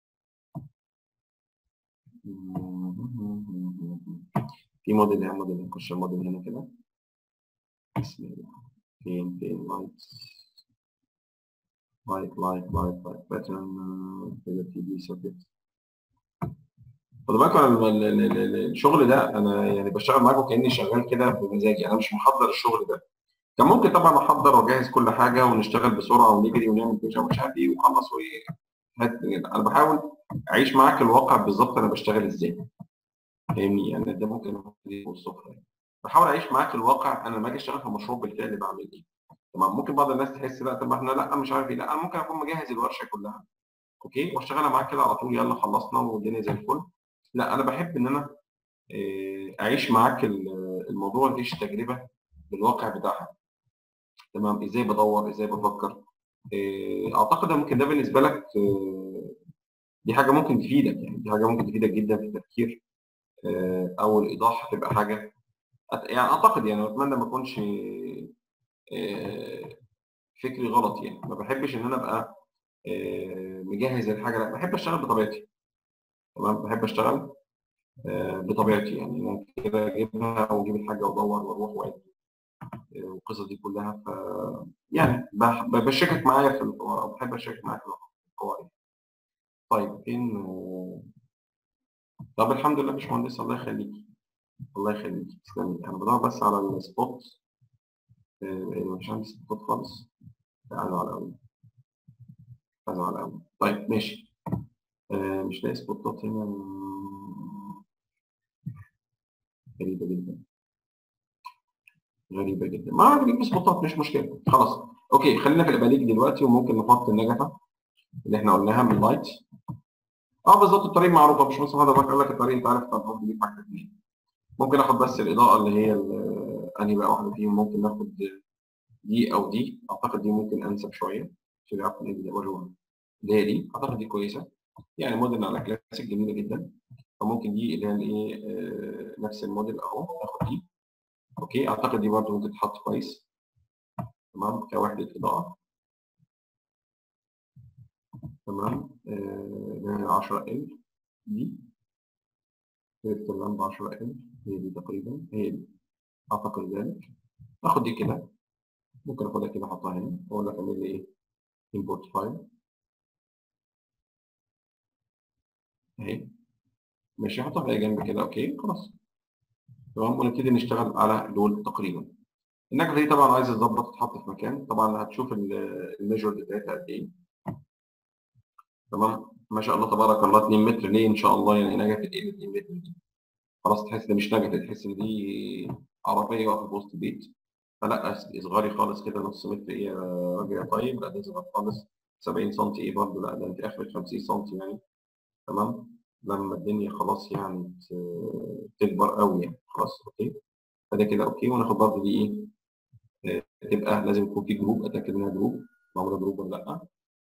في موديل هنا موديل نخش الموديل هنا كده بسم الله فين فين لايت لايت لايت لايت لايت باترن كده تي بي سوكيت خدوا بالكم أنا ال- ال- ال- ال- الشغل ده انا يعني بشتغل معاكم كاني شغال كده بمزاجي انا مش محضر الشغل ده كان ممكن طبعا احضر واجهز كل حاجه ونشتغل بسرعه ونجري ونعمل كل مش عارف ايه ونخلص وايه هات كده. انا بحاول اعيش معاك الواقع بالظبط انا بشتغل ازاي فاهمني يعني ده ممكن يكون الصفر يعني بحاول اعيش معاك الواقع انا لما اجي اشتغل في مشروع بالفعل بعمل ايه تمام ممكن بعض الناس تحس لا طب احنا لا مش عارف ايه لا انا ممكن اكون مجهز الورشه كلها اوكي واشتغلها معاك كده على طول يلا خلصنا والدنيا زي الفل لا انا بحب ان انا آه، اعيش معاك ال- الموضوع دي التجربه بالواقع بتاعها تمام ازاي بدور ازاي بفكر آه، اعتقد إن ممكن ده بالنسبه لك آه، دي حاجه ممكن تفيدك يعني دي حاجه ممكن تفيدك جدا في التفكير آه، او الايضاح هتبقى حاجه أت- يعني اعتقد يعني اتمنى ما اكونش آه، فكري غلط يعني ما بحبش ان انا ابقى آه، مجهز الحاجه لا بحب اشتغل بطبيعتي تمام بحب اشتغل آه، بطبيعتي يعني انا كده اجيبها واجيب الحاجه وادور واروح واجي آه، والقصص دي كلها ف يعني بح- بشارك معايا في الحوار او بحب اشارك معاك في الحوار يعني. طيب فين آه، طب الحمد لله يا باشمهندس الله يخليك الله يخليك تسلمي انا بدور بس على السبوت آه، مش عندي سبوت خالص تعالوا على الاول تعالوا على الاول طيب ماشي آه، مش لاقي سبوتات هنا غريبة جدا غريبة جدا ما بجيب سبوتات مش مشكلة خلاص اوكي خلينا في الاباليك دلوقتي وممكن نحط النجفة اللي احنا قلناها من لايت اه بالظبط الطريق معروفة مش مثلا حضرتك قال لك الطريق انت عارف انت هتحط دي حاجة اتنين ممكن اخد بس الاضاءة اللي هي ال- انهي بقى واحدة فيهم ممكن ناخد دي او دي اعتقد دي ممكن انسب شوية عشان يعرفوا اللي وجهها اللي هي دي اعتقد دي كويسة يعني موديل على كلاسيك جميلة جدا فممكن دي اللي هي الايه آه، نفس الموديل اهو ناخد دي اوكي اعتقد دي برضه ممكن تتحط كويس تمام كوحدة اضاءة تمام آه 10 ال دي سيرة اللمبة 10 ال هي دي تقريبا هي دي اعتقد ذلك اخد دي كده ممكن اخدها كده احطها هنا واقول لك اعمل لي ايه import file اهي ماشي احطها في اي جنب كده اوكي خلاص تمام ونبتدي نشتغل على دول تقريبا النجفة دي طبعا عايز تظبط تتحط في مكان طبعا هتشوف الميجر بتاعتها قد ايه تمام ما شاء الله تبارك الله 2 متر ليه ان شاء الله يعني نجفة ايه 2 متر دي خلاص تحس ان مش نجفة تحس ان دي عربية واقفة في وسط البيت فلا اصغري خالص كده نص متر ايه يا راجل يا طيب لا ده اصغر خالص 70 سم ايه برضه لا ده انت اخرك 50 سم يعني تمام لما الدنيا خلاص يعني ت- تكبر قوي يعني خلاص اوكي فده كده اوكي وناخد برضه دي ايه آه، تبقى لازم يكون في جروب اتاكد انها جروب معموله جروب ولا لا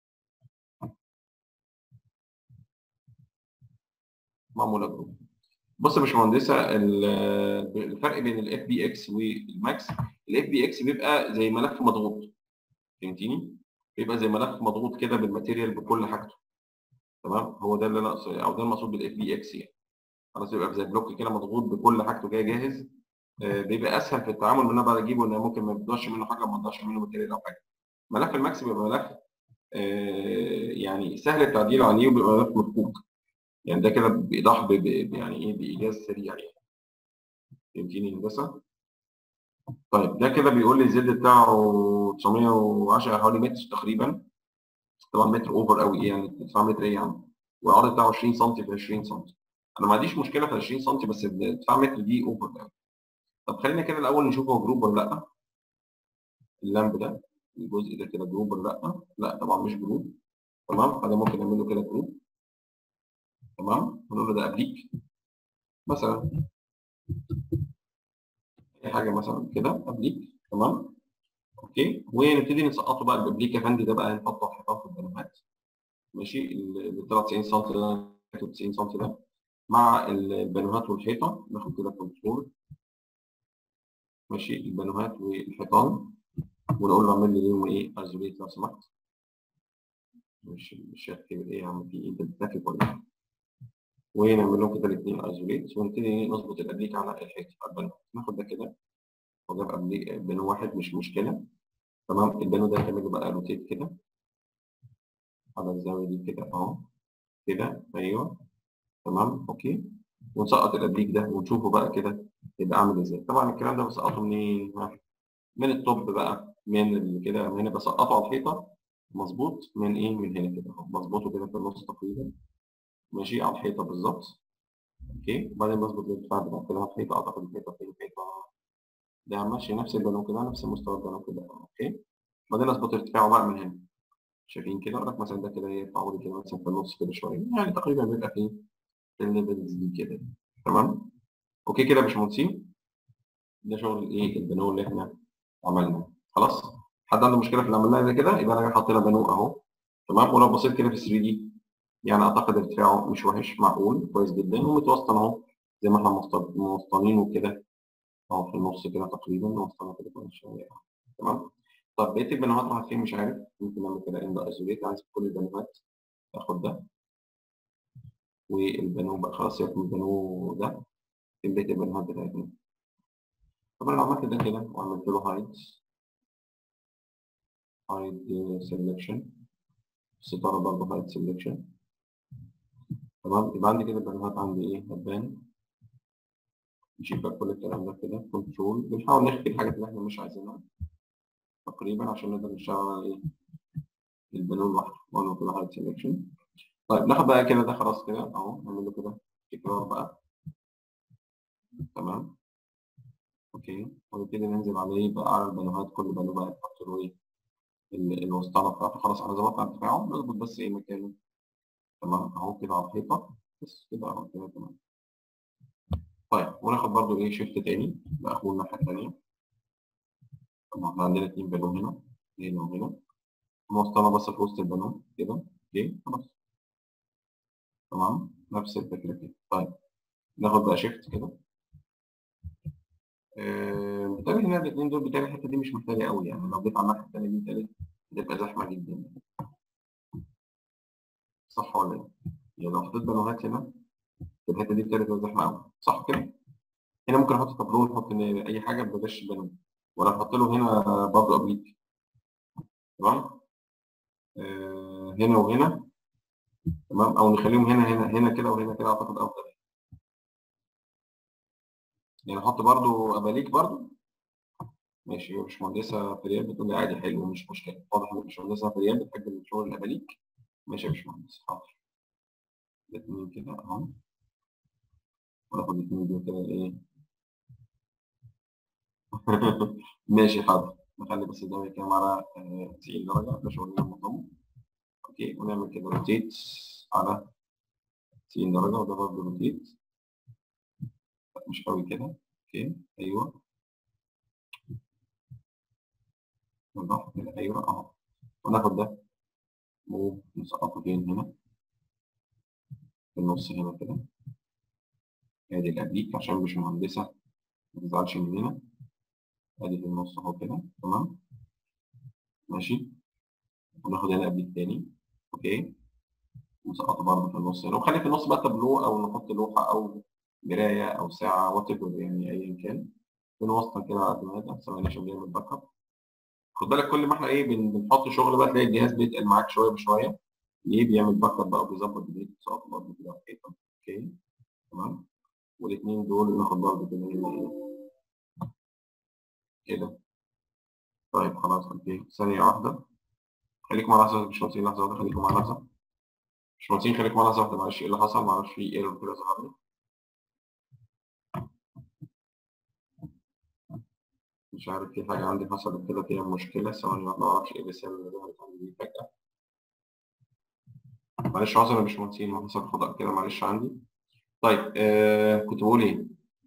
معموله جروب بص يا باشمهندسه ال- الفرق بين الاف بي اكس والماكس الاف بي اكس بيبقى زي ملف مضغوط فهمتني؟ بيبقى زي ملف مضغوط كده بالماتيريال بكل حاجته تمام هو ده اللي انا اقصد او ده المقصود بالاف بي اكس يعني خلاص يبقى زي بلوك كده مضغوط بكل حاجته جاي جاهز آه، بيبقى اسهل في التعامل من انا بقى اجيبه ان ممكن ما يفضلش منه حاجه ما يفضلش منه ماتيريال او حاجه ملف الماكس بيبقى ملف آه، يعني سهل التعديل عليه وبيبقى ملف مفكوك يعني ده كده بايضاح ب- ب- يعني ايه بايجاز سريع يعني فهمتني هندسه؟ طيب ده كده بيقول لي الزد بتاعه 910 حوالي متر تقريبا طبعا متر اوفر قوي ايه يعني 9 متر ايه يعني والعرض بتاعه 20 سم في 20 سم انا ما عنديش مشكله في 20 سم بس ال 9 متر دي اوفر قوي طب خلينا كده الاول نشوف هو جروب ولا لا اللامب ده الجزء ده كده جروب ولا لا لا طبعا مش جروب تمام فده ممكن نعمل له كده جروب تمام ونقول له ده ابليك مثلا اي حاجه مثلا كده ابليك تمام اوكي ونبتدي نسقطه بقى الابليك يا فندي ده بقى هنحطه على الحيطان في البنوهات ماشي اللي طلع 90 سم ده 90 سم ده مع البنوهات والحيطه ناخد كده كنترول ماشي البنوهات والحيطان ونقول له اعمل لي ليهم ايه ايزوليت لو سمحت مش مش شايف كده ايه يا عم في ايه انت بتتاكد ولا ايه ونعمل لهم كده الاثنين ايزوليت ونبتدي نظبط الابليك على الحيطه على البنو ناخد ده كده وجاب ابليك بنو واحد مش مشكله تمام البنو ده هتعمل له بقى روتيت كده على الزاويه دي كده اهو كده ايوه تمام اوكي ونسقط الابليك ده ونشوفه بقى كده يبقى عامل ازاي طبعا الكلام ده بسقطه منين من التوب بقى من اللي كده من هنا بسقطه على الحيطه مظبوط من ايه من هنا كده اهو بظبطه كده في النص تقريبا ماشي على الحيطه بالظبط اوكي وبعدين بظبط الارتفاع بتاع كده على الحيطه اعتقد الحيطه فين الحيطه ده ماشي نفس البنو كده نفس مستوى البنو كده اوكي بعدين اظبط ارتفاعه بقى من هنا شايفين كده اقول لك مثلا ده كده يرفعه لي كده مثلا في النص كده شويه يعني تقريبا بيبقى فيه الليفلز دي كده تمام اوكي كده يا باشمهندسين ده شغل الايه البنو اللي احنا عملناه خلاص حد عنده مشكله في اللي عملناه ده كده يبقى انا جاي حاطط لنا بنو اهو تمام ولو بصيت كده في 3 دي يعني اعتقد ارتفاعه مش وحش معقول كويس جدا ومتوسط اهو زي ما احنا موسط- موسطنينه كده اهو في النص كده تقريبا موسطنه كده كويس شويه تمام طب بقيه البنوهات راحت فين مش عارف ممكن نعمل كده اند ايزوليت عايز كل البنوهات اخد ده والبنو بقى خلاص ياكل البنو ده في بقيه البنوهات بتاعتنا طبعا لو عملت ده كده وعملت له هايد هايد سيلكشن الستاره برضه هايد سيلكشن تمام يبقى عندي كده البنوهات عندي ايه هتبان نشيل بقى كل الكلام ده كده كنترول بنحاول نخفي الحاجات اللي احنا مش عايزينها تقريبا عشان نقدر نشتغل على ايه البنو لوحده وانا كده هايد سيلكشن طيب ناخد بقى كده ده خلاص كده اهو نعمل له كده تكرار بقى تمام اوكي ونبتدي ننزل عليه بقى على البنوهات كل بنو بقى نحط له ايه ال- الوسطانه بتاعته خلاص انا ظبطت على ارتفاعه نظبط بس ايه مكانه تمام اهو كده على الحيطه بس كده اهو كده تمام طيب وناخد برضو ايه شيفت تاني باخده الناحيه التانيه طبعا احنا عندنا اتنين بنو هنا هنا وهنا موسطنه بس في وسط البنو كده اوكي خلاص تمام نفس الفكره كده طيب ناخد بقى شيفت كده آه، بالتالي هنا الاثنين دول بالتالي الحته دي مش محتاجه قوي يعني لو جيت على الناحيه الثانيه دي بالتالي هتبقى زحمه جدا صح ولا ايه؟ يعني لو حطيت بنوهات هنا في الحته دي بالتالي تبقى زحمه قوي صح كده؟ هنا ممكن احط تابلو نحط إن اي حاجه بلاش بنو ولا احط له هنا برضه ابليك تمام؟ آه، هنا وهنا تمام او نخليهم هنا هنا هنا كده وهنا كده اعتقد افضل يعني احط برضه اباليك برضه ماشي هي مش مهندسه في ريال بتقول لي عادي حلو مش مشكله واضح ان مش مهندسه في ريال بتحب الشغل الاباليك ماشي يا باشمهندس حاضر الاثنين كده اهو وناخد الاثنين دول كده ايه ماشي حاضر نخلي بس الزاويه كام على آه، 90 درجه ده شغلنا المنظم اوكي ونعمل كده روتيت على 90 درجه وده برضه روتيت مش قوي كده اوكي ايوه بالراحه كده ايوه اهو وناخد ده ونسقطه فين هنا في النص هنا كده ادي الابليك عشان مش مهندسه ما تزعلش مننا ادي في النص اهو كده تمام ماشي وناخد هنا ابليك تاني اوكي ونسقطه برضه في النص هنا وخلي في النص بقى تابلو او نحط لوحه او مرايه او ساعه وات يعني ايا كان بنوصل كده على قد ما نقدر ثواني عشان بيعمل باك اب خد بالك كل ما احنا ايه بن- بنحط شغل بقى تلاقي الجهاز بيتقل معاك شويه بشويه ليه بيعمل باك اب بقى وبيظبط الدنيا سقط برضه كده اوكي طب اوكي تمام والاثنين دول ناخد برضه كده هنا ايه كده طيب خلاص اوكي ثانيه واحده خليكم مع لحظه مش مهندسين لحظه واحده خليكم مع لحظه مش مهندسين خليكم مع لحظه واحده معلش ايه اللي حصل معرفش في ايرور كده ظهر لي مش عارف في حاجه عندي حصلت كده فيها مشكله ثواني واحده معرفش ايه الرساله اللي ظهرت عندي دي فجاه معلش عذرا يا باشمهندسين ما حصل خطأ كده معلش عندي طيب آه كنت بقول ايه؟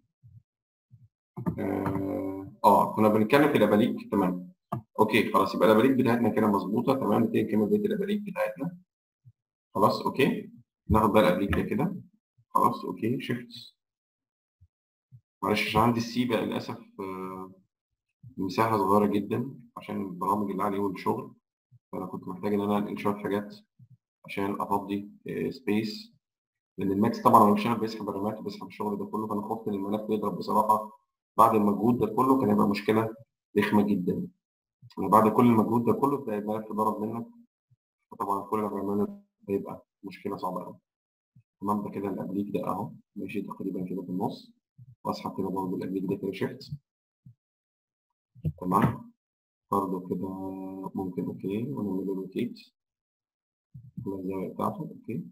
اه آه، كنا بنتكلم في الاباليك تمام اوكي خلاص يبقى الاباليك بتاعتنا كده مظبوطه تمام نبتدي نكمل بقيه الاباليك بتاعتنا خلاص اوكي ناخد بقى الاباليك ده كده خلاص اوكي شيفت معلش عشان عندي السي بقى للاسف آه مساحه صغيره جدا عشان البرامج اللي عليه والشغل فانا كنت محتاج ان انا انقل شويه حاجات عشان افضي سبيس لان الماكس طبعا لما بيشتغل بيسحب الرامات وبيسحب الشغل ده كله فانا خفت ان الملف يضرب بصراحه بعد المجهود ده كله كان هيبقى مشكله رخمه جدا يعني بعد كل المجهود ده كله تلاقي الملف ضرب منك فطبعا كل اللي بعمله هيبقى مشكله صعبه قوي تمام ده كده الابليك ده اهو ماشي تقريبا كده في النص واسحب كده برضه الابليك ده كده شيفت تمام برضه كده ممكن اوكي ونعمل له روتيت الزاويه بتاعته اوكي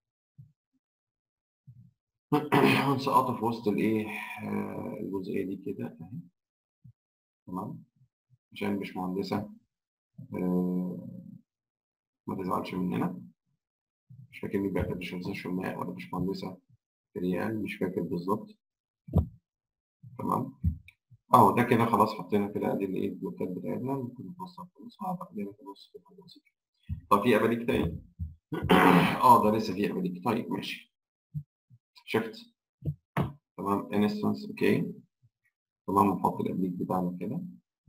ونسقطه في وسط الايه آه، الجزئيه دي كده اهي تمام عشان مش مهندسه آه، ما تزعلش مننا مش فاكر مين بقى مش مهندسه شماء ولا مش مهندسه ريال مش فاكر بالظبط تمام اهو ده كده خلاص حطينا كده ادي الايه البلوكات بتاعتنا ممكن نوصل في النص اعتقد هنا في النص كده حاجة بسيطة. طب في اباليك تاني اه ده لسه في اباليك طيب ماشي شفت تمام انستنس اوكي تمام نحط الابليك بتاعنا كده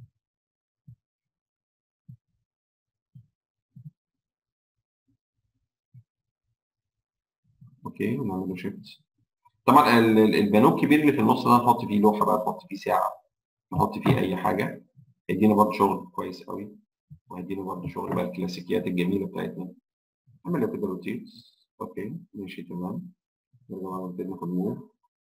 اوكي ونعمل له شيفت طبعا ال- ال- البانو الكبير اللي في النص ده نحط فيه لوحه بقى نحط فيه ساعه نحط فيه اي حاجه هيدينا برضه شغل كويس قوي وهيدينا برضه شغل بقى الكلاسيكيات الجميله بتاعتنا نعمل له كده روتيت اوكي ماشي تمام نرجع نبتدي ناخد موف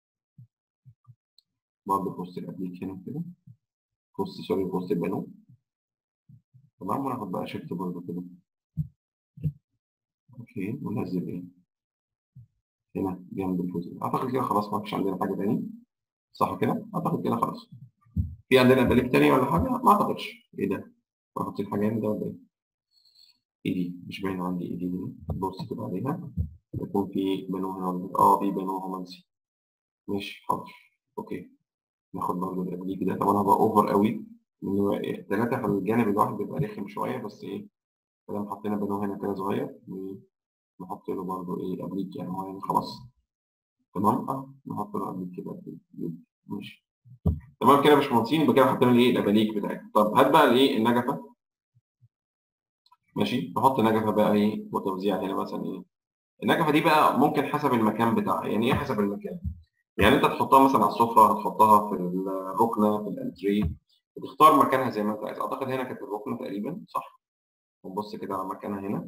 برضه في وسط الابليك هنا كده في وسط سوري في وسط البانو تمام وناخد بقى شيفت برضه كده اوكي وننزل ايه هنا جنب الجزء اعتقد كده خلاص ما فيش عندنا حاجه تاني صح كده اعتقد كده خلاص في عندنا اباليك تاني ولا حاجه ما اعتقدش ايه ده بحط الحاجه هنا ده ولا ايه ايدي مش باين عندي ايدي هنا بص كده عليها يكون في بنو هنا ولا- اه في بنو رومانسي ماشي حاضر اوكي ناخد برضه الابليك ده طبعا هبقى اوفر قوي لانه ثلاثه في الجانب الواحد بيبقى رخم شويه بس ايه كده حطينا بنو هنا كده صغير نحط له برضه ايه الابليك يعني هو يعني خلاص تمام اه نحط له ابليك كده ماشي تمام كده يا باشمهندسين يبقى كده حطينا الايه الاباليك بتاعتنا طب هات بقى الايه النجفه ماشي نحط نجفه بقى ايه وتوزيع هنا مثلا ايه النجفه دي بقى ممكن حسب المكان بتاعها يعني ايه حسب المكان يعني انت تحطها مثلا على السفره هتحطها في الركنه في الانتريه بتختار مكانها زي ما انت عايز اعتقد هنا كانت الركنه تقريبا صح ونبص كده على مكانها هنا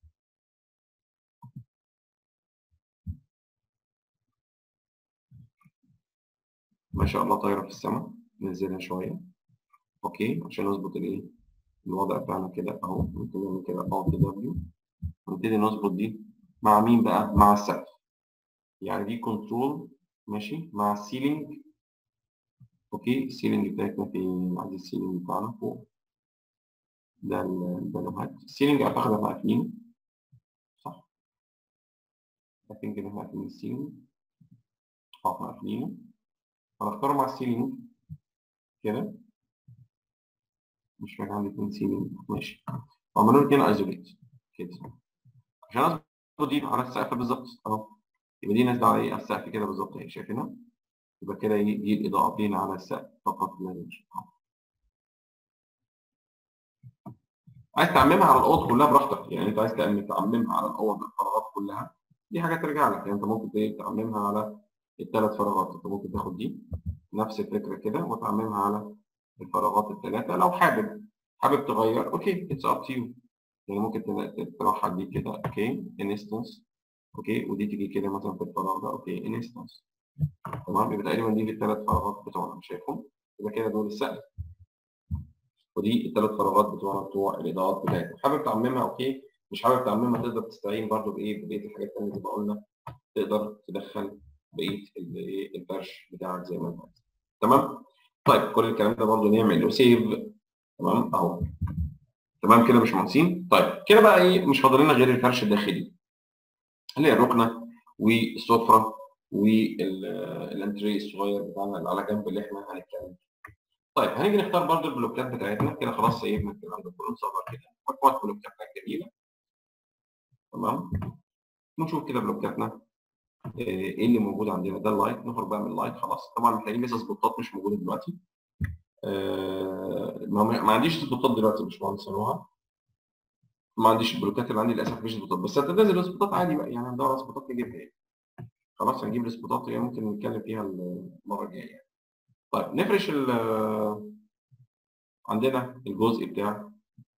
ما شاء الله طايره في السماء ننزلها شويه اوكي عشان نظبط الايه الوضع بتاعنا كده اهو ممكن نعمل كده الت دبليو ونبتدي نظبط دي مع مين بقى مع السقف يعني دي كنترول ماشي مع السيلينج اوكي السيلينج بتاعتنا في عندي السيلينج بتاعنا فوق ده البالوهات السيلينج اعتقد احنا قافلين صح عارفين كده احنا قافلين السيلينج اه احنا قافلينه هنختار مع السيلينج كده مش فاكر عندي اتنين سيلينج ماشي وعملوا له اتنين ايزوليت كده عشان اظبط دي على السقف بالظبط اهو يبقى دي نازله على ايه على السقف كده بالظبط اهي شايفينها يبقى كده ايه دي الاضاءتين على السقف فقط لا غير عايز تعممها على الاوض كلها براحتك يعني انت عايز تعمم تعممها على الاوض الفراغات كلها دي حاجه ترجع لك يعني انت ممكن ايه تعممها على الثلاث فراغات انت ممكن تاخد دي نفس الفكره كده وتعممها على الفراغات الثلاثه لو حابب حابب تغير اوكي اتس اب تو يو يعني ممكن تروح دي كده اوكي انستنس اوكي ودي تيجي كده مثلا في الفراغ ده اوكي انستنس تمام يبقى تقريبا دي الثلاث فراغات بتوعنا شايفهم يبقى كده دول السقف ودي الثلاث فراغات بتوعنا بتوع الاضاءات بتاعتنا حابب تعممها اوكي مش حابب تعممها تقدر تستعين برضو بايه بقيه الحاجات الثانيه زي ما قلنا تقدر تدخل بقيه الايه الفرش بتاعك زي ما انت عايز تمام طيب كل الكلام ده برضو نعمل له سيف تمام اهو تمام كده يا باشمهندسين طيب كده بقى ايه مش فاضل لنا غير الفرش الداخلي اللي هي الركنه والسفره والانتري الصغير بتاعنا اللي على جنب اللي احنا هنتكلم طيب هنيجي نختار برضو البلوكات بتاعتنا كده خلاص سيبنا الكلام ده كله نصور كده مجموعه بلوكاتنا الجميله تمام نشوف كده بلوكاتنا ايه اللي موجود عندنا ده اللايت نخرج بقى من اللايت خلاص طبعا محتاجين لسه سبوتات مش موجوده دلوقتي آه ما عنديش سبوتات دلوقتي مش مهندس نوها ما عنديش البلوكات اللي عندي للاسف مفيش سبوتات بس هتنزل السبوتات عادي بقى يعني هندور على سبوتات نجيبها يعني خلاص هنجيب السبوتات اللي ممكن نتكلم فيها المره الجايه يعني. طيب نفرش ال عندنا الجزء بتاع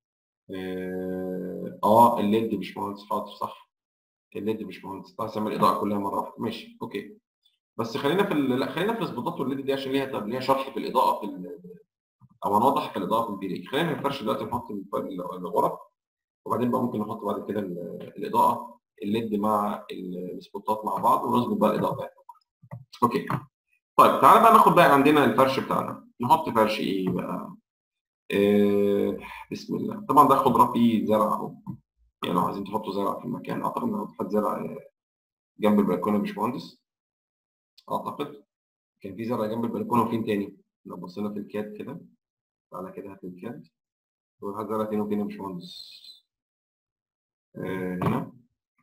اه الليد مش مهندس حاضر صح الليد مش مهندس تعالى نعمل الاضاءه كلها مره واحده ماشي اوكي بس خلينا في ال... لا خلينا في السبوتات والليد دي عشان ليها طب ليها شرح في الاضاءه في ال... او هنوضح في الاضاءه في البيريك خلينا نفرش دلوقتي نحط الغرف وبعدين بقى ممكن نحط بعد كده الاضاءه الليد مع السبوتات مع بعض ونظبط بقى الاضاءه بتاعتنا اوكي طيب تعالى بقى ناخد بقى عندنا الفرش بتاعنا نحط فرش ايه بقى آه بسم الله طبعا ده خضره فيه زرع اهو يعني لو عايزين تحطوا زرع في المكان اعتقد ان هتحط زرع جنب البلكونه يا باشمهندس اعتقد كان في زرع جنب البلكونه وفين تاني لو بصينا في الكاد كده تعالى كده هات الكاد وهات زرع تاني وفين يا باشمهندس آه هنا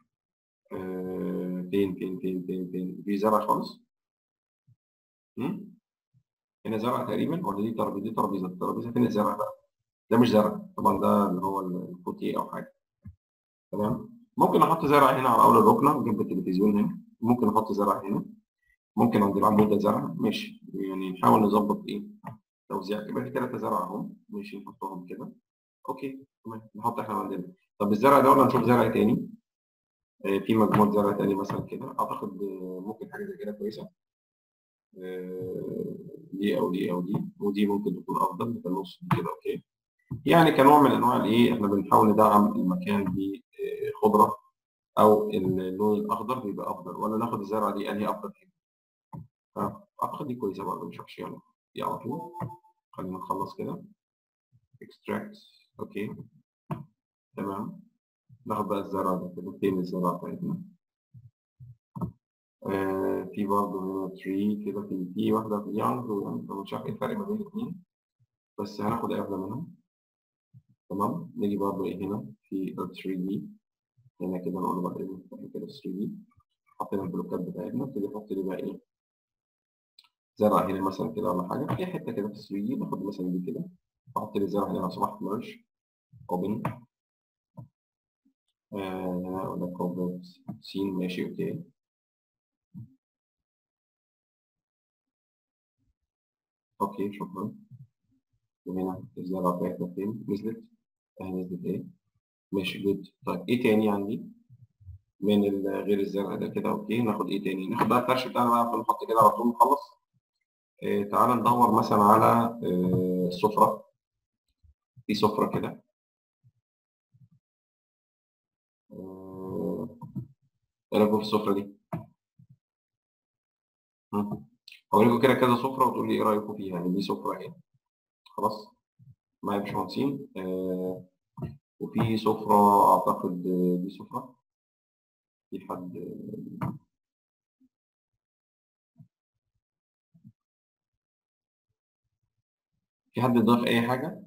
آه فين فين فين فين فين في زرع خالص هنا زرع تقريبا ولا دي ترابيزه دي ترابيزه الترابيزه فين الزرع بقى ده مش زرع طبعا ده اللي هو الفوتيه او حاجه تمام ممكن احط زرع هنا على اول الركنه جنب التلفزيون هنا ممكن احط زرع هنا ممكن عند العمود ده زرع ماشي يعني نحاول نظبط ايه توزيع يبقى في ثلاثه زرع اهو ماشي نحطهم كده اوكي تمام نحط احنا عندنا طب الزرع ده ولا نشوف زرع تاني آه في مجموعه زرع تاني مثلا كده اعتقد آه ممكن حاجه زي كده كويسه آه دي او دي او دي ودي ممكن تكون افضل في النص دي كده اوكي يعني كنوع من انواع الايه احنا بنحاول ندعم المكان بخضره او اللون الاخضر بيبقى افضل ولا ناخد الزرعه دي انهي افضل فيهم اعتقد دي كويسه برضه مش وحشه يعني دي على طول خلينا نخلص كده اكستراكت اوكي تمام ناخد بقى الزرع ده كده فين الزرع بتاعتنا آه في برضه هنا تري كده في في واحده في يانج ومش عارف ايه الفرق ما بين الاثنين بس هناخد ايه واحده منهم تمام نيجي برضه ايه هنا في ال 3 دي هنا كده نقول بقى ايه نحط كده 3 دي حطينا البلوكات بتاعتنا نبتدي نحط لي بقى ايه زرع هنا مثلا كده ولا حاجه في حته كده في 3 دي ناخد مثلا دي كده احط لي الزرع هنا لو سمحت مارش اوبن آه ولا كوبرت سين ماشي اوكي اوكي شكرا وهنا الزرع بتاعتنا فين نزلت اهي نزلت ايه ماشي جود طيب ايه تاني عندي من غير الزرع ده كده اوكي ناخد ايه تاني ناخد بقى الفرش بتاعنا بقى نحط كده على طول نخلص آه تعال ندور مثلا على آه السفره في سفره كده آه ايه رايكم في السفره دي؟ هوريكم كده كذا سفره وتقول لي ايه رايكم فيها يعني دي سفره ايه خلاص معايا باشمهندسين آه وفي سفرة أعتقد دي سفرة في حد في حد ضاف أي حاجة؟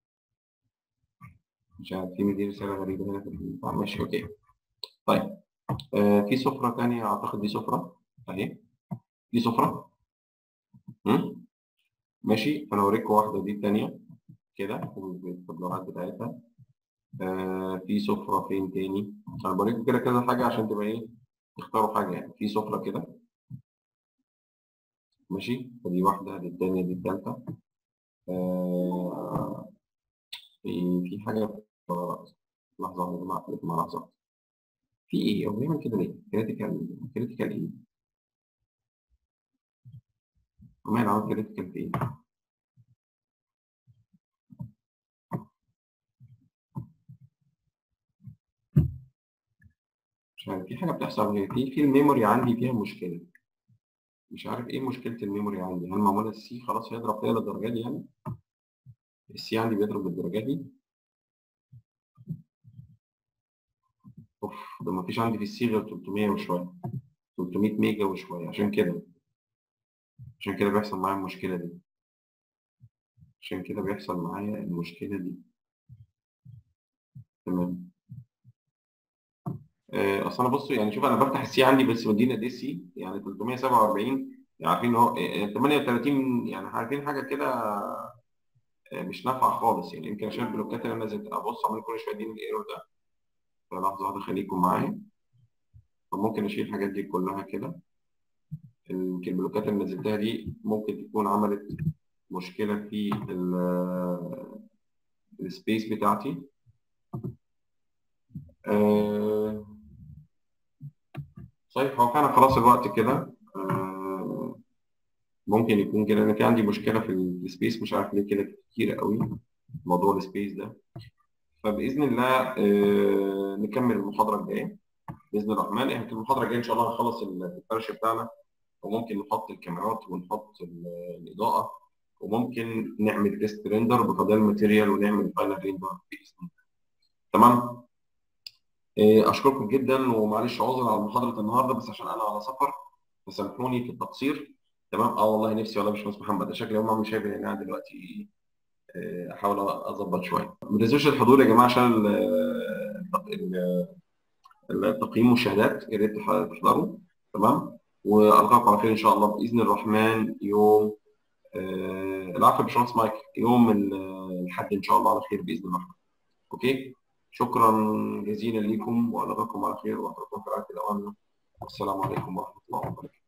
مش عارف في مدير رسالة غريبة هنا في البتاع ماشي أوكي طيب آه في سفره ثانيه اعتقد دي سفره اهي دي سفره مم؟ ماشي فانا اوريكم واحده دي الثانيه كده بالطبلات بتاعتها آه في سفره فين تاني انا بوريكم كده كذا حاجه عشان تبقى ايه تختاروا حاجه يعني في سفره كده ماشي فدي واحده دي الثانيه دي الثالثه آه في في حاجه لحظه واحده يا جماعه مع لحظه في ايه هو بيعمل كده ليه؟ كريتيكال كريتيكال ايه؟ عمال عمل كريتيكال في ايه؟ مش عارف في حاجه بتحصل هي في في الميموري عندي فيها مشكله مش عارف ايه مشكله الميموري عندي هل معموله السي خلاص هيضرب فيها للدرجه دي يعني السي عندي بيضرب بالدرجه دي اوف ده ما فيش عندي في السي غير 300 وشويه 300 ميجا وشويه عشان كده عشان كده بيحصل معايا المشكله دي عشان كده بيحصل معايا المشكله دي تمام آه، اصل انا بصوا يعني شوف انا بفتح السي عندي بس مدينه دي سي يعني 347 يعني عارفين ان هو آه، 38 يعني عارفين حاجه كده آه، مش نافعه خالص يعني يمكن عشان البلوكات اللي انا نزلت ابص عمال كل شويه اديني الايرور ده فلحظه واحده خليكم معايا فممكن اشيل الحاجات دي كلها كده يمكن البلوكات اللي نزلتها دي ممكن تكون عملت مشكله في السبيس بتاعتي آه، صحيح هو فعلا خلاص الوقت كده آه، ممكن يكون كده انا في عندي مشكله في السبيس مش عارف ليه كده كتير قوي موضوع السبيس ده فباذن الله آه، نكمل المحاضره الجايه باذن الرحمن احنا في المحاضره الجايه ان شاء الله هنخلص الفرش بتاعنا وممكن نحط الكاميرات ونحط ال- الاضاءه وممكن نعمل تيست ريندر بفضل الماتيريال ونعمل فاينل ريندر باذن الله تمام إيه، اشكركم جدا ومعلش عذر على محاضره النهارده بس عشان انا على سفر فسامحوني في التقصير تمام اه والله نفسي والله مش محمد ده شكلي هم مش شايف ان انا دلوقتي إيه، احاول اظبط شويه ما تنسوش الحضور يا جماعه عشان ال- ال- التقييم والشهادات يا ريت تح- تحضروا تمام والقاكم على خير ان شاء الله باذن الرحمن يوم آه، العفو يا باشمهندس مايك يوم ال- الاحد ان شاء الله على خير باذن الله اوكي شكرا جزيلا لكم والقاكم على خير واترككم في رعايه الامان والسلام عليكم ورحمه الله وبركاته